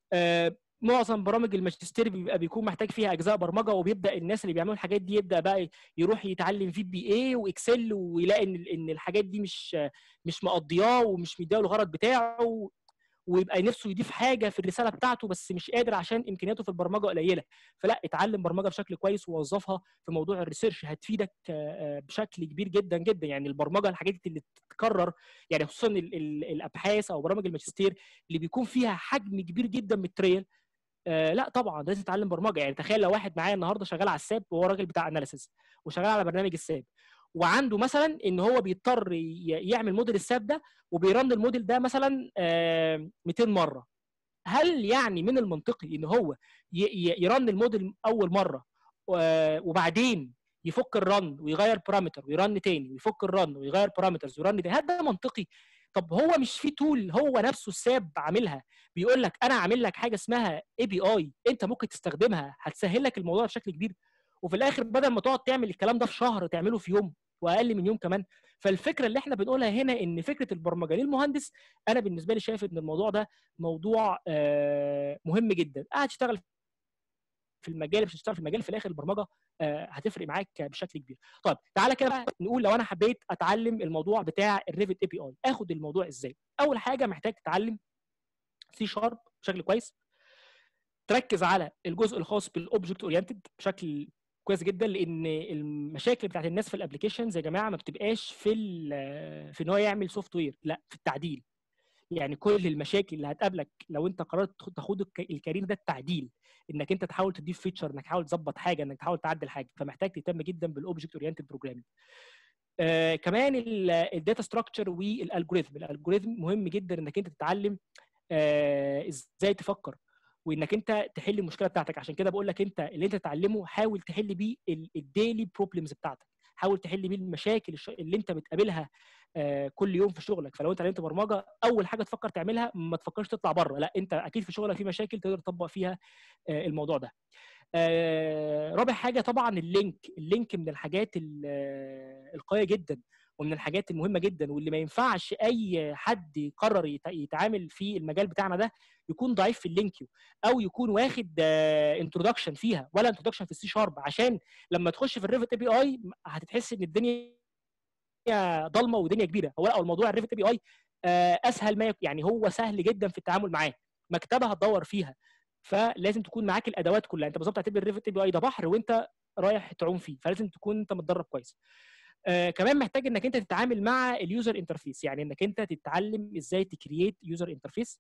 معظم برامج الماجستير بيبقى بيكون محتاج فيها اجزاء برمجه وبيبدا الناس اللي بيعملوا الحاجات دي يبدا بقى يروح يتعلم في بي اي واكسل ويلاقي ان ان الحاجات دي مش مش مقضياه ومش مدياه الغرض بتاعه ويبقى نفسه يضيف حاجه في الرساله بتاعته بس مش قادر عشان امكانياته في البرمجه قليله فلا اتعلم برمجه بشكل كويس ووظفها في موضوع الريسيرش هتفيدك بشكل كبير جدا جدا يعني البرمجه الحاجات اللي بتتكرر يعني خصوصا الابحاث او برامج الماجستير اللي بيكون فيها حجم كبير جدا من التريل آه لا طبعا لازم تتعلم برمجه يعني تخيل لو واحد معايا النهارده شغال على الساب وهو راجل بتاع اناليسيس وشغال على برنامج الساب وعنده مثلا ان هو بيضطر يعمل موديل الساب ده وبيرن الموديل ده مثلا آه 200 مره هل يعني من المنطقي ان هو يرن الموديل اول مره وبعدين يفك الرن ويغير بارامتر ويرن تاني ويفك الرن ويغير بارامترز ويرن تاني هل ده منطقي طب هو مش في تول هو نفسه الساب عاملها بيقول لك انا عامل لك حاجه اسمها اي بي اي انت ممكن تستخدمها هتسهل لك الموضوع بشكل كبير وفي الاخر بدل ما تقعد تعمل الكلام ده في شهر تعمله في يوم واقل من يوم كمان فالفكره اللي احنا بنقولها هنا ان فكره البرمجه للمهندس انا بالنسبه لي شايف ان الموضوع ده موضوع مهم جدا قاعد تشتغل في المجال مش هتشتغل في المجال في الاخر البرمجه هتفرق معاك بشكل كبير طيب تعالى كده بقى نقول لو انا حبيت اتعلم الموضوع بتاع الريفت اي بي اي اخد الموضوع ازاي اول حاجه محتاج تتعلم سي شارب بشكل كويس تركز على الجزء الخاص بالاوبجكت اورينتد بشكل كويس جدا لان المشاكل بتاعت الناس في الابلكيشنز يا جماعه ما بتبقاش في في ان هو يعمل سوفت وير لا في التعديل يعني كل المشاكل اللي هتقابلك لو انت قررت تاخد الكارير ده التعديل انك انت تحاول تضيف فيتشر انك تحاول تظبط حاجه انك تحاول تعدل حاجه فمحتاج تهتم جدا بالاوبجكت اورينتد بروجرامينج آه كمان الداتا ستراكشر والالجوريثم الالجوريثم مهم جدا انك انت تتعلم آه ازاي تفكر وانك انت تحل المشكله بتاعتك عشان كده بقول لك انت اللي انت تتعلمه حاول تحل بيه الديلي بروبلمز بتاعتك حاول تحل بيه المشاكل اللي انت بتقابلها آه كل يوم في شغلك فلو انت اتعلمت برمجه اول حاجه تفكر تعملها ما تفكرش تطلع بره لا انت اكيد في شغلك في مشاكل تقدر تطبق فيها آه الموضوع ده آه رابع حاجه طبعا اللينك اللينك من الحاجات القويه جدا ومن الحاجات المهمه جدا واللي ما ينفعش اي حد يقرر يتعامل في المجال بتاعنا ده يكون ضعيف في اللينكيو او يكون واخد انتروداكشن فيها ولا انتروداكشن في السي شارب عشان لما تخش في الريفت اي بي اي هتتحس ان الدنيا ضلمه ودنيا كبيره هو لا الموضوع الريفت اي بي اي اسهل ما يعني هو سهل جدا في التعامل معاه مكتبه هتدور فيها فلازم تكون معاك الادوات كلها انت بالظبط هتعتبر الريفت اي بي اي ده بحر وانت رايح تعوم فيه فلازم تكون انت متدرب كويس آه كمان محتاج انك انت تتعامل مع اليوزر انترفيس يعني انك انت تتعلم ازاي تكرييت يوزر انترفيس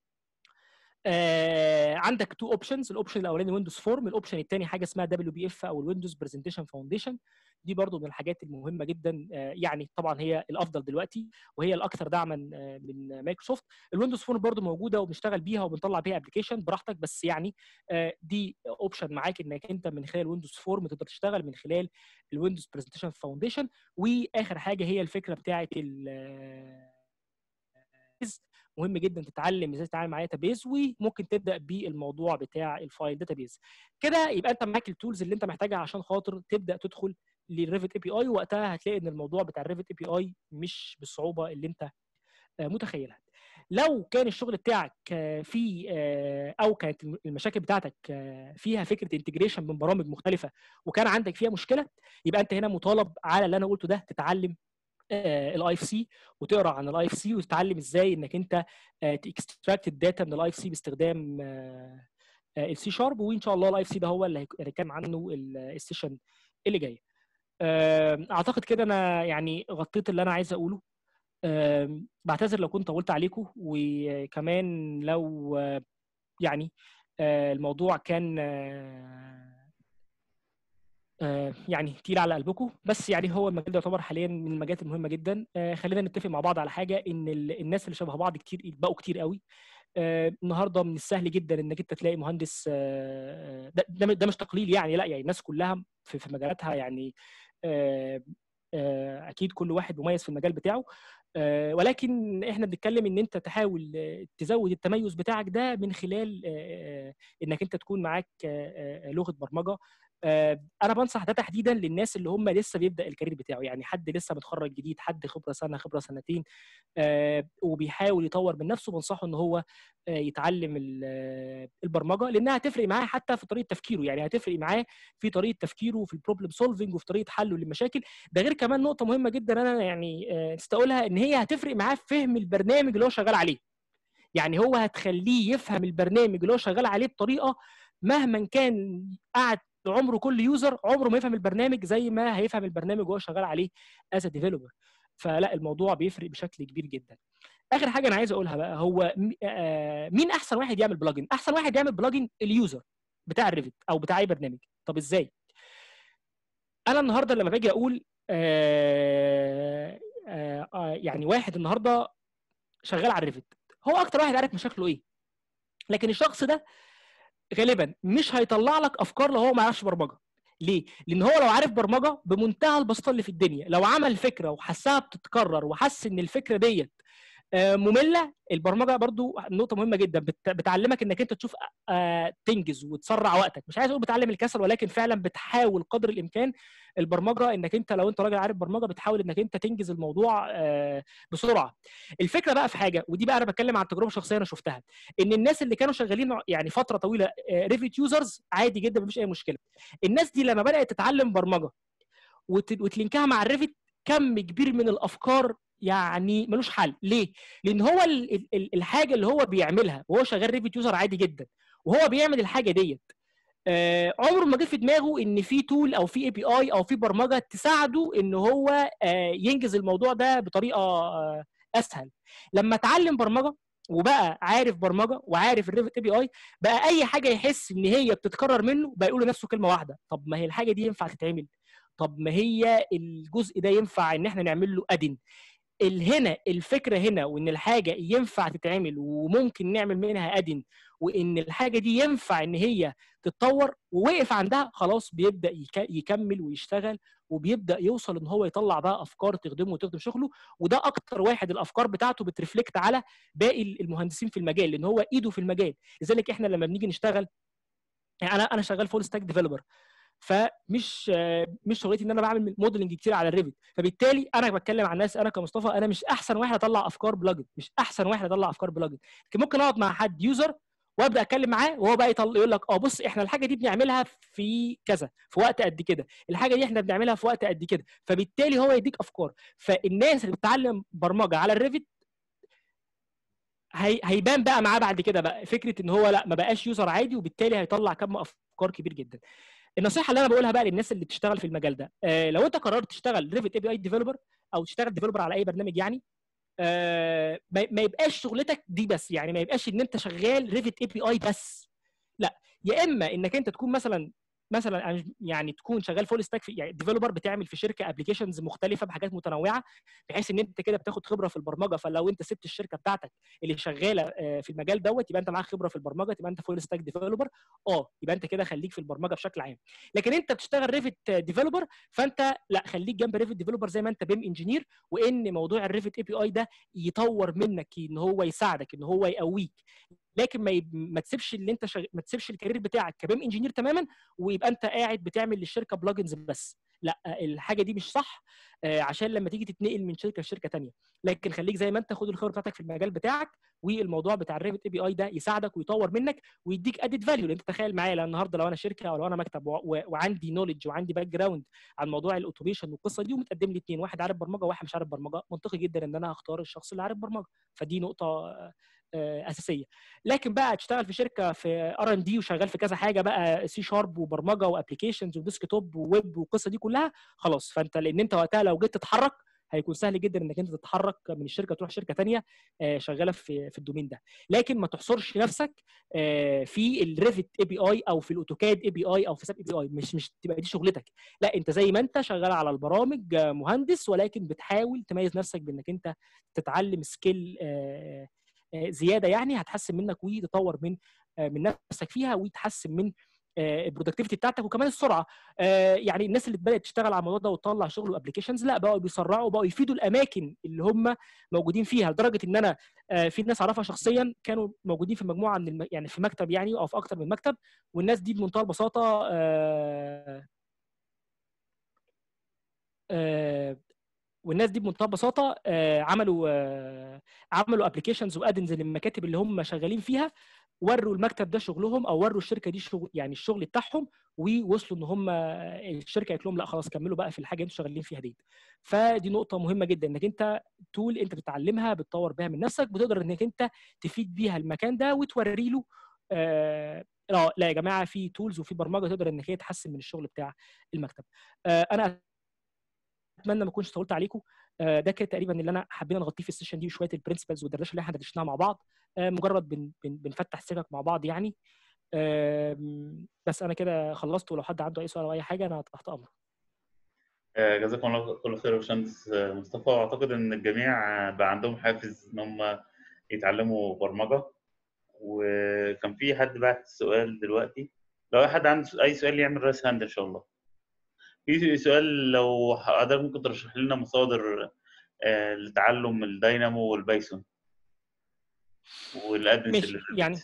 آه عندك تو اوبشنز الاوبشن الاولاني ويندوز فورم الاوبشن الثاني حاجه اسمها دبليو بي اف او الويندوز برزنتيشن فاونديشن دي برضو من الحاجات المهمه جدا آه يعني طبعا هي الافضل دلوقتي وهي الاكثر دعما آه من مايكروسوفت الويندوز فورم برضو موجوده وبنشتغل بيها وبنطلع بيها ابلكيشن براحتك بس يعني آه دي اوبشن معاك انك انت من خلال ويندوز فورم تقدر تشتغل من خلال الويندوز برزنتيشن فاونديشن واخر حاجه هي الفكره بتاعه مهم جدا تتعلم ازاي تتعامل مع داتابيز وممكن تبدا بالموضوع بتاع الفايل داتابيز كده يبقى انت معاك التولز اللي انت محتاجها عشان خاطر تبدا تدخل للريفت اي بي اي وقتها هتلاقي ان الموضوع بتاع الريفت اي بي اي مش بالصعوبه اللي انت متخيلها لو كان الشغل بتاعك في او كانت المشاكل بتاعتك فيها فكره انتجريشن من برامج مختلفه وكان عندك فيها مشكله يبقى انت هنا مطالب على اللي انا قلته ده تتعلم الاي اف سي وتقرا عن الاي اف سي وتتعلم ازاي انك انت تكستراكت الداتا من الاي اف سي باستخدام السي شارب وان شاء الله الاي اف سي ده هو اللي هنتكلم عنه السيشن اللي جايه آم، اعتقد كده انا يعني غطيت اللي انا عايز اقوله آم، بعتذر لو كنت طولت عليكم وكمان لو آه، يعني آه، الموضوع كان آه، آه، يعني تقيل على قلبكم بس يعني هو المجال ده يعتبر حاليا من المجالات المهمه جدا آه، خلينا نتفق مع بعض على حاجه ان ال- الناس اللي شبه بعض كتير بقوا كتير قوي آه، النهارده من السهل جدا انك انت تلاقي مهندس آه، ده ده ده مش تقليل يعني لا يعني الناس كلها في في مجالاتها يعني آه، آه، اكيد كل واحد مميز في المجال بتاعه آه، ولكن احنا بنتكلم ان انت تحاول آه، تزود التميز بتاعك ده من خلال آه، آه، انك انت تكون معاك آه، آه، لغه برمجه آه، انا بنصح ده تحديدا للناس اللي هم لسه بيبدا الكارير بتاعه يعني حد لسه متخرج جديد حد خبره سنه خبره سنتين آه، وبيحاول يطور من نفسه بنصحه ان هو آه، يتعلم ال- آه، البرمجه لانها هتفرق معاه حتى في طريقه تفكيره يعني هتفرق معاه في طريقه تفكيره في البروبلم سولفنج وفي طريقه حله للمشاكل ده غير كمان نقطه مهمه جدا انا يعني آه، نسيت اقولها ان هي هتفرق معاه في فهم البرنامج اللي هو شغال عليه يعني هو هتخليه يفهم البرنامج اللي هو شغال عليه بطريقه مهما كان قعد عمره كل يوزر عمره ما يفهم البرنامج زي ما هيفهم البرنامج وهو شغال عليه از ديفلوبر فلا الموضوع بيفرق بشكل كبير جدا اخر حاجه انا عايز اقولها بقى هو م- آه، مين احسن واحد يعمل بلجن احسن واحد يعمل بلجن اليوزر بتاع الريفت او بتاع اي برنامج طب ازاي انا النهارده لما باجي اقول آه آه آه يعني واحد النهارده شغال على الريفت هو اكتر واحد عارف مشاكله ايه لكن الشخص ده غالبا مش هيطلع لك افكار لو هو ما يعرفش برمجه ليه؟ لان هو لو عارف برمجه بمنتهى البساطه اللي في الدنيا لو عمل فكره وحسها بتتكرر وحس ان الفكره ديت آه، ممله البرمجه برضو نقطه مهمه جدا بت- بتعلمك انك انت تشوف آه، تنجز وتسرع وقتك مش عايز اقول بتعلم الكسل ولكن فعلا بتحاول قدر الامكان البرمجه انك انت لو انت راجل عارف برمجه بتحاول انك انت تنجز الموضوع آه، بسرعه الفكره بقى في حاجه ودي بقى انا بتكلم عن تجربه شخصيه انا شفتها ان الناس اللي كانوا شغالين يعني فتره طويله ريفيت يوزرز عادي جدا مفيش اي مشكله الناس دي لما بدات تتعلم برمجه وت- وتلينكها مع الريفت كم كبير من الافكار يعني ملوش حل ليه لان هو ال- ال- ال- الحاجه اللي هو بيعملها وهو شغال ريفيت يوزر عادي جدا وهو بيعمل الحاجه ديت آه عمره ما جه في دماغه ان في تول او في اي بي اي او في برمجه تساعده ان هو آه ينجز الموضوع ده بطريقه آه اسهل لما اتعلم برمجه وبقى عارف برمجه وعارف الريفت اي بي اي بقى اي حاجه يحس ان هي بتتكرر منه بقى يقول لنفسه كلمه واحده طب ما هي الحاجه دي ينفع تتعمل طب ما هي الجزء ده ينفع ان احنا نعمل له ادن هنا الفكره هنا وان الحاجه ينفع تتعمل وممكن نعمل منها ادن وان الحاجه دي ينفع ان هي تتطور ووقف عندها خلاص بيبدا يك- يكمل ويشتغل وبيبدا يوصل ان هو يطلع بقى افكار تخدمه وتخدم شغله وده اكتر واحد الافكار بتاعته بترفلكت على باقي المهندسين في المجال لان هو ايده في المجال لذلك احنا لما بنيجي نشتغل يعني انا انا شغال فول ستاك ديفلوبر فمش آه، مش شغلتي ان انا بعمل موديلنج كتير على الريفت فبالتالي انا بتكلم عن ناس انا كمصطفى انا مش احسن واحد اطلع افكار بلجن مش احسن واحد اطلع افكار بلجن لكن ممكن اقعد مع حد يوزر وابدا اتكلم معاه وهو بقى يطل... يقول لك اه بص احنا الحاجه دي بنعملها في كذا في وقت قد كده الحاجه دي احنا بنعملها في وقت قد كده فبالتالي هو يديك افكار فالناس اللي بتتعلم برمجه على الريفت هي... هيبان بقى معاه بعد كده بقى فكره ان هو لا ما بقاش يوزر عادي وبالتالي هيطلع كم افكار كبير جدا النصيحه اللي انا بقولها بقى للناس اللي بتشتغل في المجال ده آه لو انت قررت تشتغل ريفت اي بي اي ديفلوبر او تشتغل ديفلوبر على اي برنامج يعني آه ما ما يبقاش شغلتك دي بس يعني ما يبقاش ان انت شغال ريفت اي بي اي بس لا يا اما انك انت تكون مثلا مثلا أنا مش- يعني تكون شغال فول ستاك في يعني ديفلوبر بتعمل في شركه ابلكيشنز مختلفه بحاجات متنوعه بحيث ان انت كده بتاخد خبره في البرمجه فلو انت سبت الشركه بتاعتك اللي شغاله آه، في المجال دوت يبقى انت معاك خبره في البرمجه تبقى انت فول ستاك ديفلوبر اه يبقى انت كده خليك في البرمجه بشكل عام لكن انت بتشتغل ريفت ديفلوبر فانت لا خليك جنب ريفت ديفلوبر زي ما انت بيم انجينير وان موضوع الريفت اي بي اي ده يطور منك ان هو يساعدك ان هو يقويك لكن ما يب... ما تسيبش اللي انت شغ... ما تسيبش الكارير بتاعك كبيم انجينير تماما ويبقى انت قاعد بتعمل للشركه بلجنز بس لا الحاجه دي مش صح آه، عشان لما تيجي تتنقل من شركه لشركه تانية لكن خليك زي ما انت خد الخبره بتاعتك في المجال بتاعك والموضوع بتاع الريفت اي بي اي ده يساعدك ويطور منك ويديك ادد فاليو لان انت تخيل معايا لو النهارده لو انا شركه او لو انا مكتب و... و... وعندي نولج وعندي باك جراوند عن موضوع الاوتوميشن والقصه دي ومتقدم لي اثنين واحد عارف برمجه وواحد مش عارف برمجه منطقي جدا ان انا هختار الشخص اللي عارف برمجه فدي نقطه اساسيه لكن بقى تشتغل في شركه في ار ان دي وشغال في كذا حاجه بقى سي شارب وبرمجه وابلكيشنز وديسك توب وويب والقصه دي كلها خلاص فانت لان انت وقتها لو جيت تتحرك هيكون سهل جدا انك انت تتحرك من الشركه تروح شركه ثانيه شغاله في في الدومين ده لكن ما تحصرش نفسك في الريفت اي بي اي او في الاوتوكاد اي بي اي او في ساب اي بي اي مش مش تبقى دي شغلتك لا انت زي ما انت شغال على البرامج مهندس ولكن بتحاول تميز نفسك بانك انت تتعلم سكيل زياده يعني هتحسن منك وتطور من من نفسك فيها وتحسن من البرودكتيفيتي بتاعتك وكمان السرعه يعني الناس اللي بدات تشتغل على الموضوع ده وتطلع شغل وابلكيشنز لا بقوا بيسرعوا بقوا يفيدوا الاماكن اللي هم موجودين فيها لدرجه ان انا في ناس اعرفها شخصيا كانوا موجودين في مجموعه من الم... يعني في مكتب يعني او في اكتر من مكتب والناس دي بمنتهى البساطه والناس دي بمنتهى البساطه عملوا عملوا ابلكيشنز وادنز للمكاتب اللي هم شغالين فيها وروا المكتب ده شغلهم او وروا الشركه دي شغل يعني الشغل بتاعهم ووصلوا ان هم الشركه قالت لهم لا خلاص كملوا بقى في الحاجه اللي انتوا شغالين فيها دي فدي نقطه مهمه جدا انك انت تول انت بتتعلمها بتطور بيها من نفسك بتقدر انك انت تفيد بيها المكان ده وتوري له آه لا يا جماعه في تولز وفي برمجه تقدر انك هي تحسن من الشغل بتاع المكتب آه انا اتمنى ما اكونش طولت عليكم ده كده تقريبا اللي انا حبينا نغطيه في السيشن دي وشويه البرنسبلز والدردشه اللي احنا درسناها مع بعض مجرد بن بن بنفتح السكك مع بعض يعني بس انا كده خلصت ولو حد عنده اي سؤال او اي حاجه انا تحت امره جزاكم الله كل خير يا باشمهندس مصطفى واعتقد ان الجميع بقى عندهم حافز ان هم يتعلموا برمجه وكان في حد بعت سؤال دلوقتي لو اي حد عنده اي سؤال يعمل رايس هاند ان شاء الله في سؤال لو حضرتك ممكن ترشح لنا مصادر لتعلم الداينامو والبايثون والادمنز اللي يعني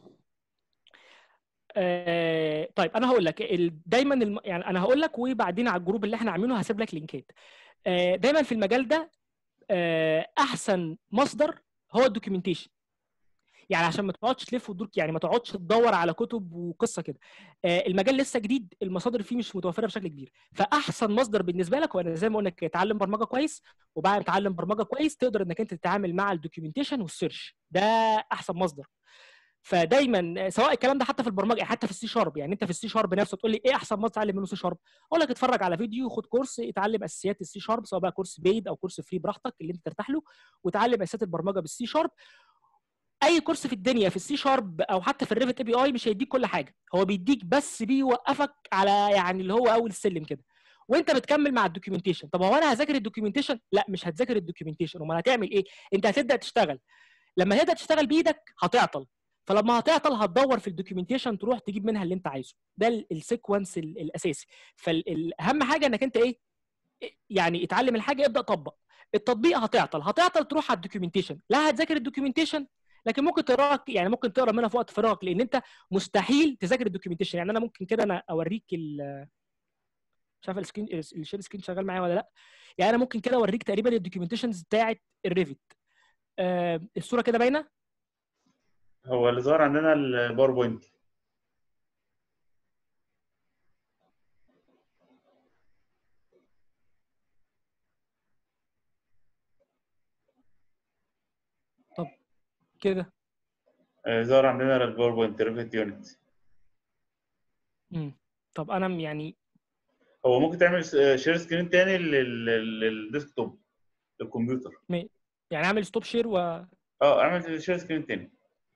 آه طيب انا هقول لك دايما الم... يعني انا هقول لك وبعدين على الجروب اللي احنا عاملينه هسيب لك لينكات آه دايما في المجال ده آه احسن مصدر هو الدوكيومنتيشن يعني عشان ما تقعدش تلف وتدور يعني ما تقعدش تدور على كتب وقصه كده آه المجال لسه جديد المصادر فيه مش متوفره بشكل كبير فاحسن مصدر بالنسبه لك وانا زي ما قلنا تتعلم برمجه كويس وبعد ما تتعلم برمجه كويس تقدر انك انت تتعامل مع الدوكيومنتيشن والسيرش ده احسن مصدر فدايما سواء الكلام ده حتى في البرمجه حتى في السي شارب يعني انت في السي شارب نفسه تقول لي ايه احسن مصدر تتعلم منه سي شارب اقول لك اتفرج على فيديو خد كورس اتعلم اساسيات السي شارب سواء بقى كورس بيد او كورس فري براحتك اللي انت ترتاح له وتعلم اساسيات البرمجه بالسي شارب اي كورس في الدنيا في السي شارب او حتى في الريفت اي بي اي مش هيديك كل حاجه هو بيديك بس بيوقفك على يعني اللي هو اول السلم كده وانت بتكمل مع الدوكيومنتيشن طب هو انا هذاكر الدوكيومنتيشن لا مش هتذاكر الدوكيومنتيشن امال هتعمل ايه انت هتبدا تشتغل لما تبدا تشتغل بايدك هتعطل فلما هتعطل هتدور في الدوكيومنتيشن تروح تجيب منها اللي انت عايزه ده السيكونس الاساسي فالاهم حاجه انك انت ايه يعني اتعلم الحاجه ابدا طبق التطبيق هتعطل هتعطل تروح على الدوكيومنتيشن لا هتذاكر الدوكيومنتيشن لكن ممكن تقرا يعني ممكن تقرا منها في وقت فراغك لان انت مستحيل تذاكر الدوكيومنتيشن يعني انا ممكن كده انا اوريك ال مش عارف السكرين الشير سكرين شغال معايا ولا لا يعني انا ممكن كده اوريك تقريبا الدوكيومنتيشنز بتاعه الريفت آه الصوره كده باينه هو اللي ظهر عندنا الباوربوينت طب كده ظهر عندنا الباوربوينت ريفت يونت امم طب انا يعني هو ممكن تعمل شير سكرين تاني للديسكتوب للكمبيوتر يعني اعمل ستوب شير و اه اعمل شير سكرين تاني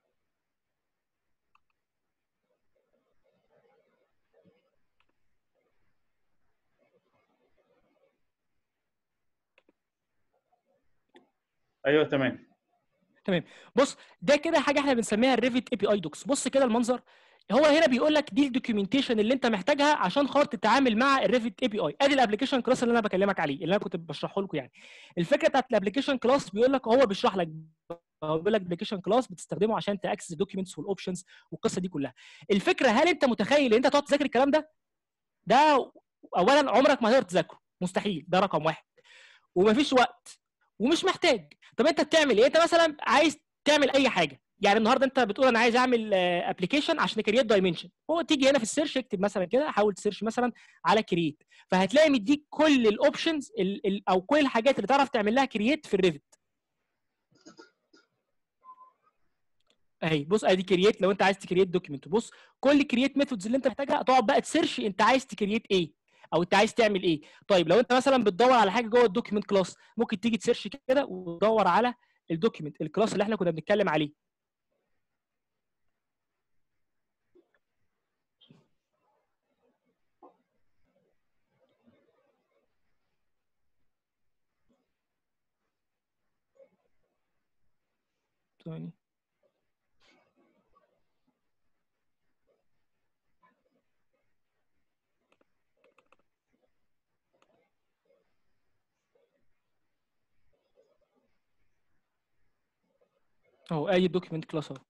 ايوه تمام تمام بص ده كده حاجه احنا بنسميها الريفت اي بي اي دوكس بص كده المنظر هو هنا بيقول لك دي الدوكيومنتيشن اللي انت محتاجها عشان خاطر تتعامل مع الريفت اي بي اي ادي الابلكيشن كلاس اللي انا بكلمك عليه اللي انا كنت بشرحه لكم يعني الفكره بتاعت الابلكيشن كلاس بيقول لك هو بيشرح لك هو بيقول لك ابلكيشن كلاس بتستخدمه عشان تاكسس الدوكيومنتس والاوبشنز والقصه دي كلها الفكره هل انت متخيل ان انت تقعد تذاكر الكلام ده ده اولا عمرك ما هتقدر تذاكره مستحيل ده رقم واحد ومفيش وقت ومش محتاج طب انت بتعمل ايه انت مثلا عايز تعمل اي حاجه يعني النهارده انت بتقول انا عايز اعمل ابلكيشن عشان كرييت دايمنشن هو تيجي هنا في السيرش اكتب مثلا كده حاول تسيرش مثلا على كرييت فهتلاقي مديك كل الاوبشنز او كل الحاجات اللي تعرف تعمل لها كرييت في الريفت اهي بص ادي كرييت لو انت عايز تكرييت دوكيمنت بص كل كرييت ميثودز اللي انت محتاجها تقعد بقى تسيرش انت عايز تكرييت ايه او انت عايز تعمل ايه طيب لو انت مثلا بتدور على حاجه جوه الدوكيمنت كلاس ممكن تيجي تسيرش كده وتدور على الدوكيمنت الكلاس اللي احنا كنا بنتكلم عليه ثواني اهو ادي الدوكيمنت كلاس اهو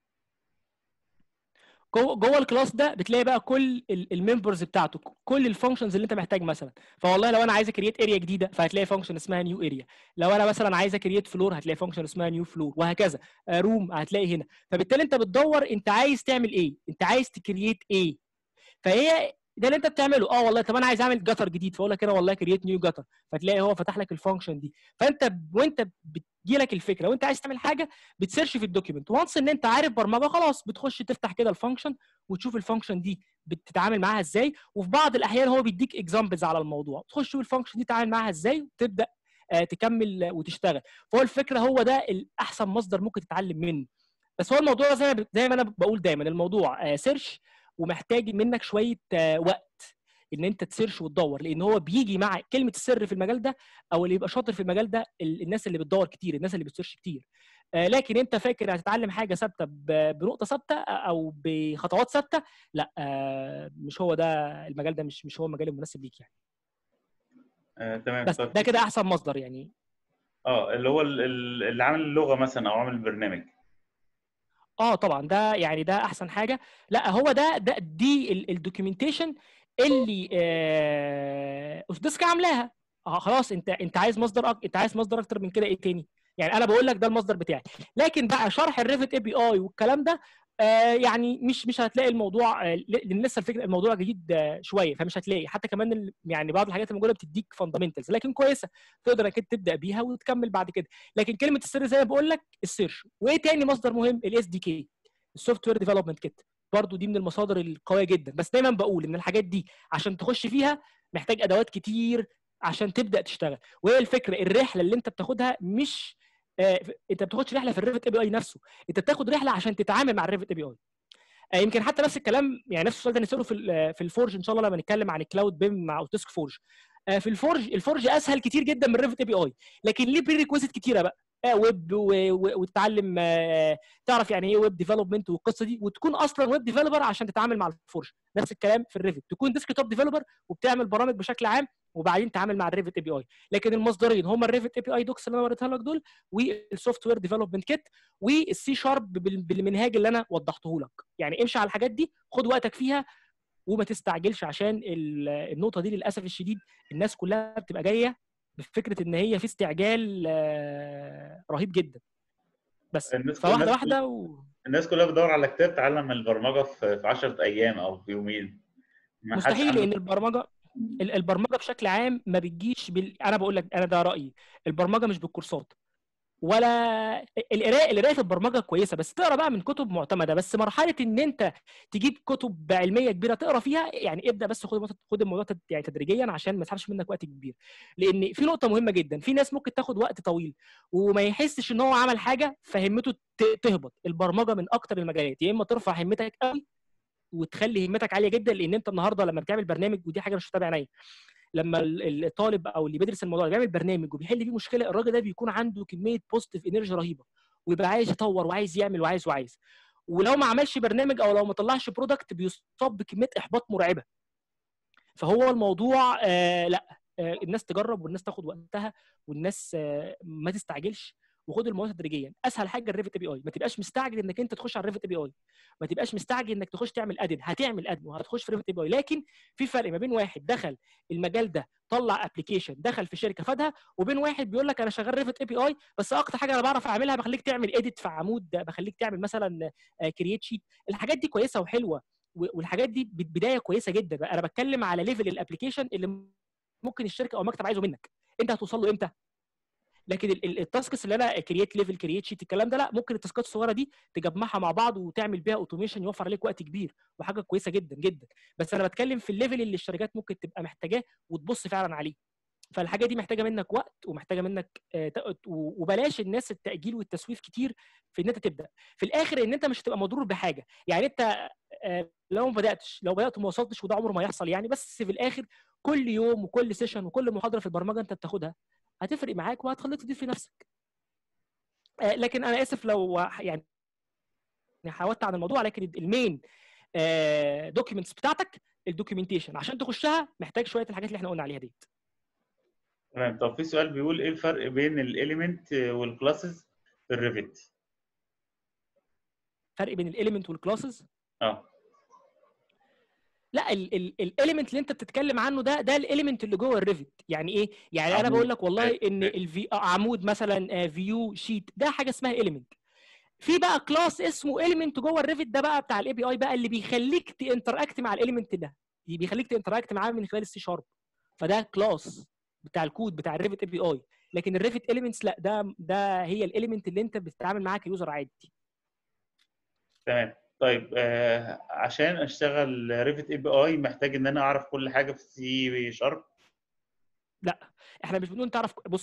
جوه جوه الكلاس ده بتلاقي بقى كل الممبرز بتاعته كل الفانكشنز اللي انت محتاج مثلا فوالله لو انا عايز اكريت اريا جديده فهتلاقي فانكشن اسمها نيو اريا لو انا مثلا عايز اكريت فلور هتلاقي فانكشن اسمها نيو فلور وهكذا روم هتلاقي هنا فبالتالي انت بتدور انت عايز تعمل ايه انت عايز تكريت ايه فهي ده اللي انت بتعمله اه والله طب انا عايز اعمل جتر جديد فاقول لك انا والله كرييت نيو جتر فتلاقي هو فتح لك الفانكشن دي فانت وانت بتجي لك الفكره وانت عايز تعمل حاجه بتسيرش في الدوكيمنت وانس ان انت عارف برمجه خلاص بتخش تفتح كده الفانكشن وتشوف الفانكشن دي بتتعامل معاها ازاي وفي بعض الاحيان هو بيديك اكزامبلز على الموضوع تخش تشوف الفانكشن دي تتعامل معاها ازاي وتبدا آه تكمل وتشتغل فهو الفكره هو ده الاحسن مصدر ممكن تتعلم منه بس هو الموضوع زي ما زي ما انا بقول دايما الموضوع آه سيرش ومحتاج منك شويه آه وقت ان انت تسيرش وتدور لان هو بيجي مع كلمه السر في المجال ده او اللي يبقى شاطر في المجال ده الناس اللي بتدور كتير الناس اللي بتسيرش كتير آه لكن انت فاكر هتتعلم حاجه ثابته بنقطه ثابته او بخطوات ثابته لا آه مش هو ده المجال ده مش مش هو المجال المناسب ليك يعني آه، تمام بس طب ده كده احسن مصدر يعني اه اللي هو ال- ال- اللي عامل اللغه مثلا او عامل البرنامج اه طبعا ده يعني ده احسن حاجه لا هو ده ده دي الدوكيومنتيشن اللي آه اوتوديسك عاملاها آه خلاص انت انت عايز مصدر أك... انت عايز مصدر اكتر من كده ايه تاني يعني انا بقول لك ده المصدر بتاعي لكن بقى شرح الريفت اي بي اي والكلام ده آه يعني مش مش هتلاقي الموضوع آه لان لسه الفكره الموضوع جديد آه شويه فمش هتلاقي حتى كمان ال- يعني بعض الحاجات الموجوده بتديك فاندامنتالز لكن كويسه تقدر انك أنت تبدا بيها وتكمل بعد كده لكن كلمه السر زي ما بقول لك السيرش وايه تاني مصدر مهم الاس دي كي السوفت وير ديفلوبمنت كيت برضو دي من المصادر القويه جدا بس دايما بقول ان الحاجات دي عشان تخش فيها محتاج ادوات كتير عشان تبدا تشتغل وهي الفكره الرحله اللي انت بتاخدها مش آه انت ما بتاخدش رحله في الريفت اي بي اي نفسه انت بتاخد رحله عشان تتعامل مع الريفت اي بي اي آه يمكن حتى نفس الكلام يعني نفس السؤال ده نساله في ال- في الفورج ان شاء الله لما نتكلم عن الكلاود بيم مع اوتوسك فورج آه في الفورج الفورج اسهل كتير جدا من الريفت اي بي اي لكن ليه بري ريكويزيت كتيره بقى آه ويب و- و- وتتعلم آه تعرف يعني ايه ويب ديفلوبمنت والقصه دي وتكون اصلا ويب ديفلوبر عشان تتعامل مع الفورج نفس الكلام في الريفت تكون ديسك توب ديفلوبر وبتعمل برامج بشكل عام وبعدين تتعامل مع الريفت اي بي اي لكن المصدرين هم الريفت اي بي اي دوكس اللي انا وريتها لك دول والسوفت وير ديفلوبمنت كيت والسي شارب بالمنهاج اللي انا وضحته لك يعني امشي على الحاجات دي خد وقتك فيها وما تستعجلش عشان ال- النقطه دي للاسف الشديد الناس كلها بتبقى جايه بفكره ان هي في استعجال آه، رهيب جدا بس الناس فواحده الناس واحده و... الناس كلها بتدور على كتاب تعلم البرمجه في في 10 ايام او في يومين ما حدش مستحيل عنده لان البرمجه ال- البرمجه بشكل عام ما بتجيش بال... انا بقول لك انا ده رايي البرمجه مش بالكورسات ولا القرايه القرايه في البرمجه كويسه بس تقرا بقى من كتب معتمده بس مرحله ان انت تجيب كتب علميه كبيره تقرا فيها يعني ابدا بس خد الموضوع- خد الموضوع تد- يعني تدريجيا عشان ما يسحبش منك وقت كبير لان في نقطه مهمه جدا في ناس ممكن تاخد وقت طويل وما يحسش ان هو عمل حاجه فهمته ت- تهبط البرمجه من اكتر المجالات يا اما ترفع همتك قوي وتخلي همتك عاليه جدا لان انت النهارده لما بتعمل برنامج ودي حاجه مش تابع عينيا لما ال- الطالب او اللي بيدرس الموضوع بيعمل برنامج وبيحل فيه مشكله الراجل ده بيكون عنده كميه بوزيتيف انرجي رهيبه ويبقى عايز يطور وعايز يعمل وعايز وعايز ولو ما عملش برنامج او لو ما طلعش برودكت بيصاب بكميه احباط مرعبه فهو الموضوع آه لا آه الناس تجرب والناس تاخد وقتها والناس آه ما تستعجلش وخد الموضوع تدريجيا اسهل حاجه الريفت اي بي اي ما تبقاش مستعجل انك انت تخش على الريفت اي بي اي ما تبقاش مستعجل انك تخش تعمل ادن هتعمل ادن وهتخش في ريفت اي بي اي لكن في فرق ما بين واحد دخل المجال ده طلع ابلكيشن دخل في شركه فادها وبين واحد بيقول لك انا شغال ريفت اي بي اي بس اكتر حاجه انا بعرف اعملها بخليك تعمل اديت في عمود بخليك تعمل مثلا كرييت شيت الحاجات دي كويسه وحلوه و- والحاجات دي بت- بدايه كويسه جدا بقى انا بتكلم على ليفل الابلكيشن اللي ممكن الشركه او المكتب عايزه منك انت هتوصل له امتى لكن التاسكس اللي انا كرييت ليفل كرييت شيت الكلام ده لا ممكن التاسكات الصغيره دي تجمعها مع بعض وتعمل بيها اوتوميشن يوفر عليك وقت كبير وحاجه كويسه جدا جدا بس انا بتكلم في الليفل اللي الشركات ممكن تبقى محتاجاه وتبص فعلا عليه فالحاجه دي محتاجه منك وقت ومحتاجه منك وبلاش الناس التاجيل والتسويف كتير في ان انت تبدا في الاخر ان انت مش هتبقى مضرور بحاجه يعني انت لو ما بداتش لو بدات وما وصلتش وده عمره ما يحصل يعني بس في الاخر كل يوم وكل سيشن وكل محاضره في البرمجه انت بتاخدها هتفرق معاك وهتخليك تضيف في نفسك لكن انا اسف لو يعني حاولت عن الموضوع لكن المين دوكيومنتس بتاعتك الدوكيومنتيشن عشان تخشها محتاج شويه الحاجات اللي احنا قلنا عليها ديت تمام طب في سؤال بيقول ايه الفرق بين الاليمنت والكلاسز في الريفت فرق بين الاليمنت والكلاسز اه لا الاليمنت اللي انت بتتكلم عنه ده ده الاليمنت اللي جوه الريفت يعني ايه يعني انا بقول لك والله ان الفي عمود مثلا فيو شيت ده حاجه اسمها اليمنت في بقى كلاس اسمه اليمنت جوه الريفت ده بقى بتاع الاي بي اي بقى اللي بيخليك تنتراكت مع الاليمنت ده بيخليك تنتراكت معاه من خلال السي شارب فده كلاس بتاع الكود بتاع الريفت اي بي اي لكن الريفت اليمنتس لا ده ده هي الاليمنت اللي انت بتتعامل معاه كيوزر عادي تمام طيب آه عشان اشتغل ريفت اي بي اي محتاج ان انا اعرف كل حاجه في سي شارب لا احنا مش بنقول تعرف بص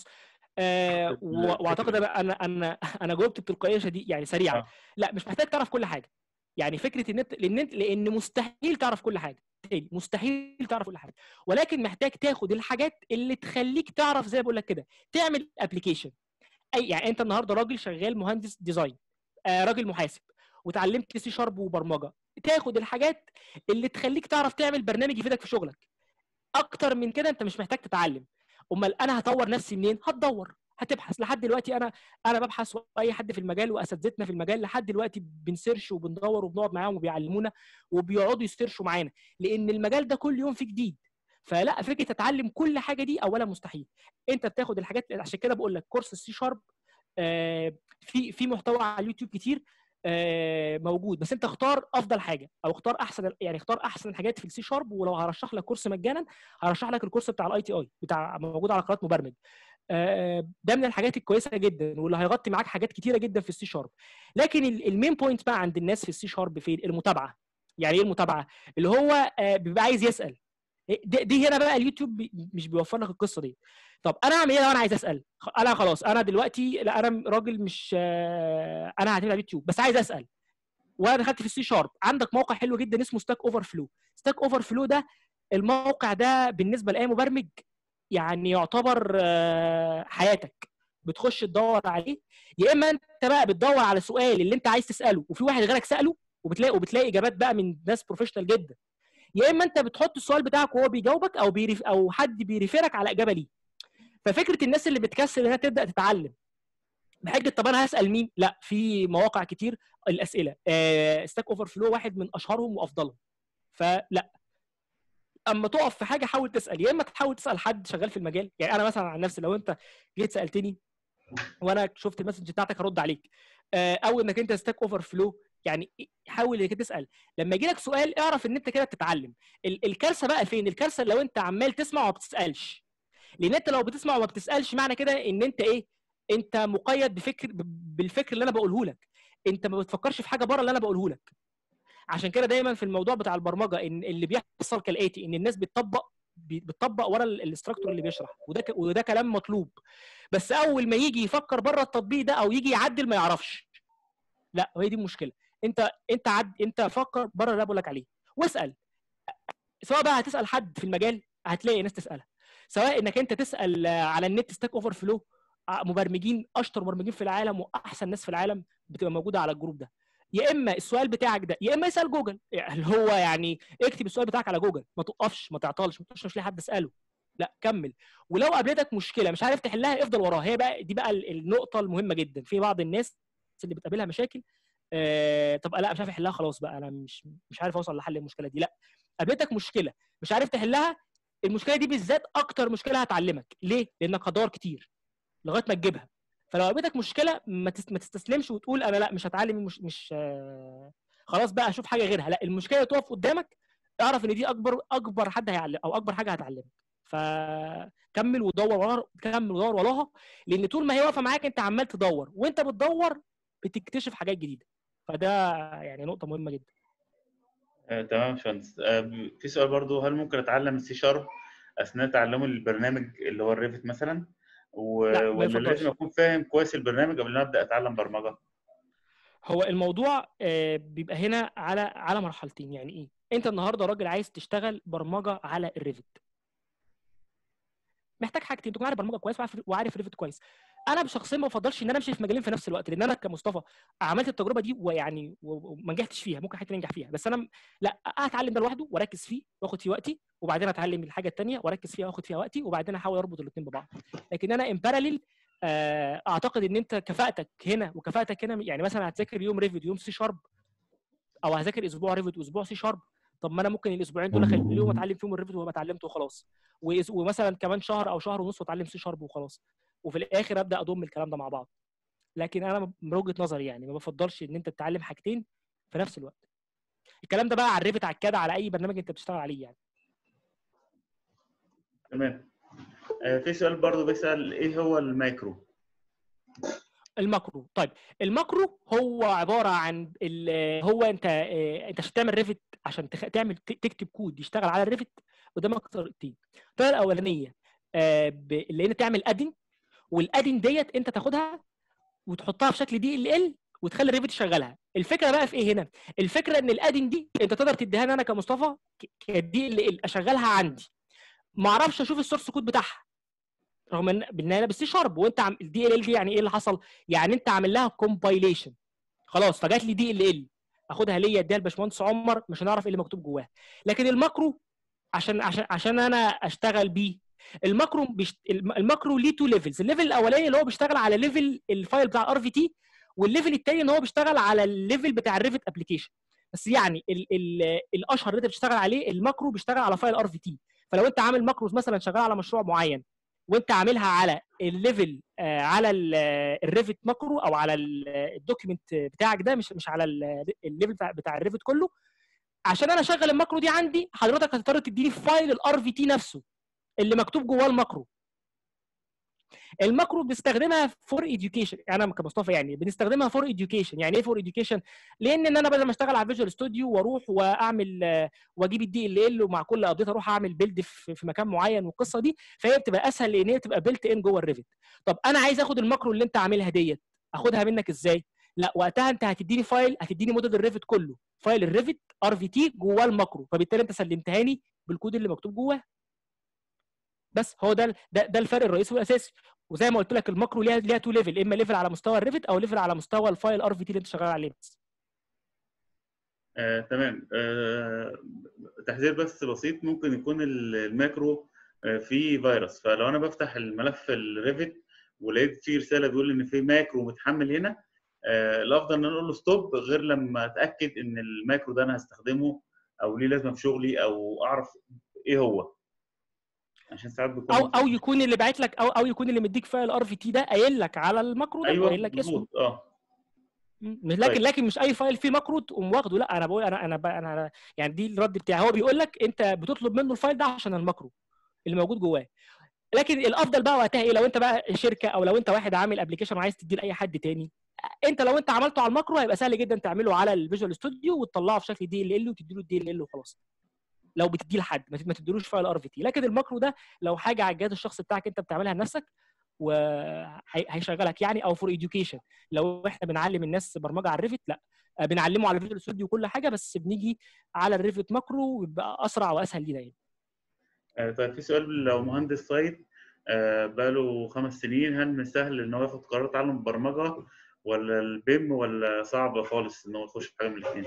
آه واعتقد انا انا انا جاوبت بتلقائيه شديد يعني سريعه آه. لا مش محتاج تعرف كل حاجه يعني فكره ان انت لان انت لان مستحيل تعرف كل حاجه تاني مستحيل تعرف كل حاجه ولكن محتاج تاخد الحاجات اللي تخليك تعرف زي ما بقول لك كده تعمل ابلكيشن اي يعني انت النهارده راجل شغال مهندس ديزاين آه راجل محاسب وتعلمت سي شارب وبرمجه تاخد الحاجات اللي تخليك تعرف تعمل برنامج يفيدك في شغلك اكتر من كده انت مش محتاج تتعلم امال انا هطور نفسي منين هتدور هتبحث لحد دلوقتي انا انا ببحث واي حد في المجال واساتذتنا في المجال لحد دلوقتي بنسيرش وبندور وبنقعد معاهم وبيعلمونا وبيقعدوا يسيرشوا معانا لان المجال ده كل يوم فيه جديد فلا فكره تتعلم كل حاجه دي اولا مستحيل انت بتاخد الحاجات عشان كده بقول لك كورس السي شارب آه في في محتوى على اليوتيوب كتير آه موجود بس انت اختار افضل حاجه او اختار احسن يعني اختار احسن الحاجات في السي شارب ولو هرشح لك كورس مجانا هرشح لك الكورس بتاع الاي تي اي بتاع موجود على قناه مبرمج ده من الحاجات الكويسه جدا واللي هيغطي معاك حاجات كتيره جدا في السي شارب لكن المين بوينت بقى عند الناس في السي شارب في المتابعه يعني ايه المتابعه اللي هو بيبقى عايز يسال دي هنا بقى اليوتيوب مش بيوفر لك القصه دي طب انا اعمل ايه لو انا عايز اسال انا خلاص انا دلوقتي لا انا راجل مش انا هعتمد على اليوتيوب بس عايز اسال وانا دخلت في السي شارب عندك موقع حلو جدا اسمه ستاك اوفر فلو ستاك اوفر فلو ده الموقع ده بالنسبه لاي مبرمج يعني يعتبر حياتك بتخش تدور عليه يا اما انت بقى بتدور على سؤال اللي انت عايز تساله وفي واحد غيرك ساله وبتلاقي وبتلاقي اجابات بقى من ناس بروفيشنال جدا يا اما انت بتحط السؤال بتاعك وهو بيجاوبك او بيريف او حد بيريفيرك على اجابه ليه ففكره الناس اللي بتكسل انها تبدا تتعلم بحجه طب انا هسال مين لا في مواقع كتير الاسئله آه ستاك اوفر فلو واحد من اشهرهم وافضلهم فلا اما تقف في حاجه حاول تسال يا اما تحاول تسال حد شغال في المجال يعني انا مثلا عن نفسي لو انت جيت سالتني وانا شفت المسج بتاعتك هرد عليك او انك انت ستاك اوفر فلو يعني حاول انك تسال لما يجي لك سؤال اعرف ان انت كده بتتعلم الكارثه بقى فين الكارثه لو انت عمال تسمع وما بتسالش لان انت لو بتسمع وما بتسالش معنى كده ان انت ايه انت مقيد بفكر بالفكر اللي انا بقوله لك انت ما بتفكرش في حاجه بره اللي انا بقوله لك عشان كده دايما في الموضوع بتاع البرمجه ان اللي بيحصل كالاتي ان الناس بتطبق بتطبق ورا الاستراكتور اللي بيشرح وده ك... وده كلام مطلوب بس اول ما يجي يفكر بره التطبيق ده او يجي يعدل ما يعرفش لا هي دي المشكله انت انت عد انت فكر بره اللي بقول لك عليه واسال سواء بقى هتسال حد في المجال هتلاقي ناس تسالها سواء انك انت تسال على النت ستاك اوفر فلو مبرمجين اشطر مبرمجين في العالم واحسن ناس في العالم بتبقى موجوده على الجروب ده يا اما السؤال بتاعك ده يا اما اسال جوجل اللي هو يعني اكتب السؤال بتاعك على جوجل ما توقفش ما تعطلش ما تقولش مش لاقي حد اساله لا كمل ولو قابلتك مشكله مش عارف تحلها افضل وراها هي بقى دي بقى النقطه المهمه جدا في بعض الناس اللي بتقابلها مشاكل آه طب لا مش عارف احلها خلاص بقى انا مش مش عارف اوصل لحل المشكله دي لا قابلتك مشكله مش عارف تحلها المشكله دي بالذات اكتر مشكله هتعلمك ليه لانك هتدور كتير لغايه ما تجيبها فلو قابلتك مشكله ما تستسلمش وتقول انا لا مش هتعلم مش مش آه خلاص بقى اشوف حاجه غيرها لا المشكله تقف قدامك اعرف ان دي اكبر اكبر حد هيعلم او اكبر حاجه هتعلمك ف كمل ودور وراها كمل ودور وراها لان طول ما هي واقفه معاك انت عمال تدور وانت بتدور بتكتشف حاجات جديده فده يعني نقطه مهمه جدا آه، تمام يا باشمهندس آه، في سؤال برضو هل ممكن اتعلم السي شارب اثناء تعلمي البرنامج اللي هو الريفت مثلا و... لا، ما ولا يفضلش. لازم اكون فاهم كويس البرنامج قبل ما ابدا اتعلم برمجه هو الموضوع آه، بيبقى هنا على على مرحلتين يعني ايه انت النهارده راجل عايز تشتغل برمجه على الريفت محتاج حاجتين تكون عارف برمجه كويس وعارف وعارف ريفت كويس انا بشخصيا ما بفضلش ان انا امشي في مجالين في نفس الوقت لان انا كمصطفى عملت التجربه دي ويعني و- وما نجحتش فيها ممكن حد تاني ينجح فيها بس انا م- لا اتعلم ده لوحده واركز فيه واخد فيه وقتي وبعدين اتعلم الحاجه الثانيه واركز فيها واخد فيها وقتي وبعدين احاول اربط الاثنين ببعض لكن انا ان باراليل اعتقد ان انت كفاءتك هنا وكفاءتك هنا يعني مثلا هتذاكر يوم ريفت يوم سي شارب او هذاكر اسبوع ريفت واسبوع سي شارب طب ما انا ممكن الاسبوعين دول اخليهم اتعلم فيهم الريفت وابقى اتعلمته وخلاص وإس- ومثلا كمان شهر او شهر ونص واتعلم سي شارب وخلاص وفي الاخر ابدا اضم الكلام ده مع بعض لكن انا من وجهه نظري يعني ما بفضلش ان انت تتعلم حاجتين في نفس الوقت الكلام ده بقى على الريفت على الكاد على اي برنامج انت بتشتغل عليه يعني تمام آه، في سؤال برضو بيسال ايه هو المايكرو الماكرو طيب الماكرو هو عباره عن ال- هو انت آه، انت عشان تعمل ريفت عشان تخ- تعمل ت- تكتب كود يشتغل على الريفت قدامك طريقتين الطريقه الاولانيه آه، ب- اللي انت تعمل ادن والادن ديت انت تاخدها وتحطها في شكل دي ال ال وتخلي الريفت يشغلها الفكره بقى في ايه هنا الفكره ان الادن دي انت تقدر تديها لي انا كمصطفى كدي ال ال اشغلها عندي ما اعرفش اشوف السورس كود بتاعها رغم ان ان انا بالسي شارب وانت عم الدي ال ال دي يعني ايه اللي حصل يعني انت عامل لها كومبايليشن خلاص فجات لي دي ال ال اخدها ليا اديها لباشمهندس عمر مش هنعرف ايه اللي مكتوب جواها لكن الماكرو عشان عشان عشان انا اشتغل بيه الماكرو بيشت... الم- الماكرو ليه تو ليفلز الليفل الاولاني اللي هو بيشتغل على ليفل الفايل بتاع الار في تي والليفل الثاني ان هو بيشتغل على الليفل بتاع الريفت ابلكيشن بس يعني ال ال الاشهر اللي انت بتشتغل عليه الماكرو بيشتغل على فايل ار في تي فلو انت عامل ماكروز مثلا شغال على مشروع معين وانت عاملها على الليفل آه، على ال- آه، الريفت ماكرو او على ال- آه، الدوكيمنت بتاعك ده مش مش على ال- الليفل بتاع, بتاع الريفت كله عشان انا اشغل الماكرو دي عندي حضرتك هتضطر تديني فايل الار في تي نفسه اللي مكتوب جواه الماكرو الماكرو بنستخدمها فور اديوكيشن انا كمصطفى يعني بنستخدمها فور اديوكيشن يعني ايه فور اديوكيشن لان ان انا بدل ما اشتغل على فيجوال ستوديو واروح واعمل آه، واجيب الدي ال ال ومع كل ابديت اروح اعمل بيلد في في مكان معين والقصه دي فهي بتبقى اسهل لان هي بتبقى بيلت ان جوه الريفت طب انا عايز اخد الماكرو اللي انت عاملها ديت اخدها منك ازاي لا وقتها انت هتديني فايل هتديني موديل الريفت كله فايل الريفت ار في تي جواه الماكرو فبالتالي انت سلمتها لي بالكود اللي مكتوب جواه بس هو ده ده, ده الفرق الرئيسي والاساسي وزي ما قلت لك الماكرو ليها ليها تو ليفل اما ليفل على مستوى الريفت او ليفل على مستوى الفايل ار في تي اللي انت شغال عليه بس آه، تمام آه، تحذير بس بسيط ممكن يكون ال- الماكرو آه، فيه فيروس فلو انا بفتح الملف الريفت ولقيت فيه رساله بيقول ان في ماكرو متحمل هنا آه، الافضل ان انا اقول له ستوب غير لما اتاكد ان الماكرو ده انا هستخدمه او ليه لازمه في شغلي او اعرف ايه هو عشان ساعات بيكون او او يكون اللي باعت لك او او يكون اللي مديك فايل ار في تي ده قايل لك على الماكرو ده ايوه وقايل لك اسمه مظبوط اه مم. لكن طيب. لكن مش اي فايل فيه ماكرو تقوم واخده لا انا بقول انا انا بقى انا يعني دي الرد بتاعي هو بيقول لك انت بتطلب منه الفايل ده عشان الماكرو اللي موجود جواه لكن الافضل بقى وقتها ايه لو انت بقى شركه او لو انت واحد عامل ابلكيشن وعايز تديه لاي حد تاني انت لو انت عملته على الماكرو هيبقى سهل جدا تعمله على الفيجوال ستوديو وتطلعه في شكل دي ال ال وتديله الدي ال ال وخلاص لو بتديه لحد ما ما تديلوش فايل ار في تي لكن الماكرو ده لو حاجه على الجهاز الشخصي بتاعك انت بتعملها لنفسك وهيشغلك يعني او فور اديوكيشن لو احنا بنعلم الناس برمجه على الريفت لا آه، بنعلمه على الفيجوال ستوديو وكل حاجه بس بنيجي على الريفت ماكرو ويبقى اسرع واسهل لينا يعني آه، طيب في سؤال لو مهندس سايت آه، بقاله خمس سنين هل من سهل ان هو ياخد قرار تعلم البرمجه ولا البيم ولا صعب خالص ان هو يخش في حاجه من الاثنين؟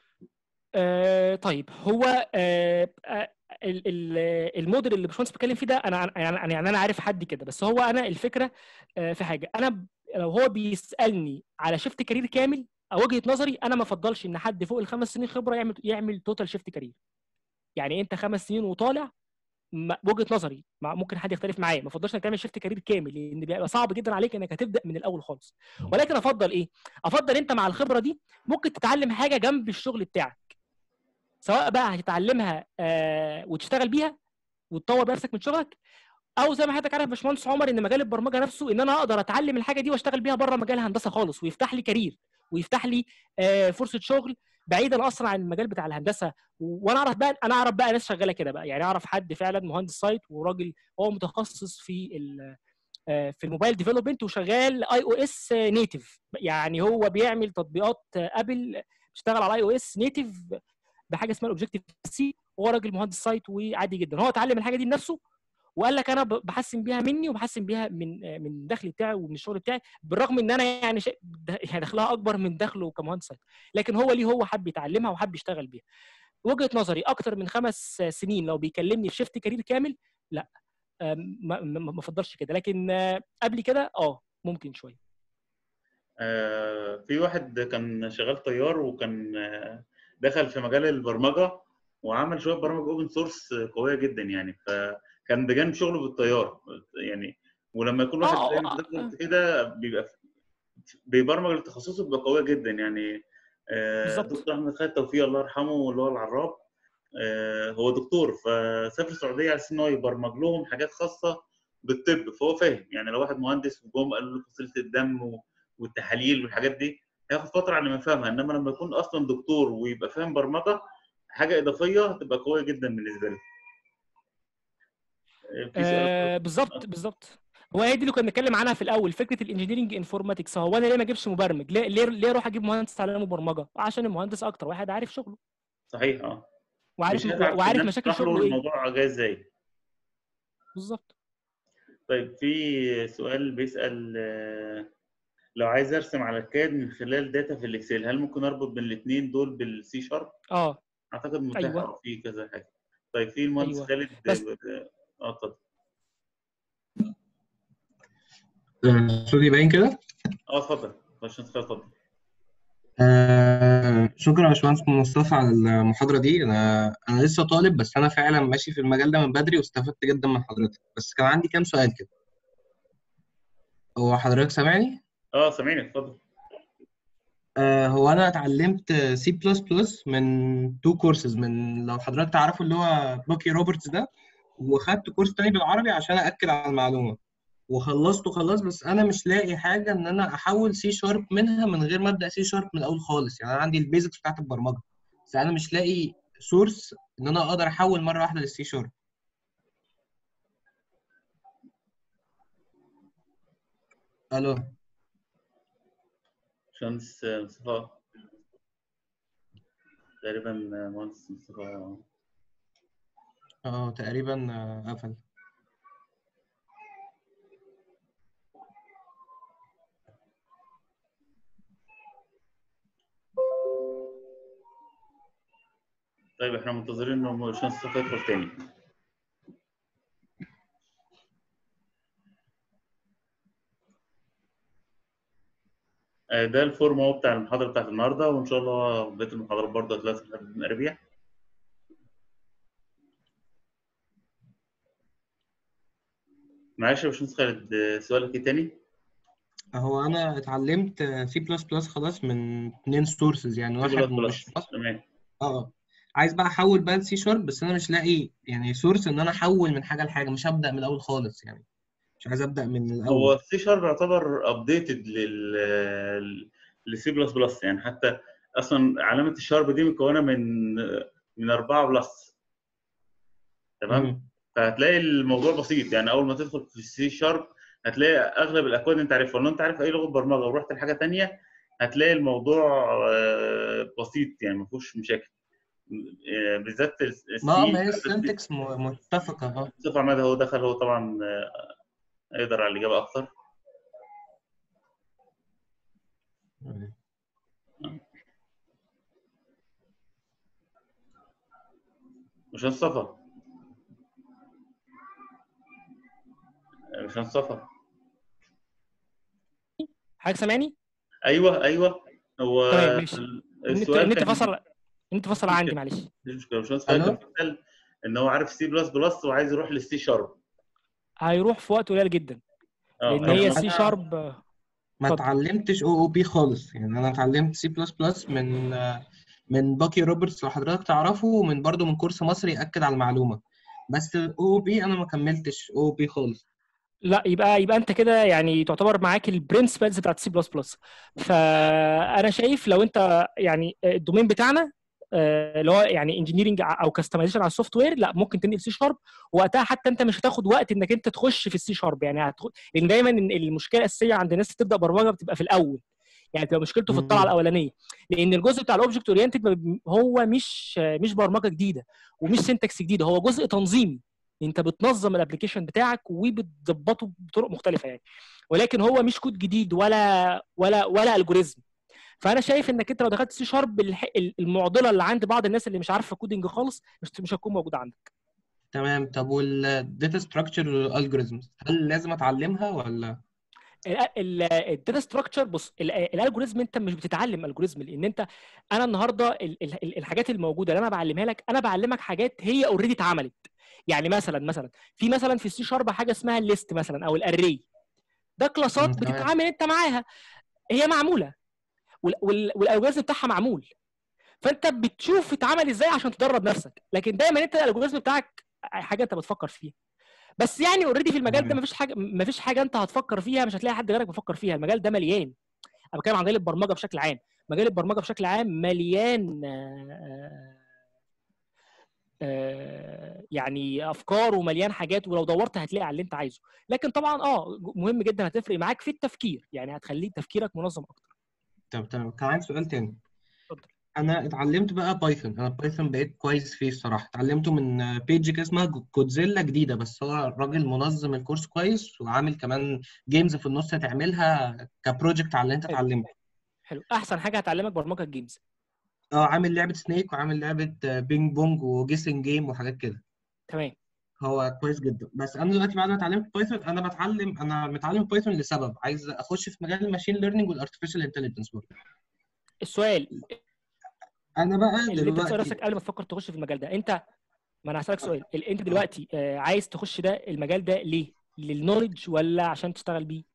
آه طيب هو آه آه، ال- ال- الموديل اللي باشمهندس بيتكلم فيه ده انا يعني يعني يعني انا عارف حد كده بس هو انا الفكره آه في حاجه انا ب- لو هو بيسالني على شيفت كارير كامل او وجهه نظري انا ما افضلش ان حد فوق الخمس سنين خبره يعمل يعمل توتال شيفت كارير يعني انت خمس سنين وطالع ما- وجهه نظري مع- ممكن حد يختلف معايا ما افضلش انك تعمل شيفت كارير كامل لان بيبقى صعب جدا عليك انك هتبدا من الاول خالص ولكن افضل ايه افضل انت مع الخبره دي ممكن تتعلم حاجه جنب الشغل بتاعك سواء بقى هتتعلمها آه وتشتغل بيها وتطور بنفسك من شغلك او زي ما حضرتك عارف يا باشمهندس عمر ان مجال البرمجه نفسه ان انا اقدر اتعلم الحاجه دي واشتغل بيها بره مجال الهندسه خالص ويفتح لي كارير ويفتح لي آه، فرصه شغل بعيدا اصلا عن المجال بتاع الهندسه و- وانا اعرف بقى انا اعرف بقى ناس شغاله كده بقى يعني اعرف حد فعلا مهندس سايت وراجل هو متخصص في ال آه، في الموبايل ديفلوبمنت وشغال اي او اس نيتف يعني هو بيعمل تطبيقات آه، ابل بيشتغل على اي او اس نيتف بحاجه اسمها الاوبجكتيف سي هو راجل مهندس سايت وعادي جدا هو اتعلم الحاجه دي بنفسه وقال لك انا ب- بحسن بيها مني وبحسن بيها من آه، من الدخل بتاعي ومن الشغل بتاعي بالرغم ان انا يعني شيء ده- يعني دخلها اكبر من دخله كمهندس سايت لكن هو ليه هو حب يتعلمها وحب يشتغل بيها وجهه نظري اكتر من خمس سنين لو بيكلمني في شيفت كارير كامل لا آم، ما ما ما افضلش كده لكن آه، قبل كده اه ممكن شويه آه، في واحد كان شغال طيار وكان آه، دخل في مجال البرمجه وعمل شويه برامج اوبن سورس قويه جدا يعني فكان بجانب شغله بالطيار يعني ولما يكون واحد آه، زي آه، ما حضرتك آه. قلت كده بيبقى بيبرمج لتخصصه بيبقى قويه جدا يعني آه، بالظبط. دكتور احمد خالد توفيق الله يرحمه اللي هو العراب آه، هو دكتور فسافر السعوديه على اساس ان هو يبرمج لهم حاجات خاصه بالطب فهو فاهم يعني لو واحد مهندس وجم قالوا له فصيله الدم و- والتحاليل والحاجات دي هياخد فتره على ما يفهمها انما لما يكون اصلا دكتور ويبقى فاهم برمجه حاجه اضافيه هتبقى قويه جدا بالنسبه له آه، في سؤال آه بالظبط بالظبط هو هي دي اللي كنا بنتكلم عنها في الاول فكره الانجينيرنج انفورماتكس هو انا ليه ما اجيبش مبرمج ليه ليه ليه اروح اجيب مهندس تعلمه برمجه عشان المهندس اكتر واحد عارف شغله صحيح اه وعارف مش هتعب في وعارف إنك مشاكل تشرح له شغله ايه الموضوع جاي ازاي بالظبط طيب في سؤال بيسأل آه، لو عايز ارسم على الكاد من خلال داتا في الاكسل هل ممكن اربط بين الاثنين دول بالسي شارب؟ اه اعتقد متاح أيوة. أو في كذا حاجه. طيب في المهندس أيوة. خالد بس- اه آه، اتفضل. آه، صوتي باين كده اه اتفضل باشمهندس خالد اتفضل. آه، شكرا يا باشمهندس مصطفى على المحاضرة دي أنا أنا لسه طالب بس أنا فعلا ماشي في المجال ده من بدري واستفدت جدا من حضرتك بس كان عندي كام سؤال كده هو حضرتك سامعني؟ اه سامعني اتفضل. آه، هو أنا اتعلمت سي بلس بلس من تو كورسز من لو حضرتك تعرفوا اللي هو بوكي روبرتس ده وخدت كورس تاني بالعربي عشان أأكد على المعلومة وخلصته خلاص بس أنا مش لاقي حاجة إن أنا أحول سي شارب منها من غير ما أبدأ سي شارب من الأول خالص يعني أنا عندي البيزكس بتاعت البرمجة بس أنا مش لاقي سورس إن أنا أقدر أحول مرة واحدة للسي شارب ألو باشمهندس آه، مصطفى تقريبا آه، مهندس مصطفى اه تقريبا آه، قفل طيب احنا منتظرين انه باشمهندس مصطفى يدخل تاني. آه، ده الفورم اهو بتاع المحاضره بتاعت النهارده وان شاء الله بقيه المحاضرات برضه هتلاقيها في ابن اربيع معلش يا باشمهندس خالد آه، سؤالك ايه تاني؟ هو أنا اتعلمت سي بلس بلس خلاص من اتنين سورسز يعني واحد بلس مش بلس تمام اه عايز بقى احول بقى لسي شارب بس انا مش لاقي يعني سورس ان انا احول من حاجه لحاجه مش هبدا من الاول خالص يعني مش عايز ابدا من هو الاول السي شارب يعتبر ابديتد لل للسي بلس بلس يعني حتى اصلا علامه الشارب دي مكونه من من 4 بلس تمام مم. فهتلاقي الموضوع بسيط يعني اول ما تدخل في السي شارب هتلاقي اغلب الاكواد انت عارفها لو انت عارف اي لغه برمجه ورحت لحاجه تانية هتلاقي الموضوع آه، بسيط يعني ما فيهوش مشاكل آه، بالذات السي ما ما هي السنتكس م- متفقه اه مصطفى عماد هو دخل هو طبعا آه، يقدر على الاجابه اكتر مش مصطفى مش مصطفى حضرتك سامعني؟ ايوه ايوه هو تمام، ماشي. ال- النت السؤال النت كان فصل النت فصل عندي معلش مش مشكله مش مصطفى ألو؟ كان بيسال ان هو عارف سي بلس بلس وعايز يروح للسي شارب هيروح في وقت قليل جدا اه لان طب هي ما سي أنا- شارب ما اتفضل. اتعلمتش او او بي خالص يعني انا اتعلمت سي بلس بلس من آه، من باكي روبرتس لو حضرتك تعرفه ومن برضه من كورس مصري ياكد على المعلومه بس او بي انا ما كملتش او بي خالص لا يبقى يبقى انت كده يعني تعتبر معاك البرنسبلز بتاعت سي بلس بلس فانا شايف لو انت يعني الدومين بتاعنا آه، اللي هو يعني انجينيرنج او كاستمايزيشن على السوفت وير لا ممكن تنقل سي شارب وقتها حتى انت مش هتاخد وقت انك انت تخش في السي شارب يعني هتخ... لان دايما المشكله الاساسيه عند الناس اللي تبدا برمجه بتبقى في الاول يعني بتبقى مشكلته في الطلعه مم. الاولانيه لان الجزء بتاع الاوبجكت اورينتد هو مش مش برمجه جديده ومش سنتكس جديده هو جزء تنظيمي انت بتنظم الابلكيشن بتاعك وبتظبطه بطرق مختلفه يعني ولكن هو مش كود جديد ولا ولا ولا الجوريزم فانا شايف انك انت لو دخلت سي شارب المعضله اللي عند بعض الناس اللي مش عارفه كودنج خالص مش مش هتكون موجوده عندك تمام طب والداتا ستراكشر الجوريزمز هل لازم اتعلمها ولا الداتا ستراكشر بص ال- الالجوريزم انت مش بتتعلم الجوريزم لان انت انا النهارده ال- ال- ال- الحاجات الموجوده اللي انا بعلمها لك انا بعلمك حاجات هي اوريدي اتعملت يعني مثلا مثلا في مثلا في السي شارب حاجه اسمها الليست مثلا او الاري ده كلاسات مم، تمام. بتتعامل انت معاها هي معموله وال- وال- والالجوريزم بتاعها معمول فانت بتشوف اتعمل ازاي عشان تدرب نفسك لكن دايما انت الالجوريزم بتاعك حاجه انت بتفكر فيها بس يعني اوريدي في المجال ده تمام. مفيش حاجه مفيش حاجه انت هتفكر فيها مش هتلاقي حد غيرك بيفكر فيها المجال ده مليان انا بتكلم عن مجال البرمجه بشكل عام مجال البرمجه بشكل عام مليان آه، آه، يعني افكار ومليان حاجات ولو دورت هتلاقي على اللي انت عايزه لكن طبعا اه مهم جدا هتفرق معاك في التفكير يعني هتخليك تفكيرك منظم اكتر طب تمام كان عندي سؤال تاني اتفضل. انا اتعلمت بقى بايثون انا بايثون بقيت كويس فيه الصراحه اتعلمته من بيج كده اسمها كودزيلا جديده بس هو الراجل منظم الكورس كويس وعامل كمان جيمز في النص هتعملها كبروجكت على اللي انت حلو. اتعلمته حلو احسن حاجه هتعلمك برمجه الجيمز اه عامل لعبه سنيك وعامل لعبه بينج بونج وجيسنج جيم وحاجات كده تمام هو كويس جدا بس انا دلوقتي بعد ما اتعلمت بايثون انا بتعلم انا متعلم بايثون لسبب عايز اخش في مجال الماشين ليرنينج والارتفيشال انتليجنس برضه السؤال انا بقى اللي انت تسال دلوقتي نفسك قبل ما تفكر تخش في المجال ده انت ما انا هسالك سؤال ال- انت دلوقتي آه، عايز تخش ده المجال ده ليه؟ للنولج ولا عشان تشتغل بيه؟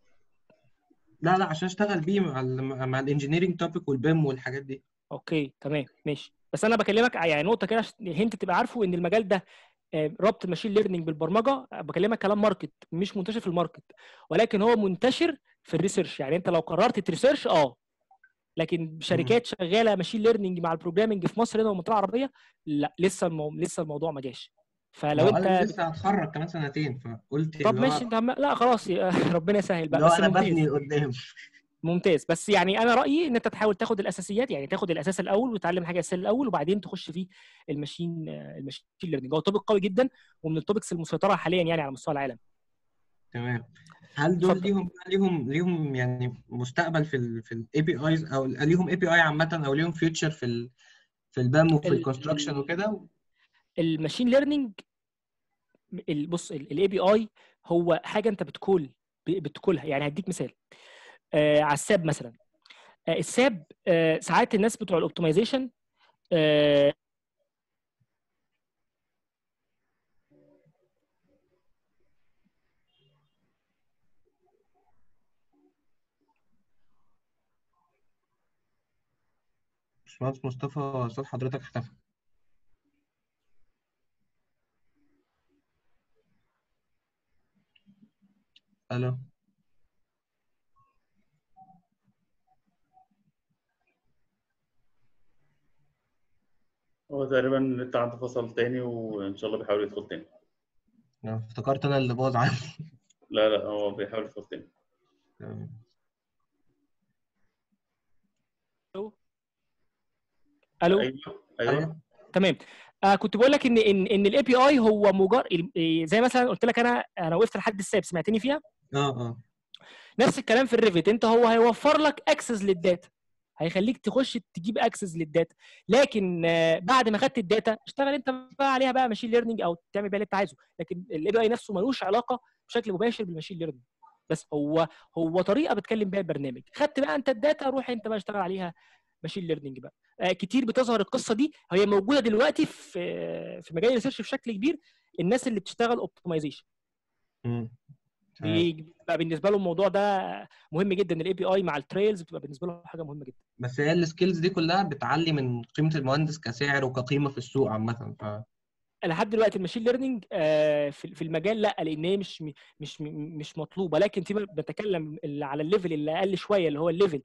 لا لا عشان اشتغل بيه مع ال مع الانجينيرنج توبيك والبيم والحاجات دي اوكي تمام ماشي بس انا بكلمك ع- يعني نقطه كده عشان هنت تبقى عارفه ان المجال ده آه، ربط الماشين ليرنينج بالبرمجه بكلمك كلام ماركت مش منتشر في الماركت ولكن هو منتشر في الريسيرش يعني انت لو قررت تريسيرش اه لكن شركات شغاله ماشين ليرنينج مع البروجرامنج في مصر هنا والمنطقه العربيه لا لسه المو... لسه الموضوع ما جاش فلو ما هو انا انت لسه هتخرج كمان سنتين فقلت طب اللي هو ماشي انت عم... لا خلاص يا- ربنا يسهل بقى اللي هو بس انا ممتاز ببني قدام ممتاز بس يعني انا رايي ان انت تحاول تاخد الاساسيات يعني تاخد الاساس الاول وتتعلم حاجه اساسيه الاول وبعدين تخش في الماشين الماشين ليرنينج هو توبيك قوي جدا ومن التوبكس المسيطره حاليا يعني على مستوى العالم تمام هل دول اتفضل. ليهم ليهم ليهم يعني مستقبل في ال في الاي بي ايز او ليهم اي بي اي عامه او ليهم فيوتشر في ال في البام وفي ال- الكونستراكشن وكده الماشين ليرنينج ال- بص الاي بي اي هو حاجه انت بتكول ب- بتكولها يعني هديك مثال آه على الساب مثلا آه الساب آه ساعات الناس بتوع الاوبتمايزيشن آه باشمهندس مصطفى صوت حضرتك اختفى الو هو تقريبا النت عنده فصل تاني وان شاء الله بيحاول يدخل تاني أنا افتكرت انا اللي باظ عندي لا لا هو بيحاول يدخل تاني تمام. الو ايوه ايوه ايوه تمام آه كنت بقول لك ان ان ان الاي بي اي هو مجرد زي مثلا قلت لك انا انا وقفت لحد الساب سمعتني فيها اه اه نفس الكلام في الريفت انت هو هيوفر لك اكسس للداتا هيخليك تخش تجيب اكسس للداتا لكن آه، بعد ما خدت الداتا اشتغل انت بقى عليها بقى ماشين ليرنينج او تعمل بيها اللي انت عايزه لكن الاي بي اي نفسه ملوش علاقه بشكل مباشر بالماشين ليرنينج بس هو هو طريقه بتكلم بيها البرنامج خدت بقى انت الداتا روح انت بقى اشتغل عليها ماشين ليرنينج بقى آه، كتير بتظهر القصه دي هي موجوده دلوقتي في في مجال الريسيرش بشكل كبير الناس اللي بتشتغل اوبتمايزيشن مم. تمام. بيبقى بالنسبه له الموضوع ده مهم جدا الاي بي اي مع التريلز بتبقى بالنسبه له حاجه مهمه جدا بس هي السكيلز دي كلها بتعلي من قيمه المهندس كسعر وكقيمه في السوق عامه ف لحد دلوقتي الماشين ليرنينج في في المجال لا لان هي مش م- مش م- مش مطلوبه لكن فيما بتكلم ال- على الليفل اللي اقل شويه اللي هو الليفل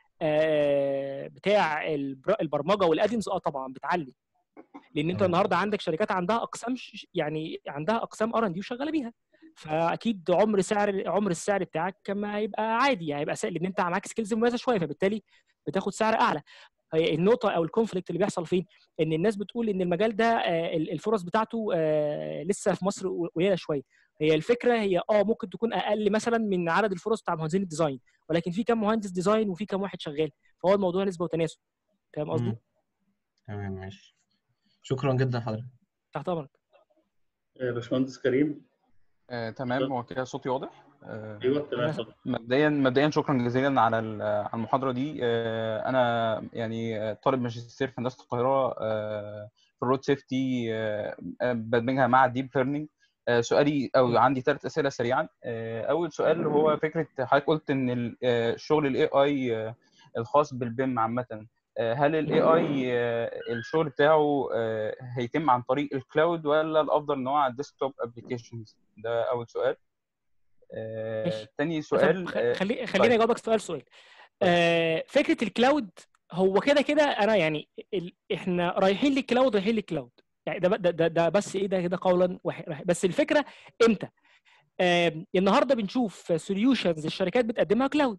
آه، بتاع البر- البرمجه والادنز اه طبعا بتعلي لان انت تمام. النهارده عندك شركات عندها اقسام ش- يعني عندها اقسام ار ان دي وشغاله بيها فاكيد عمر سعر عمر السعر بتاعك كما هيبقى عادي يعني هيبقى سهل لان انت معاك سكيلز مميزه شويه فبالتالي بتاخد سعر اعلى هي النقطه او الكونفليكت اللي بيحصل فين ان الناس بتقول ان المجال ده آه، ال- الفرص بتاعته آه، لسه في مصر قليله شويه هي الفكره هي اه ممكن تكون اقل مثلا من عدد الفرص بتاع مهندسين الديزاين ولكن في كام مهندس ديزاين وفي كام واحد شغال فهو الموضوع نسبه وتناسب فاهم قصدي؟ مم. تمام ماشي شكرا جدا حضرتك تحت امرك آه، باشمهندس كريم آه، تمام هو كده صوتي واضح آه، ايوه تمام أنا- اتفضل. مبدئيا مبدئيا شكرا جزيلا على ال- على المحاضره دي آه، انا يعني آه، طالب ماجستير في هندسه القاهره آه، في الرود سيفتي آه، آه، بدمجها مع الديب ليرنينج سؤالي او عندي ثلاث اسئله سريعا آه، اول سؤال هو فكره حضرتك قلت ان ال- آه، الشغل الاي اي الخاص بالبيم عامه آه، هل الاي اي الشغل بتاعه آه، هيتم عن طريق الكلاود ولا الافضل ان هو على الديسكتوب ابلكيشنز ده اول سؤال آه، ماشي. تاني طب سؤال خ- آه، خلي خليني طيب. اجاوبك سؤال سؤال آه، فكره الكلاود هو كده كده انا يعني ال... احنا رايحين للكلاود رايحين للكلاود يعني ده ده ده, ده بس ايه ده كده قولا واحد بس الفكره امتى آه، النهارده بنشوف سوليوشنز الشركات بتقدمها كلاود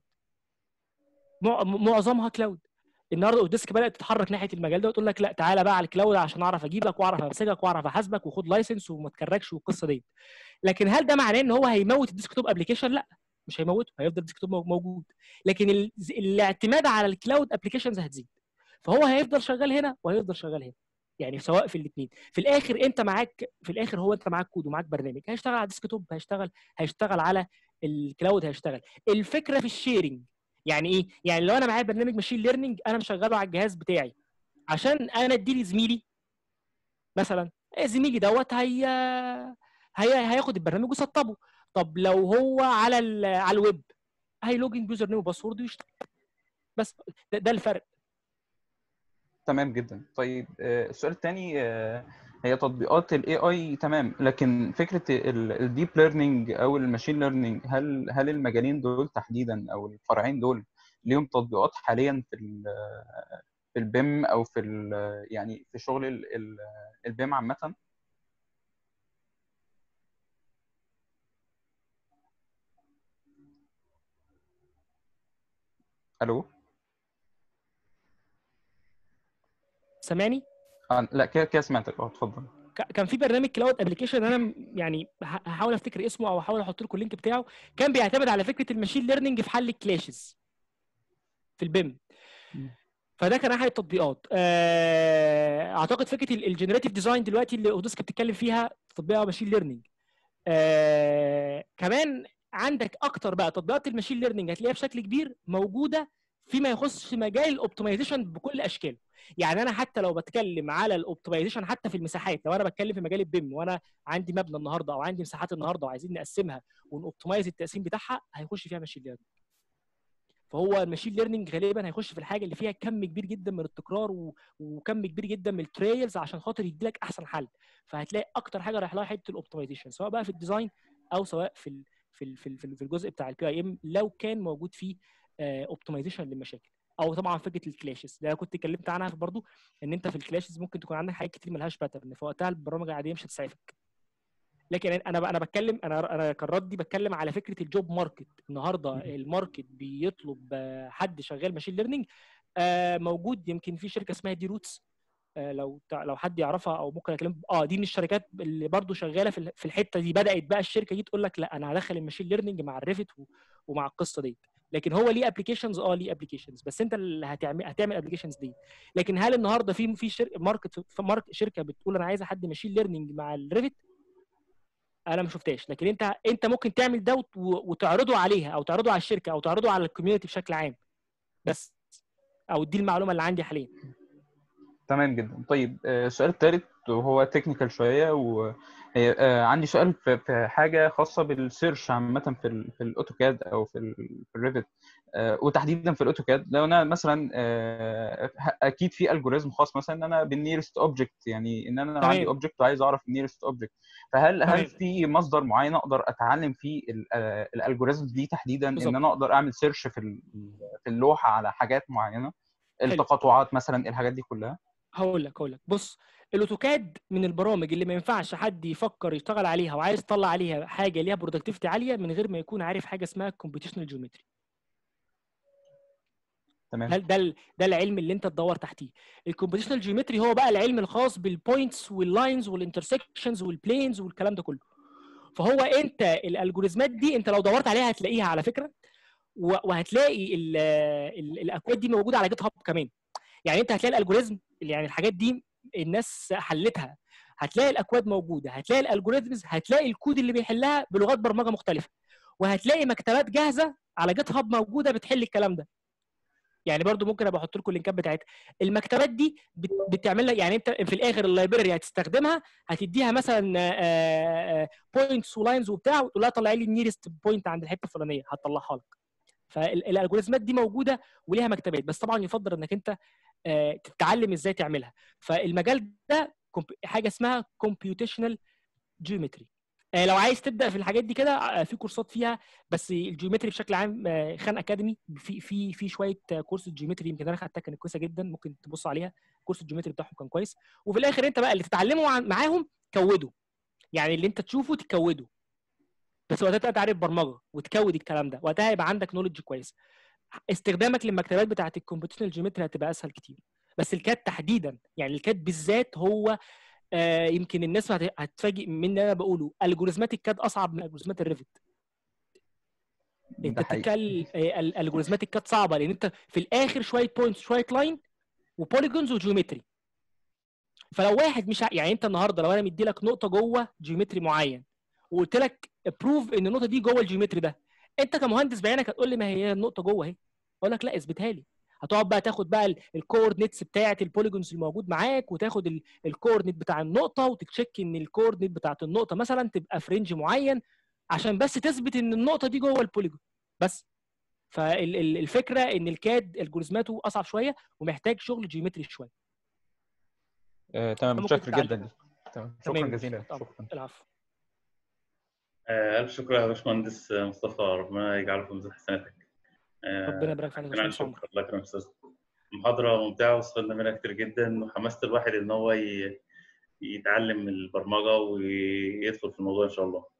مع- معظمها كلاود النهارده اوديسك بدات تتحرك ناحيه المجال ده وتقول لك لا تعالى بقى على الكلاود عشان اعرف اجيبك واعرف امسكك واعرف احاسبك وخد لايسنس وما تكركش والقصه دي لكن هل ده معناه ان هو هيموت الديسكتوب ابلكيشن لا مش هيموته هيفضل الديسكتوب مو- موجود لكن ال- الاعتماد على الكلاود ابلكيشنز هتزيد فهو هيفضل شغال هنا وهيفضل شغال هنا يعني سواء في الاثنين في الاخر انت معاك في الاخر هو انت معاك كود ومعاك برنامج هيشتغل على الديسكتوب هيشتغل هيشتغل على الكلاود هيشتغل الفكره في الشيرنج يعني ايه يعني لو انا معايا برنامج ماشين ليرنينج انا مشغله على الجهاز بتاعي عشان انا اديه لزميلي مثلا زميلي دوت هي هي هياخد البرنامج ويسطبه طب لو هو على ال... على الويب هيلوجن بيوزر نيم وباسورد ويشتغل بس ده, ده الفرق تمام جدا طيب آه، السؤال الثاني هي تطبيقات الاي اي تمام لكن فكره الديب ليرنينج او الماشين ليرنينج هل هل المجالين دول تحديدا او الفرعين دول ليهم تطبيقات حاليا في ال في البيم او في ال يعني في شغل ال- ال- البيم عامه الو سامعني آه، لا كده كده سمعتك اه اتفضل ك- كان في برنامج كلاود ابلكيشن انا م- يعني ه- هحاول افتكر اسمه او هحاول احط لكم اللينك بتاعه كان بيعتمد على فكره الماشين ليرنينج في حل الكلاشز في البيم مم. فده كان احد التطبيقات آه، اعتقد فكره الجنريتيف ديزاين دلوقتي اللي اوديسك بتتكلم فيها تطبيقها ماشين ليرنينج آه، كمان عندك اكتر بقى تطبيقات الماشين ليرنينج هتلاقيها بشكل كبير موجوده فيما يخص في مجال الاوبتمايزيشن بكل اشكاله يعني انا حتى لو بتكلم على الاوبتمايزيشن حتى في المساحات لو انا بتكلم في مجال البيم وانا عندي مبنى النهارده او عندي مساحات النهارده وعايزين نقسمها ونوبتمايز التقسيم بتاعها هيخش فيها ماشين ليرنينج فهو الماشين ليرنينج غالبا هيخش في الحاجه اللي فيها كم كبير جدا من التكرار و... وكم كبير جدا من التريلز عشان خاطر يديلك احسن حل فهتلاقي اكتر حاجه رايح لها حته الاوبتمايزيشن سواء بقى في الديزاين او سواء في ال... في ال... في ال- في ال- في الجزء بتاع البي اي ام لو كان موجود فيه اوبتمايزيشن للمشاكل او طبعا فكره الكلاشز ده كنت اتكلمت عنها برضو ان انت في الكلاشز ممكن تكون عندك حاجات كتير ملهاش باترن فوقتها البرامج العاديه مش هتسعفك لكن انا انا بتكلم انا انا كردي بتكلم على فكره الجوب ماركت النهارده الماركت بيطلب آه، حد شغال ماشين ليرنينج موجود يمكن في شركه اسمها دي روتس لو تع- لو حد يعرفها او ممكن اكلم اه دي من الشركات اللي برضو شغاله في ال- في الحته دي بدات بقى الشركه دي تقول لك لا انا هدخل الماشين ليرنينج مع الريفت و- ومع القصه دي لكن هو ليه ابلكيشنز اه ليه ابلكيشنز بس انت اللي هتعمل هتعمل ابلكيشنز دي لكن هل النهارده في في شركه ماركت في مارك شركه بتقول انا عايزه حد ماشين ليرنينج مع الريفت انا ما شفتهاش لكن انت انت ممكن تعمل ده وت- وتعرضه عليها او تعرضه على الشركه او تعرضه على الكوميونتي بشكل عام بس او دي المعلومه اللي عندي حاليا تمام جدا طيب آه، السؤال الثالث وهو تكنيكال شويه وهي هي آه، عندي سؤال في في حاجه خاصه بالسيرش عامه في ال في الاوتوكاد او في ال في الريفت آه، وتحديدا في الاوتوكاد لو انا مثلا آه، اكيد في الجوريزم خاص مثلا ان انا بالنيرست اوبجكت يعني ان انا لو تمام. عندي اوبجكت وعايز اعرف النيرست اوبجكت فهل هل تمام. في مصدر معين اقدر اتعلم فيه الالجوريزم دي تحديدا بالظبط. ان انا اقدر اعمل سيرش في ال- في اللوحه على حاجات معينه حلو. التقاطعات مثلا الحاجات دي كلها هقول لك هقول لك بص الاوتوكاد من البرامج اللي ما ينفعش حد يفكر يشتغل عليها وعايز يطلع عليها حاجه ليها برودكتيفيتي عاليه من غير ما يكون عارف حاجه اسمها كومبيتيشنال جيومتري تمام ده ده ال- ده العلم اللي انت تدور تحتيه الكومبيتيشنال جيومتري هو بقى العلم الخاص بالبوينتس واللاينز والانترسكشنز والبلينز والكلام ده كله فهو انت الالجوريزمات دي انت لو دورت عليها هتلاقيها على فكره و- وهتلاقي ال- ال- الاكواد دي موجوده على جيت هاب كمان يعني انت هتلاقي الالجوريزم اللي يعني الحاجات دي الناس حلتها هتلاقي الاكواد موجوده هتلاقي الالجوريزمز هتلاقي الكود اللي بيحلها بلغات برمجه مختلفه وهتلاقي مكتبات جاهزه على جيت هاب موجوده بتحل الكلام ده يعني برضو ممكن ابقى احط لكم اللينكات بتاعتها المكتبات دي بت- بتعمل لك يعني انت في الاخر اللايبراري هتستخدمها هتديها مثلا بوينتس ولاينز وبتاع وتقول لها طلعي لي النيرست بوينت عند الحته الفلانيه هتطلعها لك فالالجوريزمات دي موجوده وليها مكتبات بس طبعا يفضل انك انت آه، تتعلم ازاي تعملها فالمجال ده كومب- حاجه اسمها كومبيوتيشنال جيومتري لو عايز تبدا في الحاجات دي كده آه، في كورسات فيها بس الجيومتري بشكل عام آه، خان اكاديمي في في في شويه آه، كورس الجيومتري يمكن انا خدتها كانت كويسه جدا ممكن تبص عليها كورس الجيومتري بتاعهم كان كويس وفي الاخر انت بقى اللي تتعلمه عن- معاهم كوده يعني اللي انت تشوفه تكوده بس وقتها تبقى عارف برمجه وتكود الكلام ده وقتها هيبقى عندك نولج كويس استخدامك للمكتبات بتاعه الكمبيوتيشنال جيومتري هتبقى اسهل كتير بس الكاد تحديدا يعني الكاد بالذات هو آه يمكن الناس هت- هتتفاجئ من اللي انا بقوله الجوريزمات الكاد اصعب من الجوريزمات الريفت انت ده حقيقي بتتكلم الالجوريزمات الكاد صعبه لان انت في الاخر شويه بوينتس شويه لاين وبوليجونز وجيومتري فلو واحد مش ع- يعني انت النهارده لو انا مدي لك نقطه جوه جيومتري معين وقلت لك بروف ان النقطه دي جوه الجيومتري ده انت كمهندس بعينك هتقول لي ما هي النقطه جوه اهي اقول لك لا اثبتها لي هتقعد بقى تاخد بقى الكوردينتس بتاعه البوليجونز الموجود معاك وتاخد الكوردينت بتاع النقطه وتتشيك ان الكوردينت بتاعه النقطه مثلا تبقى في رينج معين عشان بس تثبت ان النقطه دي جوه البوليجون بس فالفكره ان الكاد الجوريزماته اصعب شويه ومحتاج شغل جيومتري شويه آه، تمام ممكن متشكر تتعلم. جدا ليك تمام شكرا تمام. جزيلا طبعا. شكرا العفو آه، ألف شكر يا باشمهندس مصطفى ربنا يجعله في ميزان حسناتك. آه، ربنا يبارك فيك يا ربنا باشمهندس عمر شكرا الله يكرمك أستاذ. محاضرة ممتعة واستفدنا منها كتير جدا وحمست الواحد إن هو ي- يتعلم البرمجة ويدخل في الموضوع إن شاء الله.